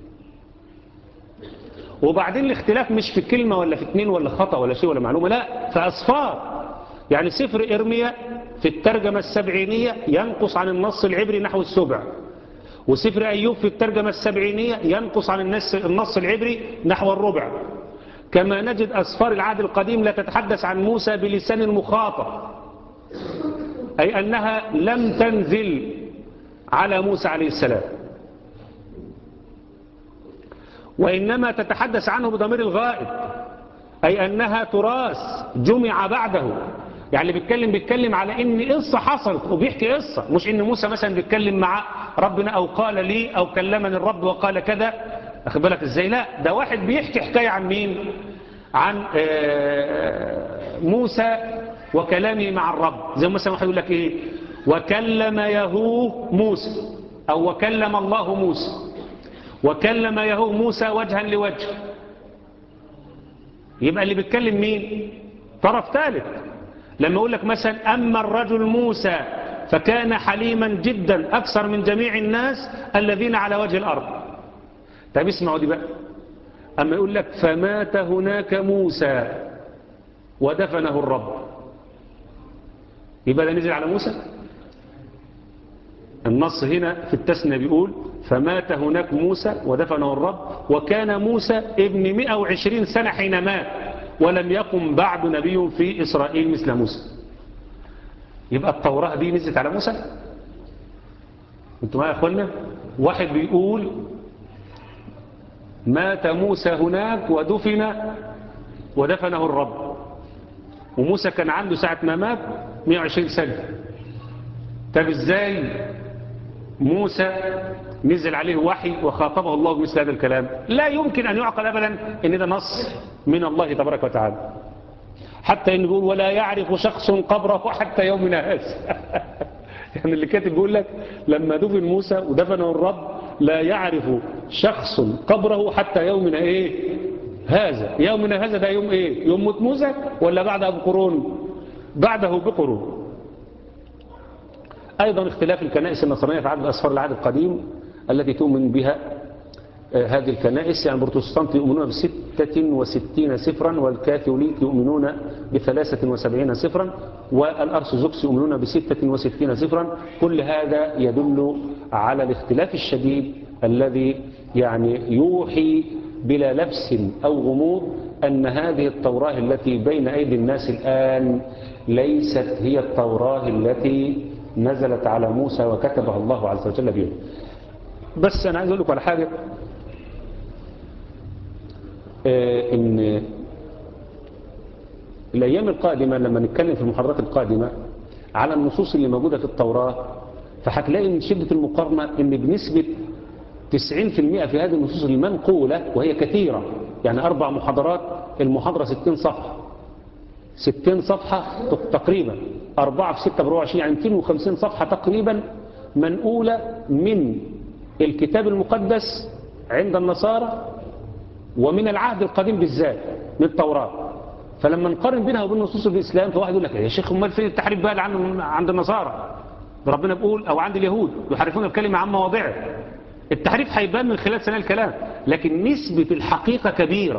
وبعدين الاختلاف مش في كلمة ولا في اتنين ولا خطأ ولا شيء ولا معلومة لا في أصفار يعني سفر إرميا في الترجمة السبعينية ينقص عن النص العبري نحو السبع وسفر أيوب في الترجمة السبعينية ينقص عن النص, النص العبري نحو الربع كما نجد أسفار العهد القديم لا تتحدث عن موسى بلسان المخاطب أي أنها لم تنزل على موسى عليه السلام وإنما تتحدث عنه بضمير الغائب أي أنها تراث جمع بعده يعني اللي بيتكلم بيتكلم على ان قصة حصلت وبيحكي قصة مش ان موسى مثلا بيتكلم مع ربنا او قال لي او كلمني الرب وقال كذا اخد بالك ازاي لا ده واحد بيحكي حكاية عن مين عن موسى وكلامه مع الرب زي مثلا واحد يقول لك ايه وكلم يهوه موسى او وكلم الله موسى وكلم يهوه موسى وجها لوجه يبقى اللي بيتكلم مين طرف ثالث لما يقول لك مثلا أما الرجل موسى فكان حليما جدا أكثر من جميع الناس الذين على وجه الأرض طيب اسمعوا دي بقى أما يقول لك فمات هناك موسى ودفنه الرب يبقى ده نزل على موسى النص هنا في التسنى بيقول فمات هناك موسى ودفنه الرب وكان موسى ابن 120 سنة حين مات ولم يقم بعد نبي في إسرائيل مثل موسى يبقى التوراة دي نزلت على موسى انتوا معايا يا اخوانا واحد بيقول مات موسى هناك ودفن ودفنه الرب وموسى كان عنده ساعة ما مات 120 سنة طب ازاي موسى نزل عليه وحي وخاطبه الله بمثل هذا الكلام لا يمكن أن يعقل أبدا أن ده نص من الله تبارك وتعالى حتى إنه بيقول ولا يعرف شخص قبره حتى يومنا هذا يعني اللي كاتب بيقول لك لما دفن موسى ودفنه الرب لا يعرف شخص قبره حتى يومنا ايه هذا يومنا هذا ده يوم ايه يوم موت موسى ولا بعده بقرون بعده بقرون أيضا اختلاف الكنائس النصرانية في عدد الأسفار العهد القديم التي تؤمن بها هذه الكنائس يعني البروتستانت يؤمنون بستة وستين سفرا والكاثوليك يؤمنون بثلاثة وسبعين سفرا والأرثوذكس يؤمنون بستة وستين سفرا كل هذا يدل على الاختلاف الشديد الذي يعني يوحي بلا لبس أو غموض أن هذه التوراة التي بين أيدي الناس الآن ليست هي التوراة التي نزلت على موسى وكتبها الله عز وجل بيده بس أنا عايز أقول لكم على حاجة آه إن الأيام القادمة لما نتكلم في المحاضرات القادمة على النصوص اللي موجودة في التوراة فهتلاقي من شدة المقارنة إن بنسبة 90% في هذه النصوص المنقولة وهي كثيرة يعني أربع محاضرات المحاضرة 60 صفحة 60 صفحة تقريبا أربعة في ستة بربع وعشرين يعني 250 صفحة تقريبا منقولة من الكتاب المقدس عند النصارى ومن العهد القديم بالذات من التوراة فلما نقارن بينها وبين نصوص الإسلام فواحد يقول لك يا شيخ امال فين التحريف بقى عند عند النصارى ده ربنا بيقول أو عند اليهود يحرفون الكلمة عن مواضعه التحريف هيبان من خلال سنة الكلام لكن نسبة الحقيقة كبيرة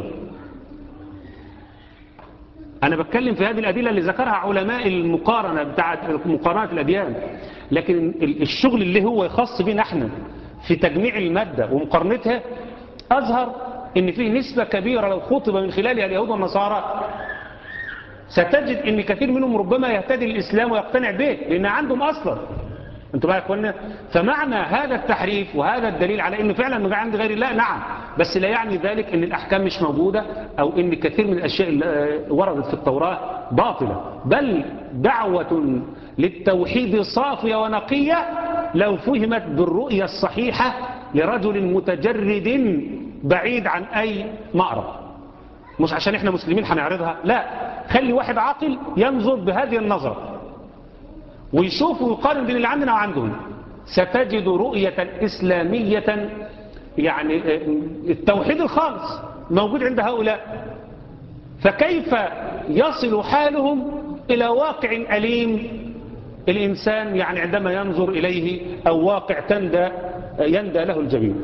أنا بتكلم في هذه الأدلة اللي ذكرها علماء المقارنة بتاعت مقارنة الأديان لكن الشغل اللي هو خاص بينا احنا في تجميع المادة ومقارنتها أظهر إن فيه نسبة كبيرة لو خطب من خلالها اليهود والنصارى ستجد إن كثير منهم ربما يهتدي الإسلام ويقتنع به لأن عندهم أصلا انتوا بقى يا اخوانا فمعنى هذا التحريف وهذا الدليل على انه فعلا من عند غير الله نعم بس لا يعني ذلك ان الاحكام مش موجوده او ان كثير من الاشياء اللي وردت في التوراه باطله بل دعوه للتوحيد صافيه ونقيه لو فهمت بالرؤيه الصحيحه لرجل متجرد بعيد عن اي مأرب مش عشان احنا مسلمين هنعرضها لا خلي واحد عاقل ينظر بهذه النظره ويشوف ويقارن بين اللي عندنا وعندهم ستجد رؤية إسلامية يعني التوحيد الخالص موجود عند هؤلاء فكيف يصل حالهم إلى واقع أليم الإنسان يعني عندما ينظر إليه أو واقع تندى يندى له الجبين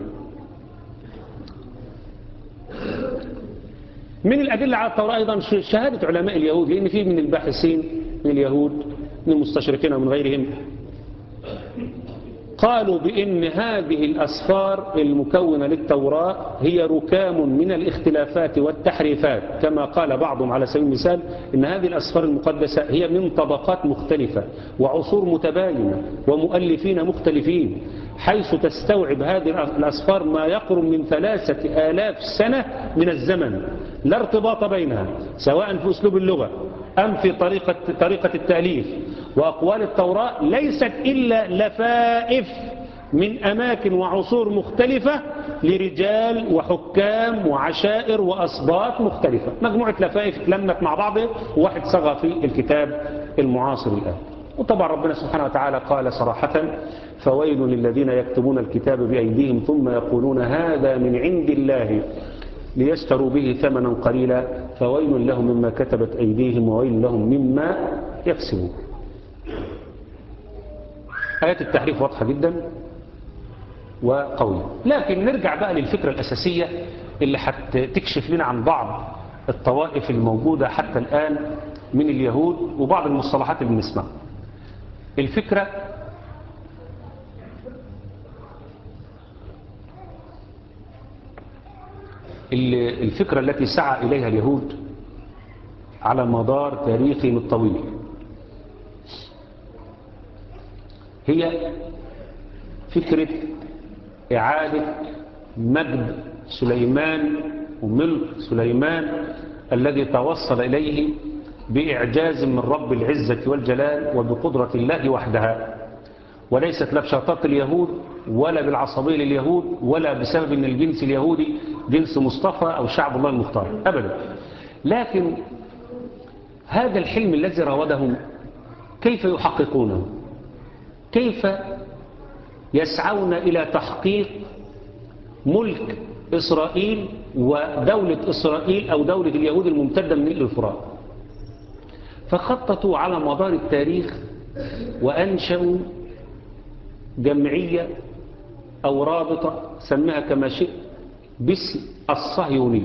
من الأدلة على التوراة أيضا شهادة علماء اليهود لأن في من الباحثين من اليهود من المستشرقين ومن غيرهم قالوا بأن هذه الأسفار المكونة للتوراة هي ركام من الاختلافات والتحريفات كما قال بعضهم على سبيل المثال أن هذه الأسفار المقدسة هي من طبقات مختلفة وعصور متباينة ومؤلفين مختلفين حيث تستوعب هذه الأسفار ما يقرب من ثلاثة آلاف سنة من الزمن لا ارتباط بينها سواء في أسلوب اللغة أم في طريقة, طريقة التأليف وأقوال التوراة ليست إلا لفائف من أماكن وعصور مختلفة لرجال وحكام وعشائر وأسباط مختلفة مجموعة لفائف لمت مع بعض وواحد صغى في الكتاب المعاصر الآن وطبعا ربنا سبحانه وتعالى قال صراحة فويل للذين يكتبون الكتاب بأيديهم ثم يقولون هذا من عند الله ليشتروا به ثمنا قليلا فويل لهم مما كتبت أيديهم وويل لهم مما يكسبون آيات التحريف واضحة جدا وقوية لكن نرجع بقى للفكرة الأساسية اللي هتكشف لنا عن بعض الطوائف الموجودة حتى الآن من اليهود وبعض المصطلحات اللي بنسمعها الفكرة الفكرة التي سعى إليها اليهود على مدار تاريخهم الطويل هي فكرة إعادة مجد سليمان وملك سليمان الذي توصل إليه بإعجاز من رب العزة والجلال وبقدرة الله وحدها وليست لا بشرطات اليهود ولا بالعصبية لليهود ولا بسبب أن الجنس اليهودي جنس مصطفى أو شعب الله المختار أبدا لكن هذا الحلم الذي راودهم كيف يحققونه كيف يسعون إلى تحقيق ملك إسرائيل ودولة إسرائيل أو دولة اليهود الممتدة من نيل الفرات فخططوا على مدار التاريخ وأنشأوا جمعية أو رابطة سميها كما شئت باسم الصهيونية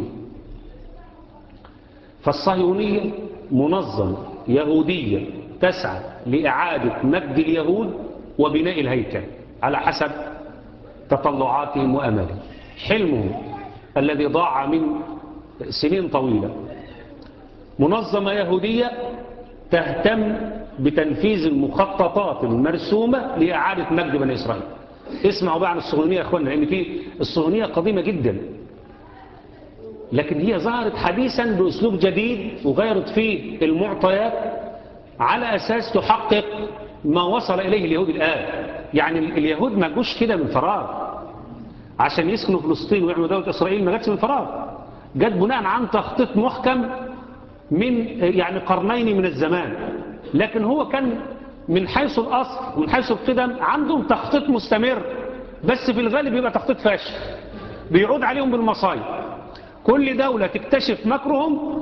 فالصهيونية منظمة يهودية تسعى لإعادة مجد اليهود وبناء الهيكل على حسب تطلعاتهم وأمالهم حلمهم الذي ضاع من سنين طويلة منظمة يهودية تهتم بتنفيذ المخططات المرسومة لإعادة مجد بني إسرائيل اسمعوا بقى عن الصهيونية يا أخوانا لأن في الصهيونية قديمة جدا لكن هي ظهرت حديثا بأسلوب جديد وغيرت فيه المعطيات على أساس تحقق ما وصل إليه اليهود الآن يعني اليهود ما جوش كده من فراغ عشان يسكنوا فلسطين ويعملوا دولة إسرائيل ما جاتش من فراغ جت بناء عن تخطيط محكم من يعني قرنين من الزمان لكن هو كان من حيث الأصل ومن حيث القدم عندهم تخطيط مستمر بس في الغالب يبقى تخطيط فاشل بيعود عليهم بالمصايب كل دولة تكتشف مكرهم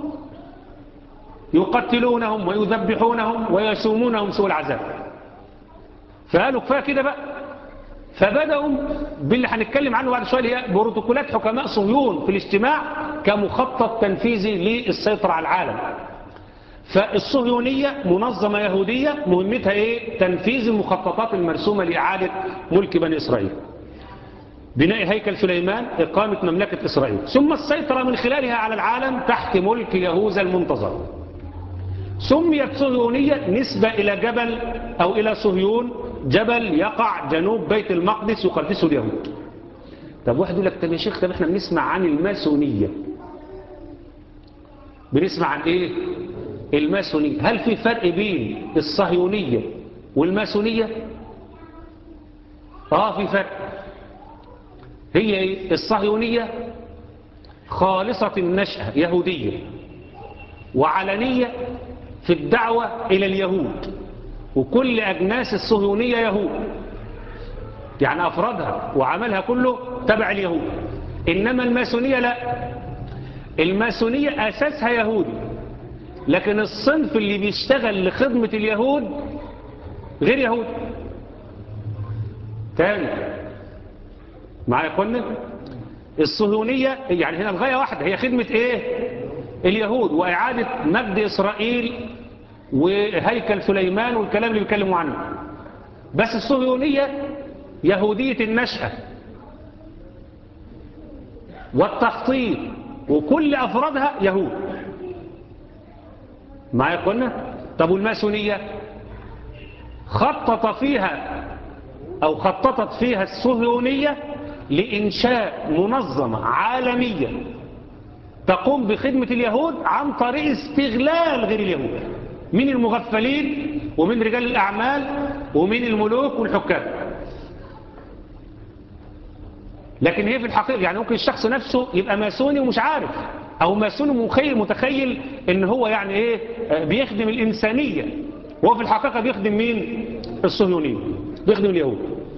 يقتلونهم ويذبحونهم ويسومونهم سوء العذاب فقالوا كفايه كده بقى فبدأوا باللي هنتكلم عنه بعد شوية هي بروتوكولات حكماء صهيون في الاجتماع كمخطط تنفيذي للسيطرة على العالم فالصهيونية منظمة يهودية مهمتها ايه تنفيذ المخططات المرسومة لإعادة ملك بني إسرائيل بناء هيكل سليمان إقامة مملكة إسرائيل ثم السيطرة من خلالها على العالم تحت ملك يهوذا المنتظر سميت صهيونية نسبة إلى جبل أو إلى صهيون جبل يقع جنوب بيت المقدس يقدسه اليهود طب واحد يقول لك طب يا شيخ طب احنا بنسمع عن الماسونية بنسمع عن ايه الماسونية هل في فرق بين الصهيونية والماسونية اه في فرق هي ايه الصهيونية خالصة النشأة يهودية وعلنية في الدعوة إلى اليهود وكل أجناس الصهيونية يهود يعني أفرادها وعملها كله تبع اليهود إنما الماسونية لا الماسونية أساسها يهودي لكن الصنف اللي بيشتغل لخدمة اليهود غير يهود تاني معايا قلنا الصهيونية يعني هنا الغاية واحدة هي خدمة ايه اليهود وإعادة مجد إسرائيل وهيكل سليمان والكلام اللي بيتكلموا عنه بس الصهيونية يهودية النشأة والتخطيط وكل أفرادها يهود معايا قلنا طب والماسونية خطط فيها أو خططت فيها الصهيونية لإنشاء منظمة عالمية تقوم بخدمة اليهود عن طريق استغلال غير اليهود من المغفلين ومن رجال الأعمال ومن الملوك والحكام لكن هي في الحقيقة يعني ممكن الشخص نفسه يبقى ماسوني ومش عارف أو ماسوني مخيل متخيل إن هو يعني إيه بيخدم الإنسانية وهو في الحقيقة بيخدم مين الصهيونيين بيخدم اليهود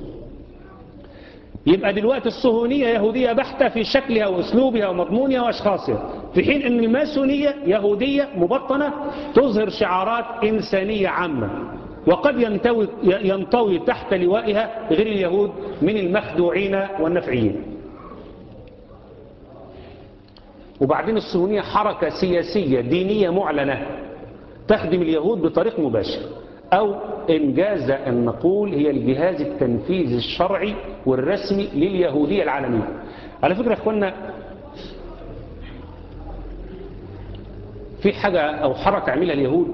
يبقى دلوقتي الصهيونية يهودية بحتة في شكلها وأسلوبها ومضمونها وأشخاصها في حين أن الماسونية يهودية مبطنة تظهر شعارات إنسانية عامة وقد ينتوي, ينطوي تحت لوائها غير اليهود من المخدوعين والنفعيين وبعدين الصهيونية حركة سياسية دينية معلنة تخدم اليهود بطريق مباشر أو إنجاز أن نقول هي الجهاز التنفيذي الشرعي والرسمي لليهودية العالمية على فكرة يا أخوانا في حاجة أو حركة عملها اليهود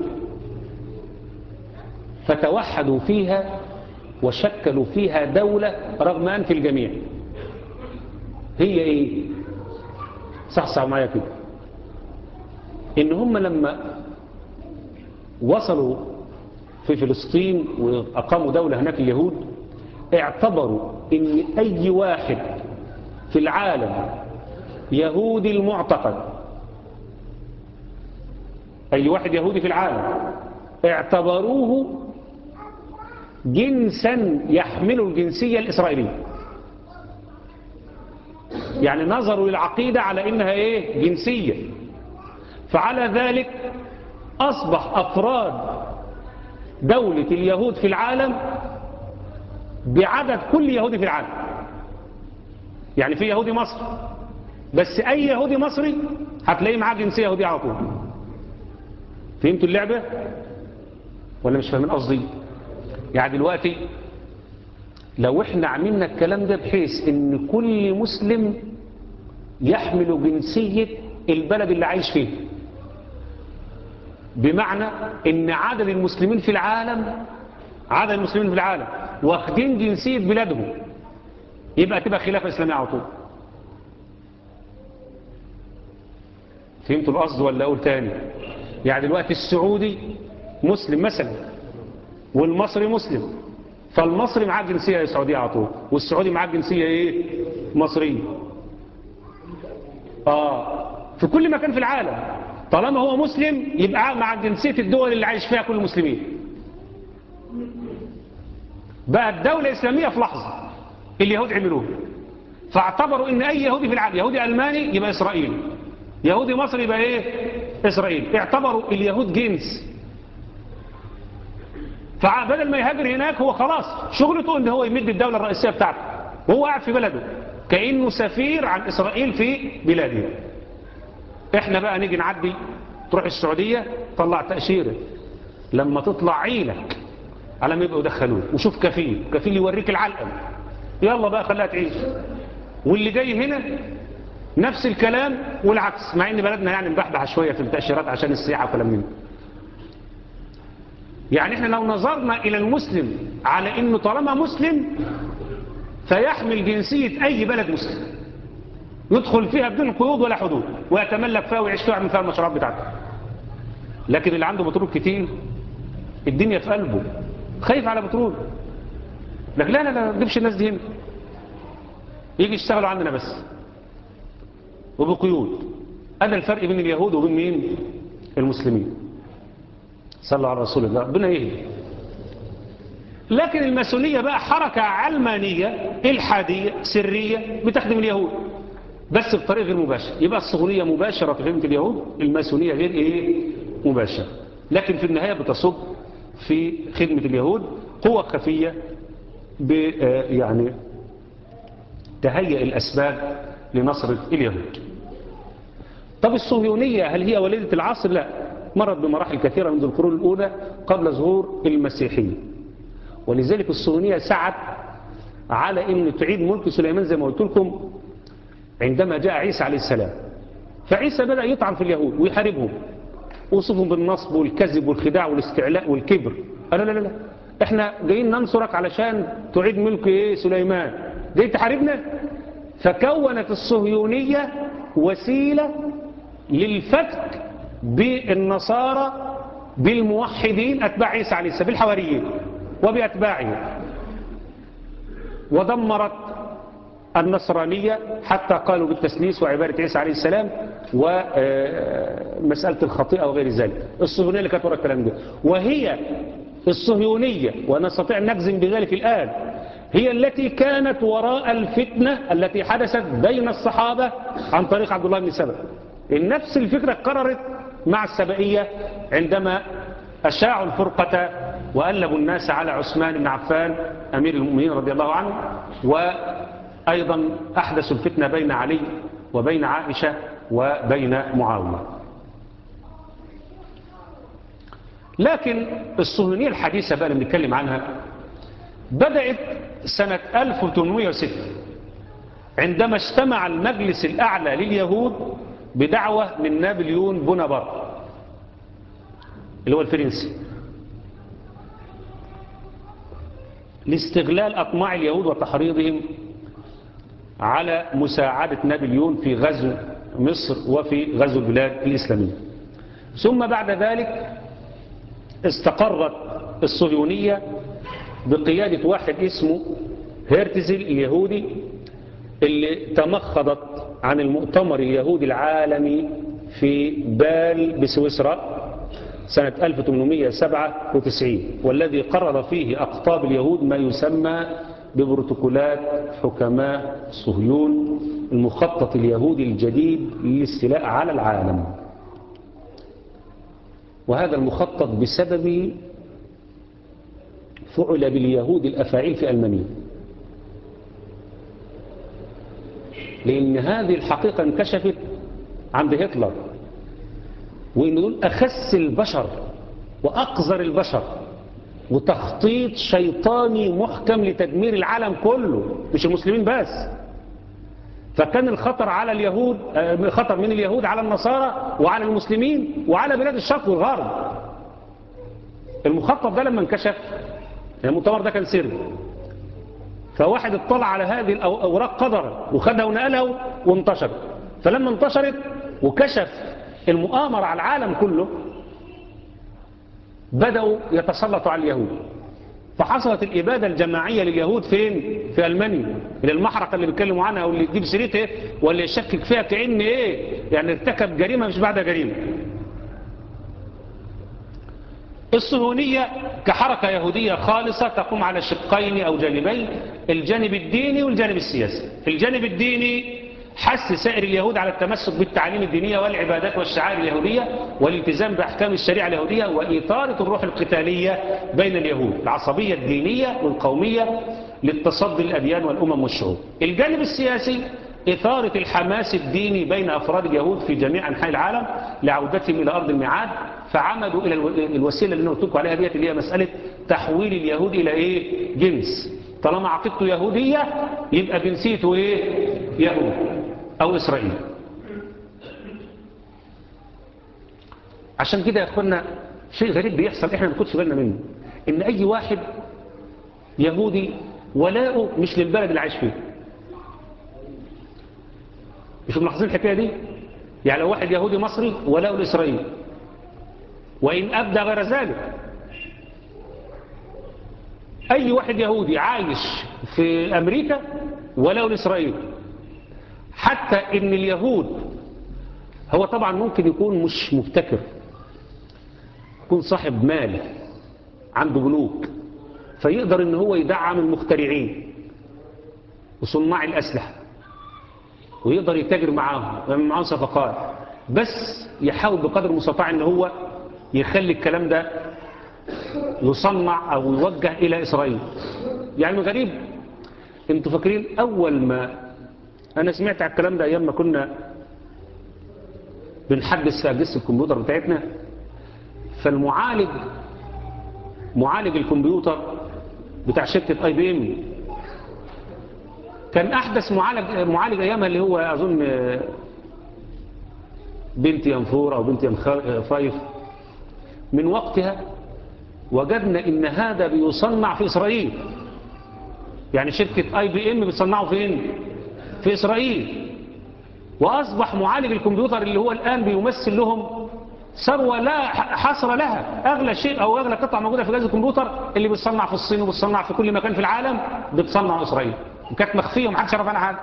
فتوحدوا فيها وشكلوا فيها دولة رغم أنف الجميع هي إيه صحصح معايا كده إن هم لما وصلوا في فلسطين وأقاموا دولة هناك اليهود اعتبروا إن أي واحد في العالم يهودي المعتقد أي واحد يهودي في العالم اعتبروه جنسا يحمل الجنسية الإسرائيلية يعني نظروا للعقيدة على إنها إيه جنسية فعلى ذلك أصبح أفراد دولة اليهود في العالم بعدد كل يهودي في العالم يعني في يهودي مصري بس أي يهودي مصري هتلاقيه معاه جنسية يهودية على طول فهمتوا اللعبة ولا مش فاهمين قصدي يعني دلوقتي لو احنا عملنا الكلام ده بحيث ان كل مسلم يحمل جنسية البلد اللي عايش فيه بمعنى ان عدد المسلمين في العالم عدد المسلمين في العالم واخدين جنسية بلادهم يبقى تبقى خلافة اسلامية على طول فهمتوا القصد ولا اقول تاني يعني دلوقتي السعودي مسلم مثلا والمصري مسلم فالمصري معاه جنسية سعودية على طول والسعودي معاه جنسية ايه مصرية اه في كل مكان في العالم طالما هو مسلم يبقى مع جنسية الدول اللي عايش فيها كل المسلمين بقى الدولة الإسلامية في لحظة اليهود عملوها فاعتبروا ان اي يهودي في العالم يهودي ألماني يبقى إسرائيلي يهودي مصري يبقى ايه إسرائيل اعتبروا اليهود جنس فبدل ما يهاجر هناك هو خلاص شغلته ان هو يمد الدولة الرئيسية بتاعته وهو قاعد في بلده كأنه سفير عن إسرائيل في بلاده احنا بقى نيجي نعدي تروح السعودية طلع تأشيرة لما تطلع عينك على ما يبقوا يدخلوه وشوف كفيل كفيل يوريك العلقم يلا بقى خليها تعيش واللي جاي هنا نفس الكلام والعكس مع ان بلدنا يعني مبحبح شوية في التأشيرات عشان السياحة وكلام من يعني احنا لو نظرنا الى المسلم على انه طالما مسلم فيحمل جنسية اي بلد مسلم يدخل فيها بدون قيود ولا حدود ويتملك فيها ويعيش فيها من فيها المشروعات بتاعته لكن اللي عنده بترول كتير الدنيا في قلبه خايف على بترول لكن لا لا لا ما تجيبش الناس دي هنا يجي يشتغلوا عندنا بس وبقيود هذا الفرق بين اليهود وبين مين المسلمين صلوا على رسول الله ربنا يهدي لكن الماسونية بقى حركة علمانية إلحادية سرية بتخدم اليهود بس بطريقة غير مباشرة يبقى الصهونية مباشرة في خدمة اليهود الماسونية غير إيه مباشرة لكن في النهاية بتصب في خدمة اليهود قوة خفية ب يعني تهيئ الأسباب لنصرة اليهود طب الصهيونية هل هي وليدة العصر لا مرت بمراحل كثيرة منذ القرون الأولى قبل ظهور المسيحية ولذلك الصهيونية سعت على أن تعيد ملك سليمان زي ما قلت لكم عندما جاء عيسى عليه السلام فعيسى بدأ يطعن في اليهود ويحاربهم وصفهم بالنصب والكذب والخداع والاستعلاء والكبر لا لا لا لا احنا جايين ننصرك علشان تعيد ملك ايه سليمان جاي تحاربنا فكونت الصهيونية وسيلة للفتك بالنصارى بالموحدين أتباع عيسى عليه السلام بالحواريين وبأتباعه ودمرت النصرانية حتى قالوا بالتسليس وعبارة عيسى عليه السلام ومسألة الخطيئة وغير ذلك الصهيونية اللي كانت وراء الكلام ده وهي الصهيونية ونستطيع أن نجزم بذلك الآن هي التي كانت وراء الفتنة التي حدثت بين الصحابة عن طريق عبد الله بن سبأ نفس الفكرة قررت مع السبائية عندما أشاعوا الفرقة وألبوا الناس على عثمان بن عفان أمير المؤمنين رضي الله عنه وأيضا أحدثوا الفتنة بين علي وبين عائشة وبين معاوية لكن الصهيونية الحديثة بقى اللي بنتكلم عنها بدأت سنة 1806 عندما اجتمع المجلس الأعلى لليهود بدعوة من نابليون بونابرت اللي هو الفرنسي لاستغلال أطماع اليهود وتحريضهم على مساعدة نابليون في غزو مصر وفي غزو البلاد الإسلامية ثم بعد ذلك استقرت الصهيونية بقيادة واحد اسمه هيرتزل اليهودي اللي تمخضت عن المؤتمر اليهودي العالمي في بال بسويسرا سنة 1897 والذي قرر فيه أقطاب اليهود ما يسمى ببروتوكولات حكماء صهيون المخطط اليهودي الجديد للاستيلاء على العالم وهذا المخطط بسبب فعل باليهود الأفاعيل في ألمانيا لأن هذه الحقيقة انكشفت عند هتلر وإن دول أخس البشر وأقذر البشر وتخطيط شيطاني محكم لتدمير العالم كله مش المسلمين بس فكان الخطر على اليهود خطر من اليهود على النصارى وعلى المسلمين وعلى بلاد الشرق والغرب المخطط ده لما انكشف المؤتمر ده كان سري فواحد اطلع على هذه الأوراق قدرا وخدها ونقلها وانتشرت فلما انتشرت وكشف المؤامرة على العالم كله بدأوا يتسلطوا على اليهود فحصلت الإبادة الجماعية لليهود فين؟ في ألمانيا اللي المحرقة اللي بيتكلموا عنها واللي يجيب سيرتها واللي يشكك فيها كأن إيه؟ يعني ارتكب جريمة مش بعد جريمة الصهيونية كحركة يهودية خالصة تقوم على شقين أو جانبين الجانب الديني والجانب السياسي الجانب الديني حث سائر اليهود على التمسك بالتعاليم الدينية والعبادات والشعائر اليهودية والالتزام بأحكام الشريعة اليهودية وإثارة الروح القتالية بين اليهود العصبية الدينية والقومية للتصدي الأديان والأمم والشعوب الجانب السياسي إثارة الحماس الديني بين أفراد اليهود في جميع أنحاء العالم لعودتهم إلى أرض الميعاد فعمدوا إلى الوسيلة اللي أنا قلت لكم عليها ديت اللي هي مسألة تحويل اليهود إلى إيه؟ جنس طالما عقيدته يهودية يبقى جنسيته إيه؟ يهود أو إسرائيل عشان كده يا أخوانا شيء غريب بيحصل إحنا ما ناخدش بالنا منه إن أي واحد يهودي ولاؤه مش للبلد اللي عايش فيه مش ملاحظين الحكاية دي يعني لو واحد يهودي مصري ولاؤه لإسرائيل وإن أبدى غير ذلك أي واحد يهودي عايش في أمريكا ولاؤه لإسرائيل حتى إن اليهود هو طبعا ممكن يكون مش مبتكر يكون صاحب مال عنده بنوك فيقدر ان هو يدعم المخترعين وصناع الأسلحة ويقدر يتاجر معاهم ويعمل معاهم صفقات بس يحاول بقدر المستطاع ان هو يخلي الكلام ده يصنع او يوجه الى اسرائيل يعني غريب انتوا فاكرين اول ما انا سمعت على الكلام ده ايام ما كنا بنحدث في اجهزه الكمبيوتر بتاعتنا فالمعالج معالج الكمبيوتر بتاع شركه اي بي ام كان احدث معالج معالج ايامها اللي هو اظن بنتيام 4 او بنتيام 5 من وقتها وجدنا ان هذا بيصنع في اسرائيل يعني شركة اي بي ام بتصنعه فين في اسرائيل واصبح معالج الكمبيوتر اللي هو الان بيمثل لهم ثروة لا حصر لها اغلى شيء او اغلى قطعة موجودة في جهاز الكمبيوتر اللي بتصنع في الصين وبتصنع في كل مكان في العالم بتصنع اسرائيل وكانت مخفية ومحدش يعرف عنها حاجة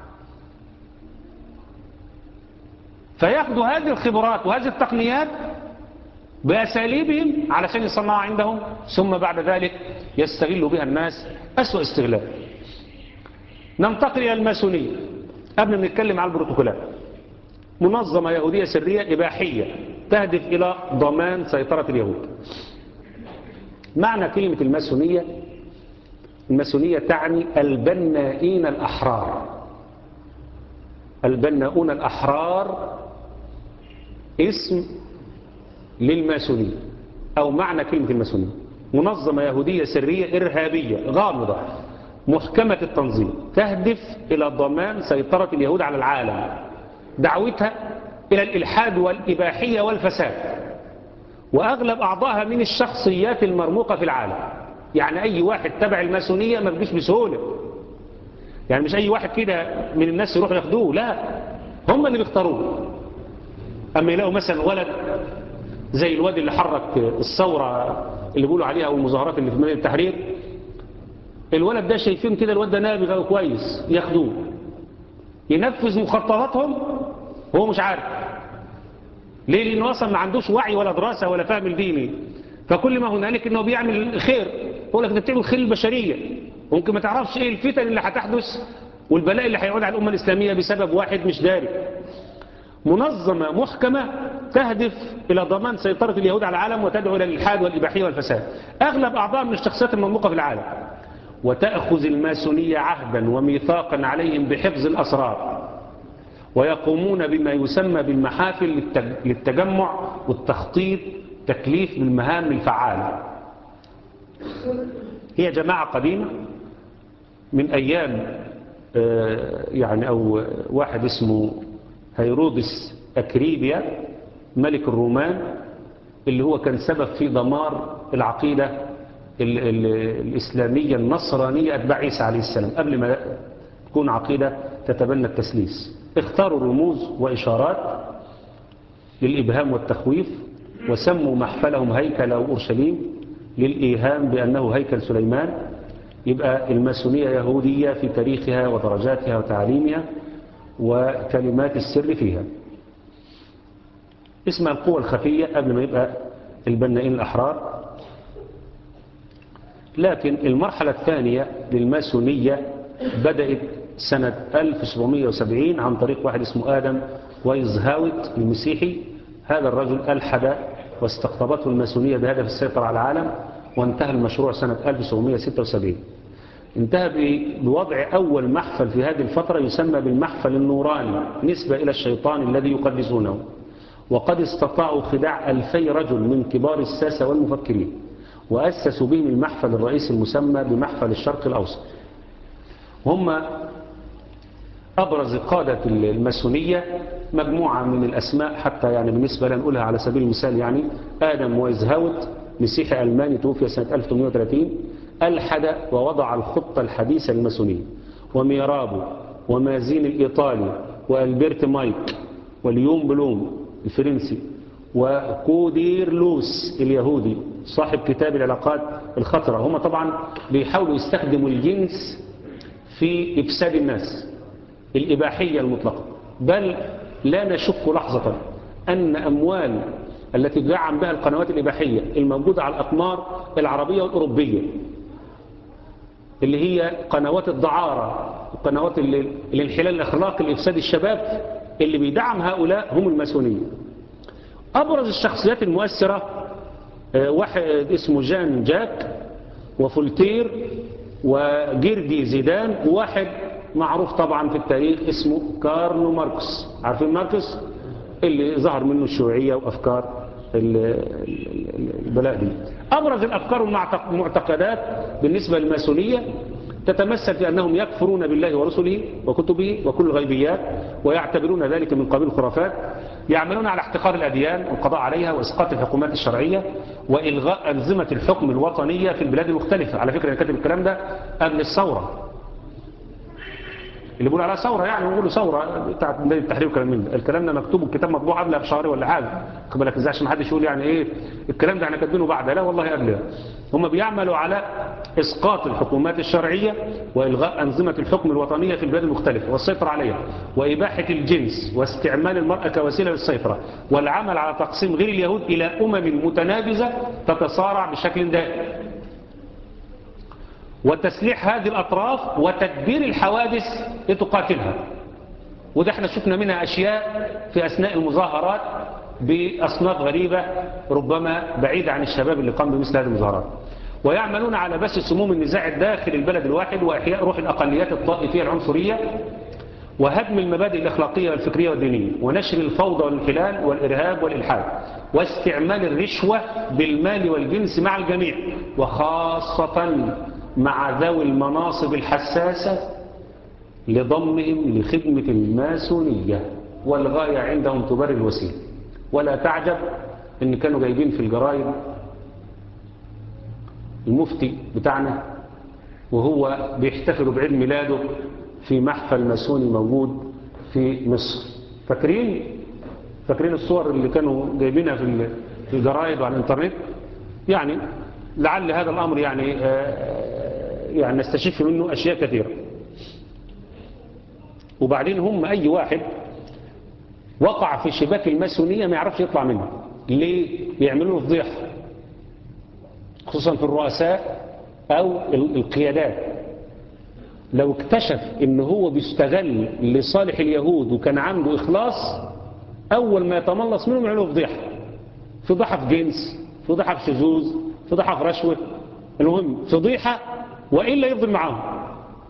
فياخدوا هذه الخبرات وهذه التقنيات بأساليبهم علشان يصنعوا عندهم ثم بعد ذلك يستغلوا بها الناس أسوأ استغلال ننتقل إلى الماسونية قبل ما نتكلم على البروتوكولات منظمة يهودية سرية إباحية تهدف إلى ضمان سيطرة اليهود معنى كلمة الماسونية الماسونية تعني البنائين الأحرار البناؤون الأحرار اسم للماسونية أو معنى كلمة الماسونية منظمة يهودية سرية إرهابية غامضة محكمة التنظيم تهدف إلى ضمان سيطرة اليهود على العالم دعوتها إلى الإلحاد والإباحية والفساد وأغلب أعضائها من الشخصيات المرموقة في العالم يعني أي واحد تبع الماسونية ما بيجيش بسهولة يعني مش أي واحد كده من الناس يروح ياخدوه لا هم اللي بيختاروه أما يلاقوا مثلا ولد زي الواد اللي حرك الثورة اللي بيقولوا عليها أو المظاهرات اللي في مدينة التحرير الولد ده شايفين كده الواد ده نابغ أو كويس ياخدوه ينفذ مخططاتهم وهو مش عارف ليه لأنه أصلا ما عندوش وعي ولا دراسة ولا فهم الديني فكل ما هنالك أنه بيعمل خير يقول لك ده بتعمل خير البشرية ممكن ما تعرفش إيه الفتن اللي هتحدث والبلاء اللي هيعود على الأمة الإسلامية بسبب واحد مش داري منظمة محكمة تهدف إلى ضمان سيطرة اليهود على العالم وتدعو إلى الإلحاد والإباحية والفساد أغلب أعضاء من الشخصيات المنموقة في العالم وتأخذ الماسونية عهدا وميثاقا عليهم بحفظ الأسرار ويقومون بما يسمى بالمحافل للتجمع والتخطيط تكليف بالمهام الفعالة هي جماعة قديمة من أيام يعني أو واحد اسمه هيرودس أكريبيا ملك الرومان اللي هو كان سبب في دمار العقيدة ال ال الإسلامية النصرانية أتباع عيسى عليه السلام قبل ما تكون عقيدة تتبنى التسليس اختاروا رموز وإشارات للإبهام والتخويف وسموا محفلهم هيكل أو أورشليم للإيهام بأنه هيكل سليمان يبقى الماسونية يهودية في تاريخها ودرجاتها وتعليمها وكلمات السر فيها اسمها القوة الخفية قبل ما يبقى البنائين الأحرار لكن المرحلة الثانية للماسونية بدأت سنة 1770 عن طريق واحد اسمه آدم ويزهاوت المسيحي هذا الرجل ألحد واستقطبته الماسونية بهدف السيطرة على العالم وانتهى المشروع سنة 1776 انتهى بوضع أول محفل في هذه الفترة يسمى بالمحفل النوراني نسبة إلى الشيطان الذي يقدسونه وقد استطاعوا خداع ألفي رجل من كبار الساسة والمفكرين وأسسوا بهم المحفل الرئيسي المسمى بمحفل الشرق الأوسط هم أبرز قادة الماسونية مجموعة من الأسماء حتى يعني بالنسبة لنا نقولها على سبيل المثال يعني آدم ويزهاوت مسيحي ألماني توفي سنة 1830 ألحد ووضع الخطة الحديثة للماسونية وميرابو ومازين الإيطالي وألبرت مايك وليوم بلوم الفرنسي وكودير لوس اليهودي صاحب كتاب العلاقات الخطرة هم طبعا بيحاولوا يستخدموا الجنس في إفساد الناس الإباحية المطلقة بل لا نشك لحظة أن أموال التي تدعم بها القنوات الإباحية الموجودة على الأقمار العربية والأوروبية اللي هي قنوات الدعارة وقنوات الانحلال الأخلاقي لإفساد الشباب اللي بيدعم هؤلاء هم الماسونية أبرز الشخصيات المؤثرة واحد اسمه جان جاك وفولتير وجيردي زيدان وواحد معروف طبعا في التاريخ اسمه كارلو ماركس عارفين ماركس اللي ظهر منه الشيوعية وأفكار البلاء دي أبرز الأفكار والمعتقدات بالنسبة للماسونية تتمثل في أنهم يكفرون بالله ورسله وكتبه وكل الغيبيات ويعتبرون ذلك من قبيل الخرافات يعملون على احتقار الأديان والقضاء عليها وإسقاط الحكومات الشرعية وإلغاء أنظمة الحكم الوطنية في البلاد المختلفة على فكرة أنا كاتب الكلام ده قبل الثورة اللي بيقول عليها ثورة يعني بيقولوا ثورة بتاعت نادي التحرير والكلام من ده الكلام ده مكتوب الكتاب مطبوع قبلها بشهر ولا حاجة خد بالك ازاي عشان ما حدش يقول يعني ايه الكلام ده احنا كاتبينه بعدها لا والله قبلها هم بيعملوا على اسقاط الحكومات الشرعية والغاء انظمة الحكم الوطنية في البلاد المختلفة والسيطرة عليها واباحة الجنس واستعمال المرأة كوسيلة للسيطرة والعمل على تقسيم غير اليهود الى امم متنابزة تتصارع بشكل دائم وتسليح هذه الأطراف وتدبير الحوادث لتقاتلها وده احنا شفنا منها أشياء في أثناء المظاهرات بأصناف غريبة ربما بعيدة عن الشباب اللي قام بمثل هذه المظاهرات ويعملون على بث سموم النزاع الداخل البلد الواحد وإحياء روح الأقليات الطائفية العنصرية وهدم المبادئ الأخلاقية والفكرية والدينية ونشر الفوضى والانحلال والإرهاب والإلحاد واستعمال الرشوة بالمال والجنس مع الجميع وخاصة مع ذوي المناصب الحساسة لضمهم لخدمة الماسونية والغاية عندهم تبرر الوسيلة ولا تعجب ان كانوا جايبين في الجرايد المفتي بتاعنا وهو بيحتفلوا بعيد ميلاده في محفل ماسوني موجود في مصر فاكرين فاكرين الصور اللي كانوا جايبينها في في الجرايد وعلى الانترنت يعني لعل هذا الامر يعني يعني نستشف منه اشياء كثيره وبعدين هم اي واحد وقع في شباك الماسونيه ما يعرفش يطلع منه ليه بيعملوا له فضيحه خصوصا في الرؤساء او القيادات لو اكتشف ان هو بيشتغل لصالح اليهود وكان عنده اخلاص اول ما يتملص منهم يعملوا فضيحه فضيحه في جنس فضيحه في شذوذ فضيحه في رشوه المهم فضيحه والا يفضل معاهم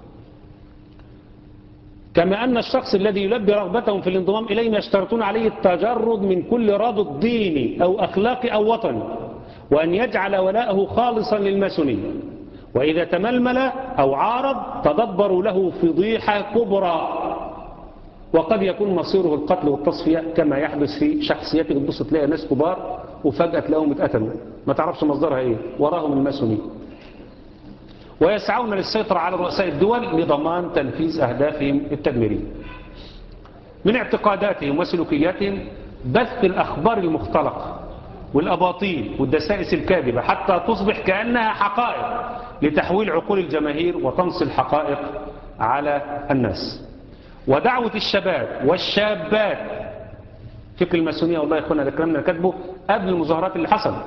كما أن الشخص الذي يلبي رغبتهم في الانضمام إليهم يشترطون عليه التجرد من كل رابط ديني أو أخلاقي أو وطني وأن يجعل ولاءه خالصا للماسونية وإذا تململ أو عارض تدبروا له فضيحة كبرى وقد يكون مصيره القتل والتصفية كما يحدث في شخصيته تبص تلاقي ناس كبار وفجأة تلاقيهم اتقتلوا ما تعرفش مصدرها ايه وراهم الماسونية ويسعون للسيطرة على رؤساء الدول لضمان تنفيذ أهدافهم التدميرية من اعتقاداتهم وسلوكياتهم بث الأخبار المختلقة والأباطيل والدسائس الكاذبة حتى تصبح كأنها حقائق لتحويل عقول الجماهير وتنصي الحقائق على الناس ودعوة الشباب والشابات فكر الماسونية والله يا اخوانا ده الكلام اللي كاتبه قبل المظاهرات اللي حصلت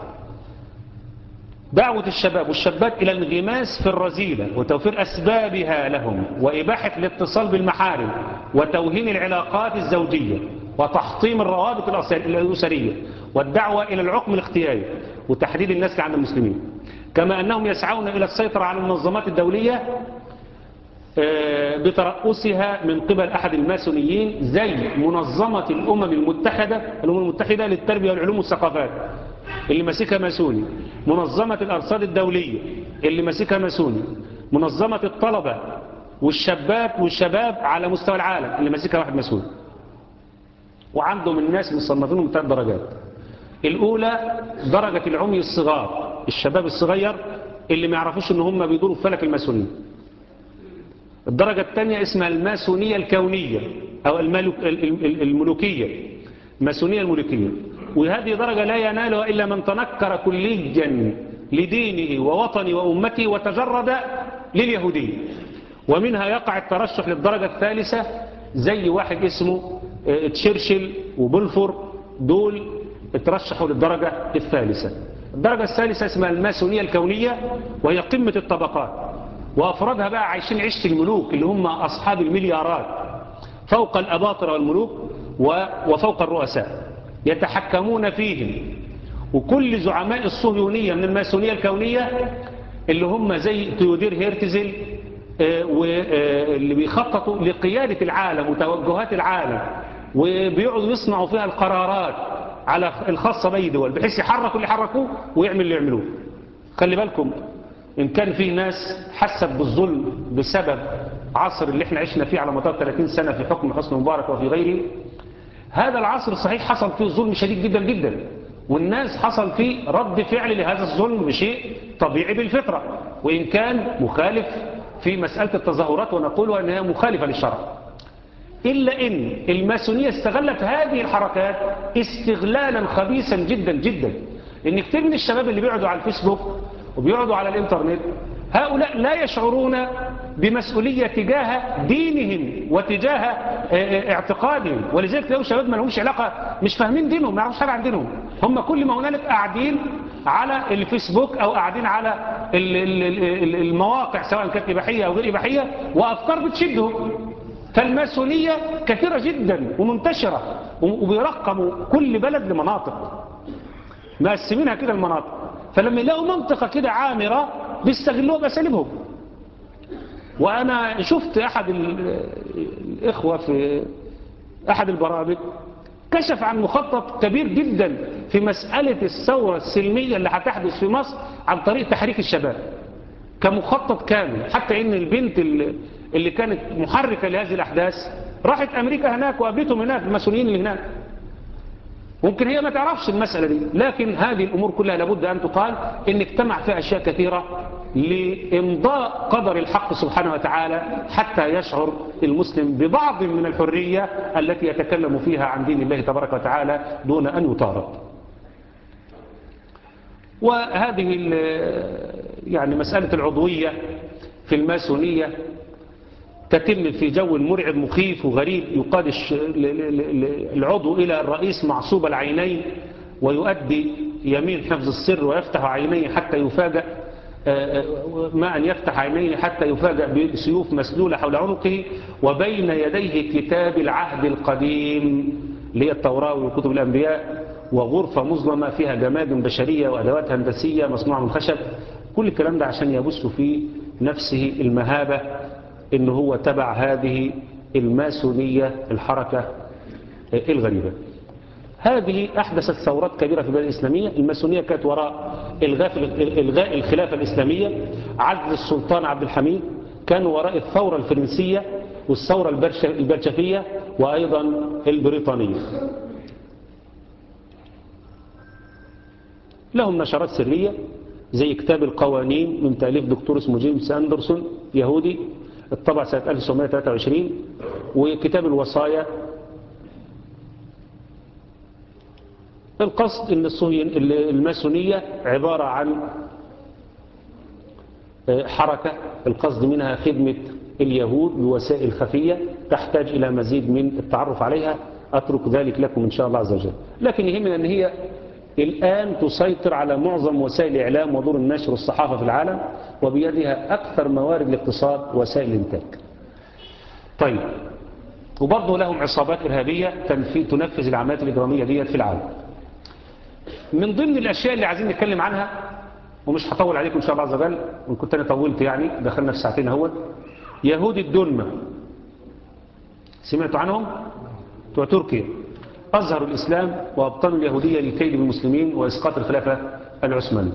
دعوة الشباب والشابات إلى الانغماس في الرذيلة وتوفير أسبابها لهم وإباحة الاتصال بالمحارم وتوهين العلاقات الزوجية وتحطيم الروابط الأسرية والدعوة إلى العقم الاختياري وتحديد النسل عند المسلمين كما أنهم يسعون إلى السيطرة على المنظمات الدولية بترأسها من قبل أحد الماسونيين زي منظمة الأمم المتحدة الأمم المتحدة للتربية والعلوم والثقافات اللي ماسكها ماسوني منظمة الأرصاد الدولية اللي ماسكها ماسوني منظمة الطلبة والشابات والشباب على مستوى العالم اللي ماسكها واحد ماسوني وعندهم الناس مصنفينهم ثلاث درجات الأولى درجة العمي الصغار الشباب الصغير اللي ما يعرفوش ان هم بيدوروا في فلك الماسونية الدرجة الثانية اسمها الماسونية الكونية أو الملوكية الماسونية الملوكية وهذه درجة لا ينالها إلا من تنكر كليا لدينه ووطنه وأمته وتجرد لليهودية ومنها يقع الترشح للدرجة الثالثة زي واحد اسمه تشرشل وبلفور دول اترشحوا للدرجة الثالثة الدرجة الثالثة اسمها الماسونية الكونية وهي قمة الطبقات وأفرادها بقى عايشين عيشة الملوك اللي هم أصحاب المليارات فوق الأباطرة والملوك وفوق الرؤساء يتحكمون فيهم وكل زعماء الصهيونية من الماسونية الكونية اللي هم زي تيودير هيرتزل واللي بيخططوا لقيادة العالم وتوجهات العالم وبيقعدوا يصنعوا فيها القرارات على الخاصة بأي دول بحيث يحركوا اللي يحركوه ويعمل اللي يعملوه خلي بالكم إن كان في ناس حست بالظلم بسبب عصر اللي احنا عشنا فيه على مدار 30 سنة في حكم حسن مبارك وفي غيره هذا العصر صحيح حصل فيه ظلم شديد جدا جدا والناس حصل فيه رد فعل لهذا الظلم بشيء طبيعي بالفطرة وإن كان مخالف في مسألة التظاهرات ونقولها أنها مخالفة للشرع إلا إن الماسونية استغلت هذه الحركات استغلالا خبيثا جدا جدا إن كتير من الشباب اللي بيقعدوا على الفيسبوك وبيقعدوا على الإنترنت هؤلاء لا يشعرون بمسؤولية تجاه دينهم وتجاه اعتقادهم ولذلك تلاقوا شباب ما لهمش علاقة مش فاهمين دينهم ما يعرفوش حاجة عن دينهم هم كل ما هنالك قاعدين على الفيسبوك أو قاعدين على المواقع سواء كانت إباحية أو غير إباحية وأفكار بتشدهم فالماسونية كثيرة جدا ومنتشرة وبيرقموا كل بلد لمناطق مقسمينها كده المناطق فلما يلاقوا منطقة كده عامرة بيستغلوها بأساليبهم وأنا شفت أحد ال- الإخوة في أحد البرامج كشف عن مخطط كبير جدا في مسألة الثورة السلمية اللي هتحدث في مصر عن طريق تحريك الشباب كمخطط كامل حتى ان البنت اللي اللي كانت محركة لهذه الأحداث راحت أمريكا هناك وقابلتهم هناك المسؤولين اللي هناك ممكن هي ما تعرفش المسألة دي لكن هذه الأمور كلها لابد أن تقال إن اجتمع فيها أشياء كثيرة لإمضاء قدر الحق سبحانه وتعالى حتى يشعر المسلم ببعض من الحرية التي يتكلم فيها عن دين الله تبارك وتعالى دون أن يطارد وهذه ال- يعني مسألة العضوية في الماسونية تتم في جو مرعب مخيف وغريب يقاد الش- ل- ل- ل- العضو إلى الرئيس معصوب العينين ويؤدي يمين حفظ السر ويفتح عينيه حتى يفاجأ آه، آه، ما أن يفتح عينيه حتى يفاجأ بسيوف مسلولة حول عنقه وبين يديه كتاب العهد القديم اللي هي التوراة وكتب الأنبياء وغرفة مظلمة فيها جماجم بشرية وأدوات هندسية مصنوعة من خشب كل الكلام ده عشان يبث في نفسه المهابة إن هو تبع هذه الماسونية الحركة الغريبة هذه أحدثت ثورات كبيرة في البلاد الإسلامية الماسونية كانت وراء إلغاء إلغاء الخلافة الإسلامية عزل السلطان عبد الحميد كان وراء الثورة الفرنسية والثورة البرش- البلشفية وأيضا البريطانية لهم نشرات سرية زي كتاب القوانين من تأليف دكتور اسمه جيمس أندرسون يهودي الطبع سنة 1923 وكتاب الوصايا القصد ان الصهيون الماسونية عبارة عن حركة القصد منها خدمة اليهود بوسائل خفية تحتاج إلى مزيد من التعرف عليها أترك ذلك لكم إن شاء الله عز وجل لكن يهمنا أن هي الآن تسيطر على معظم وسائل الإعلام ودور النشر والصحافة في العالم وبيدها أكثر موارد الاقتصاد وسائل الإنتاج طيب وبرضه لهم عصابات إرهابية تنفي- تنفذ العمليات الإجرامية ديت في العالم من ضمن الأشياء اللي عايزين نتكلم عنها ومش هطول عليكم إن شاء الله عز وجل وإن كنت أنا طولت يعني دخلنا في ساعتين اهوت يهود الدنمة سمعتوا عنهم؟ بتوع تركيا أظهروا الإسلام وأبطلوا اليهودية للكيد بالمسلمين وإسقاط الخلافة العثمانية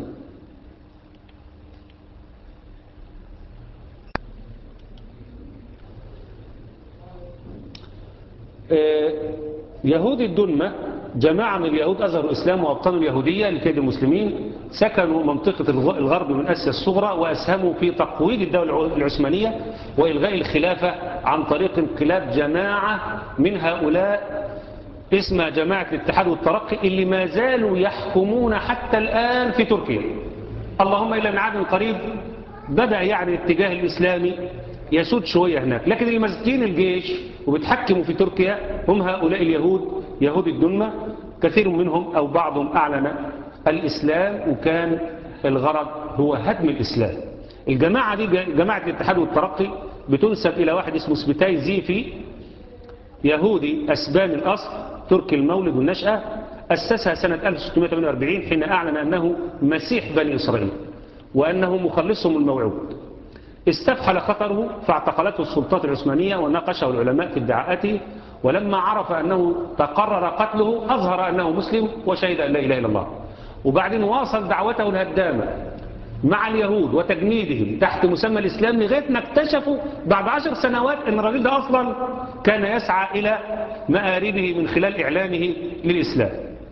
آه، يهود الدنمة جماعة من اليهود أظهروا الإسلام وأبطلوا اليهودية لكيد المسلمين سكنوا منطقة الغ- الغرب من آسيا الصغرى وأسهموا في تقويض الدولة العثمانية وإلغاء الخلافة عن طريق انقلاب جماعة من هؤلاء اسمها جماعة الاتحاد والترقي اللي ما زالوا يحكمون حتى الآن في تركيا اللهم إلا من عهد قريب بدأ يعني الاتجاه الإسلامي يسود شوية هناك لكن اللي ماسكين الجيش وبيتحكموا في تركيا هم هؤلاء اليهود يهود الدنمة كثير منهم أو بعضهم أعلن الإسلام وكان الغرض هو هدم الإسلام الجماعة دي جماعة الاتحاد والترقي بتنسب إلى واحد اسمه سبيتاي زيفي يهودي أسباني الأصل تركي المولد والنشأة أسسها سنة 1648 حين أعلن أنه مسيح بني إسرائيل وأنه مخلصهم الموعود استفحل خطره فاعتقلته السلطات العثمانية وناقشه العلماء في ادعاءاته ولما عرف أنه تقرر قتله أظهر أنه مسلم وشهد أن لا إله إلا الله وبعدين واصل دعوته الهدامة مع اليهود وتجنيدهم تحت مسمى الإسلام لغاية ما اكتشفوا بعد عشر سنوات أن الراجل ده أصلا كان يسعى إلى مآربه من خلال إعلانه للإسلام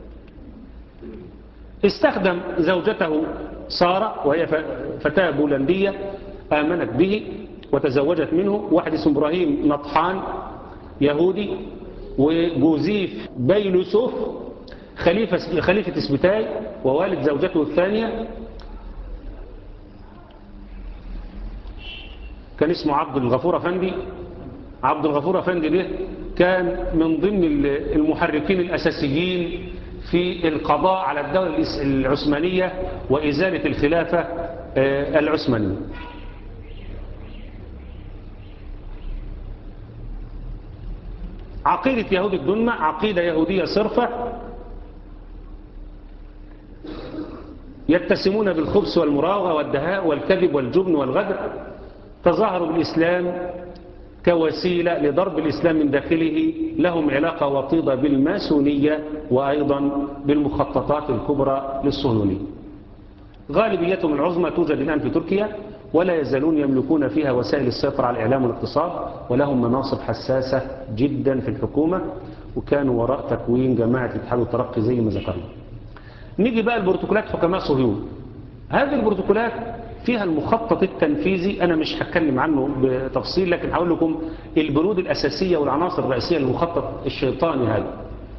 استخدم زوجته سارة وهي ف- فتاة بولندية آمنت به وتزوجت منه واحد اسمه إبراهيم نطحان يهودي وجوزيف بيلوسوف خليفة, خليفة سبتاي ووالد زوجته الثانية كان اسمه عبد الغفور أفندي عبد الغفور أفندي ده كان من ضمن المحركين الأساسيين في القضاء على الدولة الإس- العثمانية وإزالة الخلافة آه، العثمانية عقيدة يهود الدنمة عقيدة يهودية صرفة يتسمون بالخبث والمراوغة والدهاء والكذب والجبن والغدر تظاهروا بالإسلام كوسيلة لضرب الإسلام من داخله لهم علاقة وطيدة بالماسونية وأيضا بالمخططات الكبرى للصهيونية غالبيتهم العظمى توجد الآن في تركيا ولا يزالون يملكون فيها وسائل السيطرة على الإعلام والاقتصاد ولهم مناصب حساسة جدا في الحكومة وكانوا وراء تكوين جماعة الاتحاد والترقي زي ما ذكرنا نيجي بقى البروتوكولات حكماء صهيون هذه البروتوكولات فيها المخطط التنفيذي أنا مش هتكلم عنه بتفصيل لكن هقول لكم البنود الأساسية والعناصر الرئيسية للمخطط الشيطاني هذا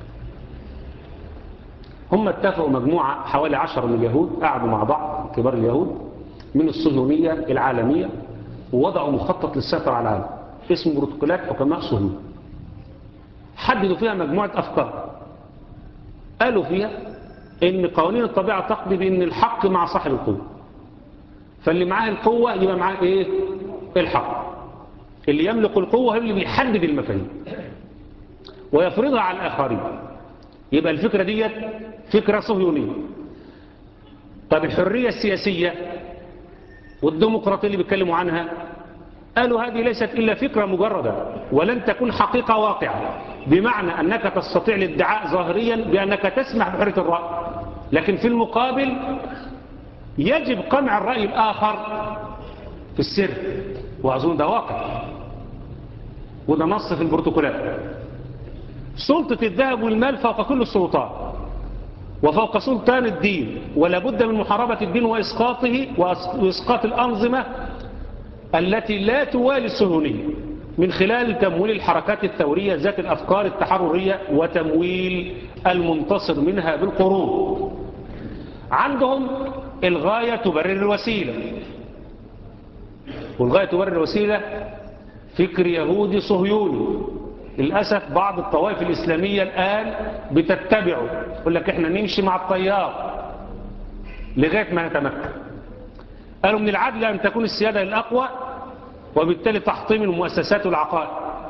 هم اتفقوا مجموعة حوالي عشر من اليهود قعدوا مع بعض كبار اليهود من الصهيونية العالمية ووضعوا مخطط للسيطرة على العالم اسمه بروتوكولات حكماء صهيون حددوا فيها مجموعة أفكار قالوا فيها ان قوانين الطبيعة تقضي بان الحق مع صاحب القوة فاللي معاه القوة يبقى معاه ايه الحق اللي يملك القوة هو اللي بيحدد المفاهيم ويفرضها على الآخرين يبقى الفكرة ديت فكرة صهيونية طب الحرية السياسية والديمقراطية اللي بيتكلموا عنها قالوا هذه ليست إلا فكرة مجردة ولن تكون حقيقة واقعة بمعنى أنك تستطيع الادعاء ظاهريا بأنك تسمح بحرية الرأي لكن في المقابل يجب قمع الرأي الآخر في السر وأظن ده واقع وده نص في البروتوكولات سلطة الذهب والمال فوق كل السلطات وفوق سلطان الدين ولا بد من محاربة الدين وإسقاطه وإسقاط الأنظمة التي لا توالي الصهيونية من خلال تمويل الحركات الثورية ذات الأفكار التحررية وتمويل المنتصر منها بالقرون عندهم الغاية تبرر الوسيلة والغاية تبرر الوسيلة فكر يهودي صهيوني للأسف بعض الطوائف الإسلامية الآن بتتبعه يقول لك احنا نمشي مع الطيار لغاية ما نتمكن قالوا من العدل أن تكون السيادة للأقوى وبالتالي تحطيم المؤسسات والعقائد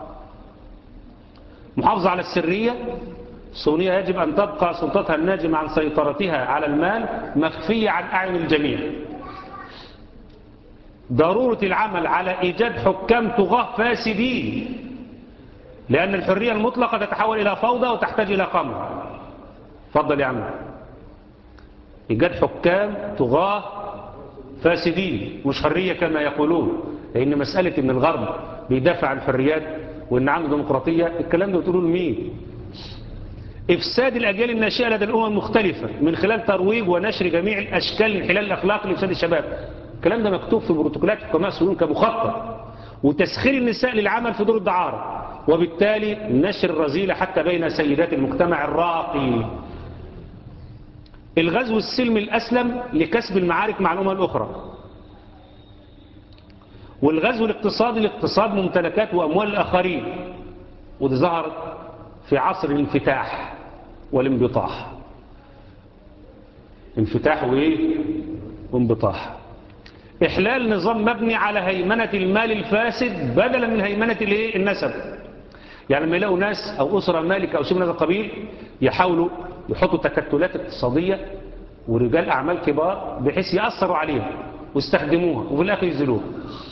محافظة على السرية الصهيونية يجب أن تبقى سلطتها الناجمة عن سيطرتها على المال مخفية عن أعين الجميع ضرورة العمل على إيجاد حكام طغاة فاسدين لأن الحرية المطلقة تتحول إلى فوضى وتحتاج إلى قمع فضل يا عم إيجاد حكام طغاة فاسدين مش حرية كما يقولون لأن مسألة إن الغرب بيدافع عن الحريات وإن عنده ديمقراطية الكلام ده بتقولوا لمين إفساد الأجيال الناشئة لدى الأمم المختلفة من خلال ترويج ونشر جميع الأشكال الانحلال الأخلاقي لإفساد الشباب الكلام ده مكتوب في بروتوكولات حكماء السجون كمخطط وتسخير النساء للعمل في دور الدعارة وبالتالي نشر الرذيلة حتى بين سيدات المجتمع الراقي الغزو السلمي الأسلم لكسب المعارك مع الأمم الأخرى والغزو الاقتصادي لاقتصاد ممتلكات وأموال الآخرين وده ظهر في عصر الانفتاح والانبطاح انفتاح وإيه وانبطاح إحلال نظام مبني على هيمنة المال الفاسد بدلا من هيمنة الايه النسب يعني لما يلاقوا ناس أو أسرة مالكة أو شيء من هذا القبيل يحاولوا يحطوا تكتلات اقتصادية ورجال أعمال كبار بحيث يأثروا عليها ويستخدموها وفي الآخر يزلوها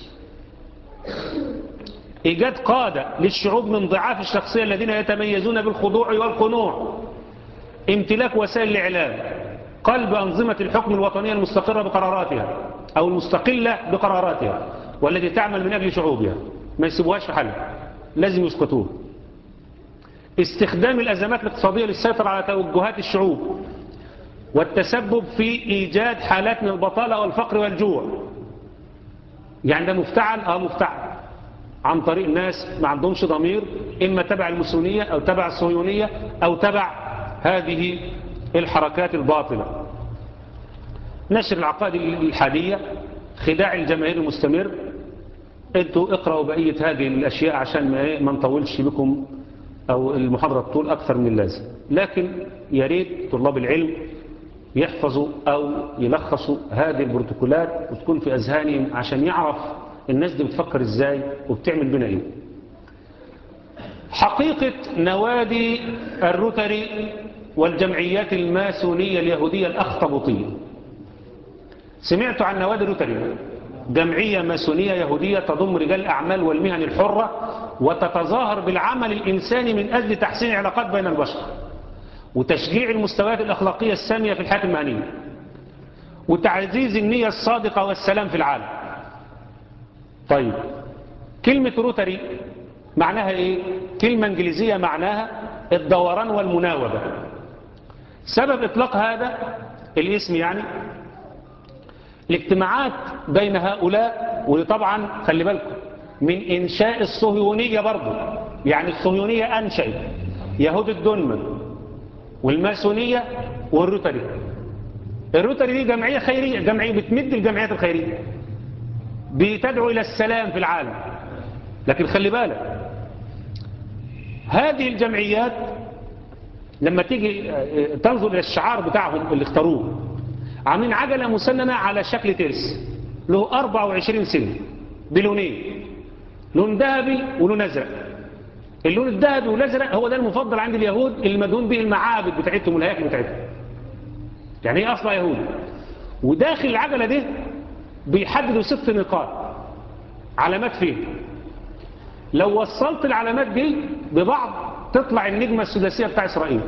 إيجاد قادة للشعوب من ضعاف الشخصية الذين يتميزون بالخضوع والقنوع امتلاك وسائل الإعلام قلب أنظمة الحكم الوطنية المستقرة بقراراتها أو المستقلة بقراراتها والتي تعمل من أجل شعوبها ما يسيبوهاش في حالها لازم يسقطوه استخدام الأزمات الاقتصادية للسيطرة على توجهات الشعوب والتسبب في إيجاد حالات من البطالة والفقر والجوع يعني ده مفتعل اه مفتعل عن طريق ناس ما عندهمش ضمير إما تبع المسؤولية أو تبع الصهيونية أو تبع هذه الحركات الباطلة نشر العقائد الحادية خداع الجماهير المستمر انتوا اقرأوا بقية هذه الأشياء عشان ما, ما نطولش بكم أو المحاضرة تطول أكثر من اللازم لكن يا ريت طلاب العلم يحفظوا أو يلخصوا هذه البروتوكولات وتكون في أذهانهم عشان يعرف الناس دي بتفكر إزاي وبتعمل بنا إيه حقيقة نوادي الروتري والجمعيات الماسونية اليهودية الأخطبوطية سمعتوا عن نوادي الروتري جمعية ماسونية يهودية تضم رجال الأعمال والمهن الحرة وتتظاهر بالعمل الإنساني من أجل تحسين العلاقات بين البشر وتشجيع المستويات الأخلاقية السامية في الحياة المهنية وتعزيز النية الصادقة والسلام في العالم طيب كلمة روتري معناها ايه كلمة انجليزية معناها الدوران والمناوبة سبب اطلاق هذا الاسم يعني الاجتماعات بين هؤلاء وطبعا خلي بالكم من انشاء الصهيونية برضو يعني الصهيونية انشأت يهود الدنمن والماسونية والروتري الروتري دي جمعية خيرية جمعية بتمد الجمعيات الخيرية بتدعو إلى السلام في العالم لكن خلي بالك هذه الجمعيات لما تيجي تنظر إلى الشعار بتاعهم اللي اختاروه عاملين عجلة مسننة على شكل ترس له 24 سن بلونين لون ذهبي ولون أزرق اللون الذهبي والأزرق هو ده المفضل عند اليهود اللي مدهون به المعابد بتاعتهم والهياكل بتاعتهم يعني ايه اصلا يهودي وداخل العجلة دي بيحددوا ست نقاط علامات فيه لو وصلت العلامات دي ببعض تطلع النجمة السداسية بتاع إسرائيل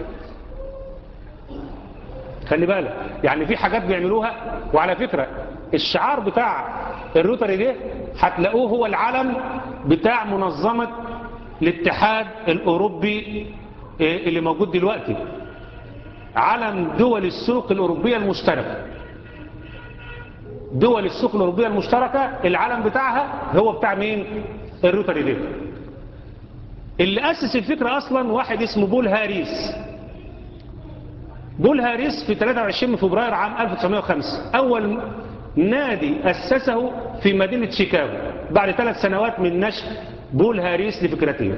خلي بالك يعني في حاجات بيعملوها وعلى فكرة الشعار بتاع الروتري ده هتلاقوه هو العلم بتاع منظمة الاتحاد الأوروبي اللي موجود دلوقتي علم دول السوق الأوروبية المشتركة دول السوق الأوروبية المشتركة العلم بتاعها هو بتاع مين الروتري دي اللي أسس الفكرة أصلا واحد اسمه بول هاريس بول هاريس في 23 فبراير عام 1905 أول نادي أسسه في مدينة شيكاغو بعد ثلاث سنوات من نشر بول هاريس لفكرته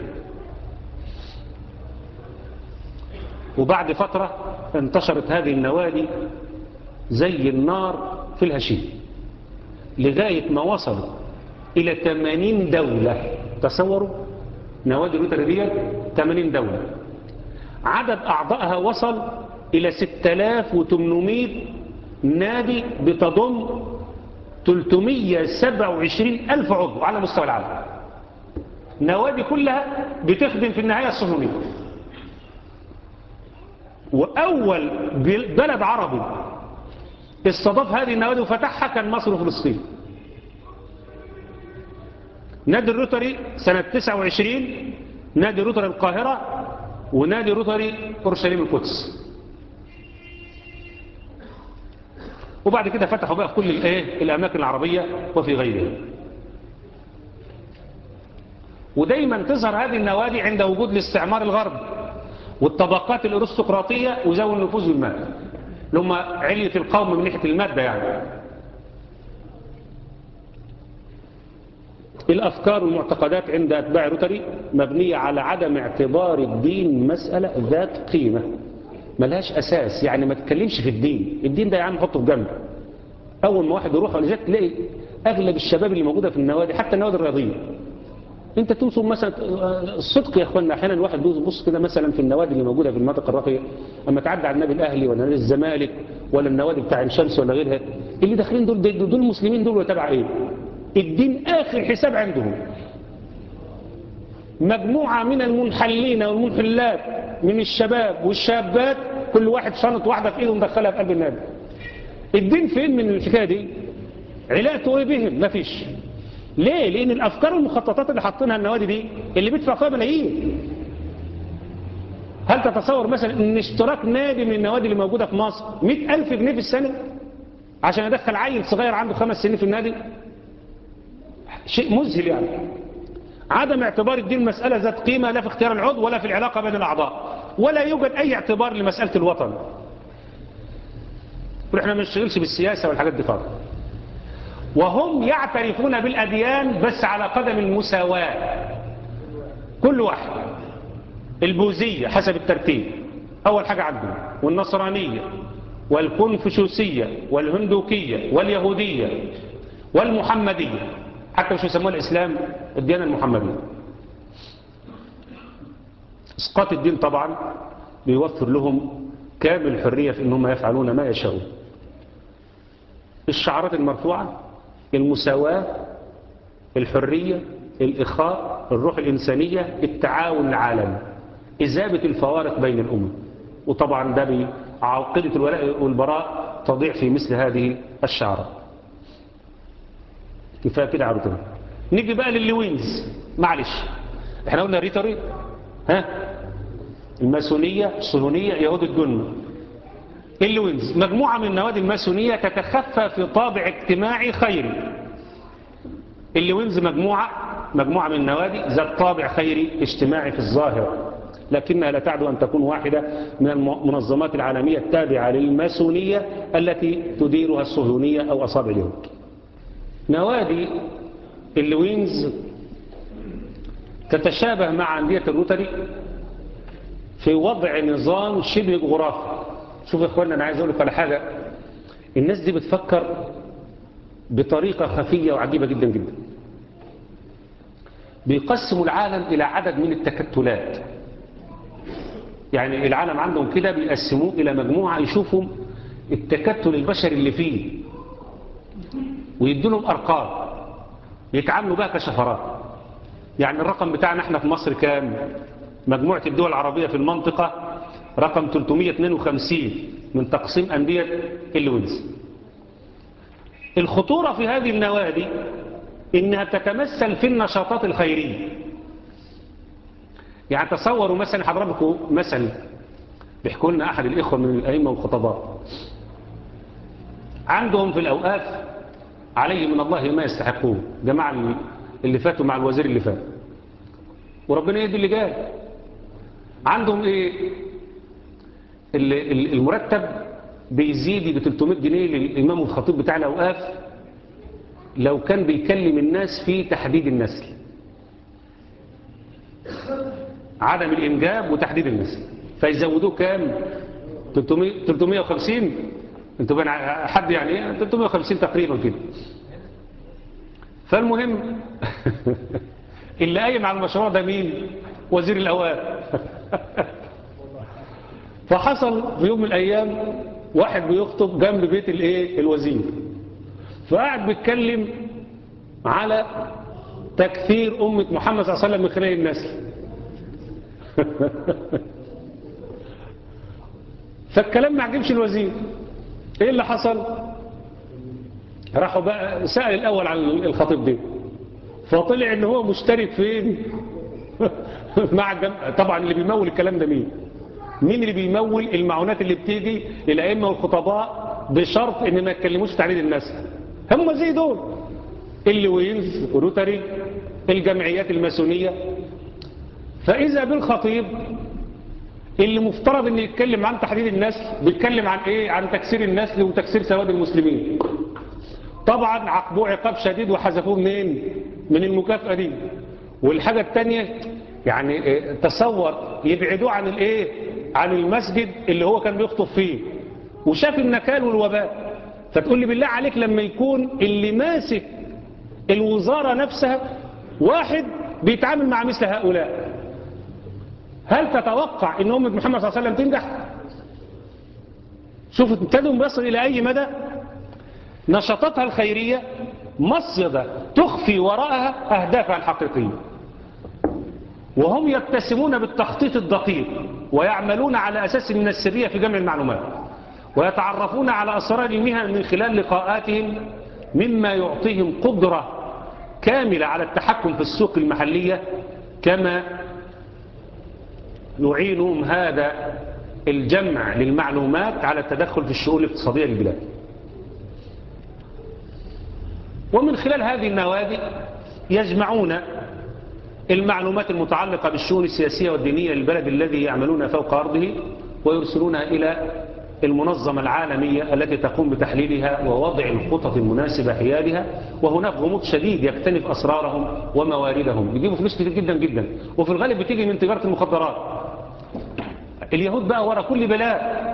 وبعد فترة انتشرت هذه النوادي زي النار في الهشيم لغاية ما وصلوا إلى 80 دولة تصوروا نوادي روترية 80 دولة عدد أعضائها وصل إلى 6800 نادي بتضم 327 ألف عضو على مستوى العالم نوادي كلها بتخدم في النهاية الصهيونية وأول بلد عربي استضاف هذه النوادي وفتحها كان مصر وفلسطين نادي الروتري سنة 29 نادي روتري القاهرة ونادي روتري أورشليم القدس وبعد كده فتحوا بقى في كل الايه الأماكن العربية وفي غيرها ودايما تظهر هذه النوادي عند وجود الاستعمار الغربي والطبقات الارستقراطية وذوي النفوذ والمال اللي هم علية القوم من ناحية المادة يعني الأفكار والمعتقدات عند أتباع روتري مبنية على عدم اعتبار الدين مسألة ذات قيمة ملهاش أساس يعني ما تتكلمش في الدين الدين ده يا عم حطه في جنب أول ما واحد يروح ولذلك تلاقي أغلب الشباب اللي موجودة في النوادي حتى النوادي الرياضية انت توصل مثلا الصدق يا اخوانا احيانا الواحد بيبص كده مثلا في النوادي اللي موجوده في المناطق الراقيه اما تعدي على النادي الاهلي ولا نادي الزمالك ولا النوادي بتاع عين شمس ولا غيرها اللي داخلين دول دول المسلمين دول تبع ايه الدين اخر حساب عندهم مجموعه من المنحلين والمنحلات من الشباب والشابات كل واحد شنط واحده في ايده ومدخلها في قلب النادي الدين فين من الحكايه دي علاقته ايه بهم مفيش ليه؟ لأن الأفكار والمخططات اللي حاطينها النوادي دي اللي بيدفع فيها ملايين هل تتصور مثلا ان اشتراك نادي من النوادي اللي موجودة في مصر مئة ألف جنيه في السنة عشان يدخل عيل صغير عنده خمس سنين في النادي شيء مذهل يعني عدم اعتبار الدين مسألة ذات قيمة لا في اختيار العضو ولا في العلاقة بين الأعضاء ولا يوجد أي اعتبار لمسألة الوطن ونحن ما نشتغلش بالسياسة والحاجات دي خالص وهم يعترفون بالأديان بس على قدم المساواة كل واحد البوذية حسب الترتيب أول حاجة عندهم والنصرانية والكونفوشيوسية والهندوكية واليهودية والمحمدية حتى مش يسموها الإسلام الديانة المحمدية اسقاط الدين طبعا بيوفر لهم كامل الحرية في أنهم يفعلون ما يشاءون الشعارات المرفوعة المساواة الحرية الإخاء الروح الإنسانية التعاون العالمي إذابة الفوارق بين الأمم وطبعا ده عقيدة الولاء والبراء تضيع في مثل هذه الشعرة كفاية كده عرضنا نيجي بقى للوينز معلش احنا قلنا ريتري ها الماسونية الصهيونية يهود الجنة اللوينز مجموعة من النوادي الماسونية تتخفى في طابع اجتماعي خيري اللوينز مجموعة مجموعة من النوادي ذات طابع خيري اجتماعي في الظاهر لكنها لا تعد أن تكون واحدة من المنظمات العالمية التابعة للماسونية التي تديرها الصهيونية أو أصابع اليهود نوادي اللوينز تتشابه مع أندية الروتري في وضع نظام شبه جغرافي شوف يا اخوانا انا عايز اقول لك على حاجه الناس دي بتفكر بطريقه خفيه وعجيبه جدا جدا بيقسموا العالم الى عدد من التكتلات يعني العالم عندهم كده بيقسموه الى مجموعه يشوفوا التكتل البشري اللي فيه ويدوا لهم ارقام يتعاملوا بها كشفرات يعني الرقم بتاعنا احنا في مصر كام مجموعة الدول العربية في المنطقة رقم 352 من تقسيم أندية اللوينز الخطورة في هذه النوادي إنها تتمثل في النشاطات الخيرية يعني تصوروا مثلا حضرتكم مثل بيحكوا لنا أحد الإخوة من الأئمة والخطباء عندهم في الأوقاف عليه من الله ما يستحقون جماعة اللي فاتوا مع الوزير اللي فات وربنا يدي اللي جاي عندهم ايه المرتب بيزيد ب 300 جنيه للامام والخطيب بتاع الاوقاف لو كان بيكلم الناس في تحديد النسل عدم الانجاب وتحديد النسل فيزودوه كام 300 350 انتوا بين حد يعني ايه 350 تقريبا كده فالمهم اللي قايم على المشروع ده مين وزير الاوقاف فحصل في يوم من الايام واحد بيخطب جنب بيت الايه الوزير فقعد بيتكلم على تكثير أمة محمد صلى الله عليه وسلم من خلال النسل فالكلام ما عجبش الوزير ايه اللي حصل راحوا بقى سأل الأول عن الخطيب ده فطلع ان هو مشترك فين مع الجم... طبعا اللي بيمول الكلام ده مين مين اللي بيمول المعونات اللي بتيجي الأئمة والخطباء بشرط ان ما يتكلموش في تعريض النسل هم زي دول اللي وينز روتري الجمعيات الماسونية فإذا بالخطيب اللي مفترض ان يتكلم عن تحديد النسل بيتكلم عن ايه عن تكسير النسل وتكسير سواد المسلمين طبعا عاقبوه عقاب شديد وحذفوه منين من المكافأة دي والحاجة التانية يعني تصور يبعدوه عن الايه عن المسجد اللي هو كان بيخطب فيه وشاف النكال والوباء فتقول لي بالله عليك لما يكون اللي ماسك الوزارة نفسها واحد بيتعامل مع مثل هؤلاء هل تتوقع ان أمة محمد صلى الله عليه وسلم تنجح شوف ابتدوا يصل إلى أي مدى نشاطاتها الخيرية مصيدة تخفي وراءها أهدافها الحقيقية وهم يتسمون بالتخطيط الدقيق ويعملون على أساس من السرية في جمع المعلومات ويتعرفون على أسرار المهن من خلال لقاءاتهم مما يعطيهم قدرة كاملة على التحكم في السوق المحلية كما يعينهم هذا الجمع للمعلومات على التدخل في الشؤون الاقتصادية للبلاد ومن خلال هذه النوادي يجمعون المعلومات المتعلقة بالشؤون السياسية والدينية للبلد الذي يعملون فوق أرضه ويرسلونها إلى المنظمة العالمية التي تقوم بتحليلها ووضع الخطط المناسبة حيالها وهناك غموض شديد يكتنف أسرارهم ومواردهم بيجيبوا فلوس كتير جدا جدا وفي الغالب بتيجي من تجارة المخدرات اليهود بقى ورا كل بلاء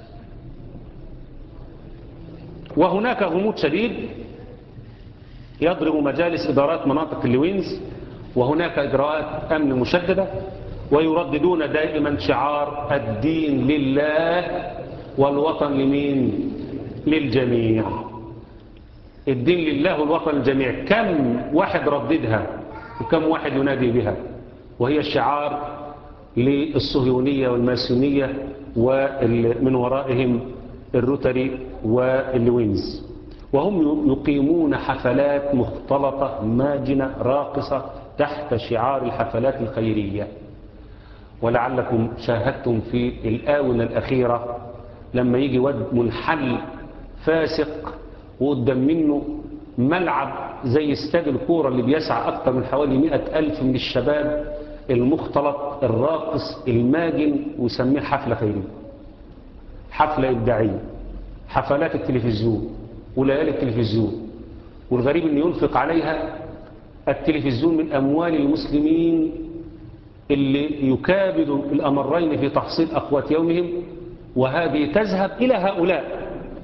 وهناك غموض شديد يضرب مجالس إدارات مناطق اللوينز وهناك إجراءات أمن مشددة ويرددون دائما شعار الدين لله والوطن لمين للجميع الدين لله والوطن الجميع كم واحد رددها وكم واحد ينادي بها وهي الشعار للصهيونية والماسونية ومن ورائهم الروتري والوينز وهم يقيمون حفلات مختلطة ماجنة راقصة تحت شعار الحفلات الخيرية ولعلكم شاهدتم في الآونة الأخيرة لما يجي ود منحل فاسق وقدام منه ملعب زي استاد الكورة اللي بيسعى أكثر من حوالي مئة ألف من الشباب المختلط الراقص الماجن ويسميه حفلة خيرية حفلة إبداعية حفلات التلفزيون وليالي التلفزيون والغريب أن ينفق عليها التلفزيون من أموال المسلمين اللي يكابد الأمرين في تحصيل أقوات يومهم وهذه تذهب إلى هؤلاء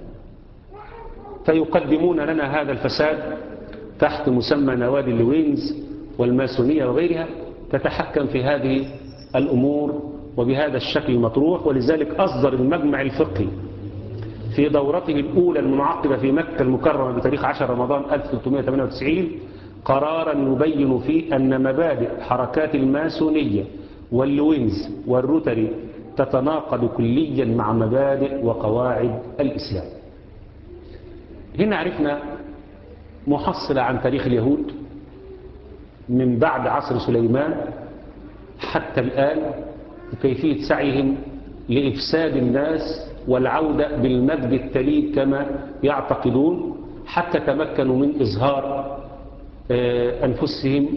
فيقدمون لنا هذا الفساد تحت مسمى نوادي اللوينز والماسونية وغيرها تتحكم في هذه الأمور وبهذا الشكل المطروح ولذلك أصدر المجمع الفقهي في دورته الأولى المنعقدة في مكة المكرمة بتاريخ 10 رمضان 1398 قرارا يبين فيه أن مبادئ حركات الماسونية واللوينز والروتري تتناقض كليا مع مبادئ وقواعد الإسلام هنا عرفنا محصلة عن تاريخ اليهود من بعد عصر سليمان حتى الآن وكيفية سعيهم لإفساد الناس والعودة بالمجد التليد كما يعتقدون حتى تمكنوا من إظهار أنفسهم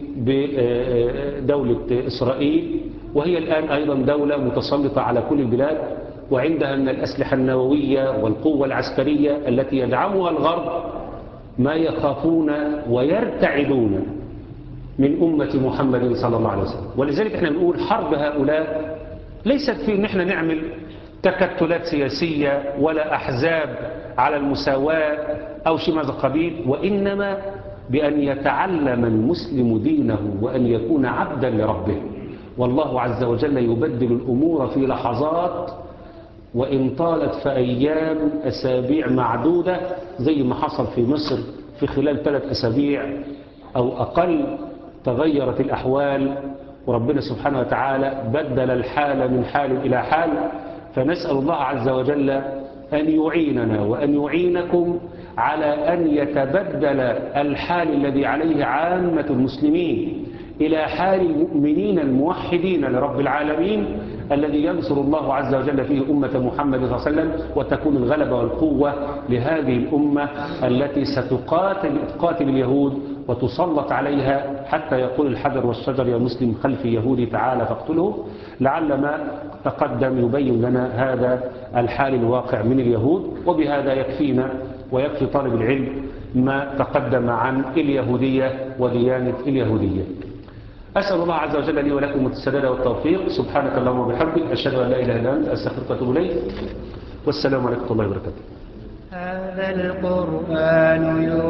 بدولة إسرائيل وهي الآن أيضا دولة متسلطة على كل البلاد وعندها من الأسلحة النووية والقوة العسكرية التي يدعمها الغرب ما يخافون ويرتعدون من أمة محمد صلى الله عليه وسلم ولذلك احنا بنقول حرب هؤلاء ليست في ان احنا نعمل تكتلات سياسية ولا أحزاب على المساواة أو شيء من هذا القبيل وإنما بأن يتعلم المسلم دينه وأن يكون عبدا لربه والله عز وجل يبدل الأمور في لحظات وإن طالت فأيام أسابيع معدودة زي ما حصل في مصر في خلال ثلاث أسابيع أو أقل تغيرت الأحوال وربنا سبحانه وتعالى بدل الحال من حال إلى حال فنسأل الله عز وجل أن يعيننا وأن يعينكم على أن يتبدل الحال الذي عليه عامة المسلمين إلى حال المؤمنين الموحدين لرب العالمين الذي ينصر الله عز وجل فيه أمة محمد صلى الله عليه وسلم وتكون الغلبة والقوة لهذه الأمة التي ستقاتل تقاتل اليهود وتسلط عليها حتى يقول الحجر والشجر يا مسلم خلف يهودي تعالى فاقتله لعل ما تقدم يبين لنا هذا الحال الواقع من اليهود وبهذا يكفينا ويكفي طالب العلم ما تقدم عن اليهودية وديانة اليهودية أسأل الله عز وجل لي ولكم السداد والتوفيق سبحانك اللهم وبحمدك أشهد أن لا إله إلا أنت أستغفرك وأتوب إليك والسلام عليكم ورحمة الله وبركاته هذا القرآن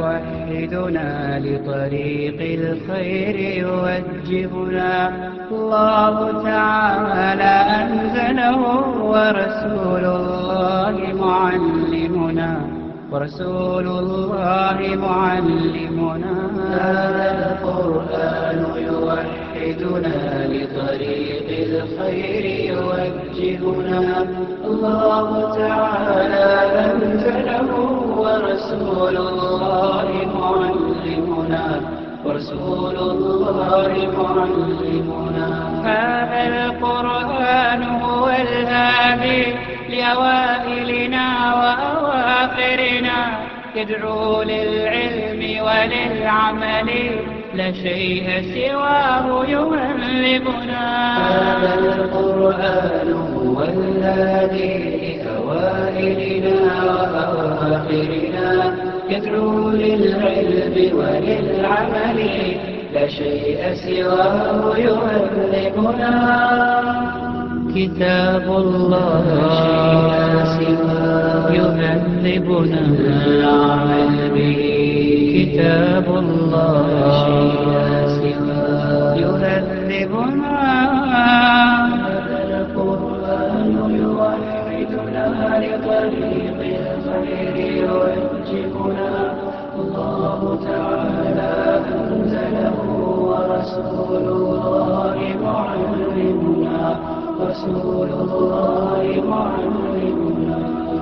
يوحدنا لطريق الخير يوجهنا الله تعالى أنزله ورسول الله معلمنا ورسول الله معلمنا هذا القرآن يوحدنا لطريق الخير يوجهنا الله تعالى أنزله ورسول الله معلمنا ورسول الله معلمنا هذا القرآن هو الهادي لأوائلنا وأواخرنا يدعو للعلم وللعمل لا شيء سواه يهذبنا هذا القرآن هو الهادي لأوائلنا وأواخرنا يدعو للعلم وللعمل لا شيء سواه يهذبنا كتاب الله يهذبنا العمل به كتاب الله يهذبنا هذا القرآن يوحدنا لطريق الخير يوجهنا الله تعالى أنزله ورسول الله معلمنا رسول الله معلمنا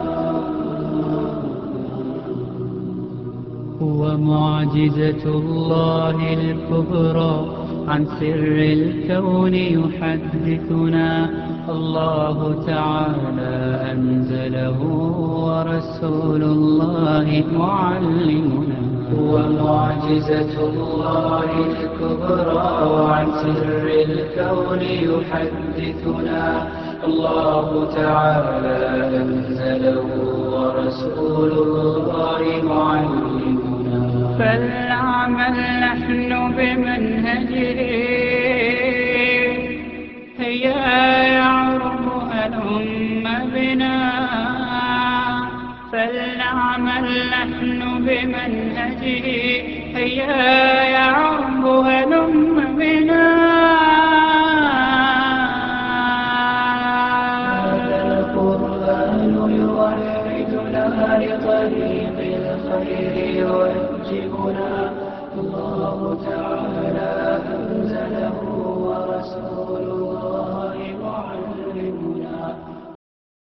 هو معجزة الله الكبرى عن سر الكون يحدثنا الله تعالى أنزله ورسول الله معلمنا هو معجزة الله الكبرى عن سر الكون يحدثنا الله تعالى أنزله ورسول الله معلمنا فلنعمل نحن بمنهجه هيا يعرب هلم بنا فلنعمل نحن بمنهجه هيا يعرب هلم بنا هذا القرآن يوحدنا لطريق الخير يوجهنا الله تعالى أنزله ورسوله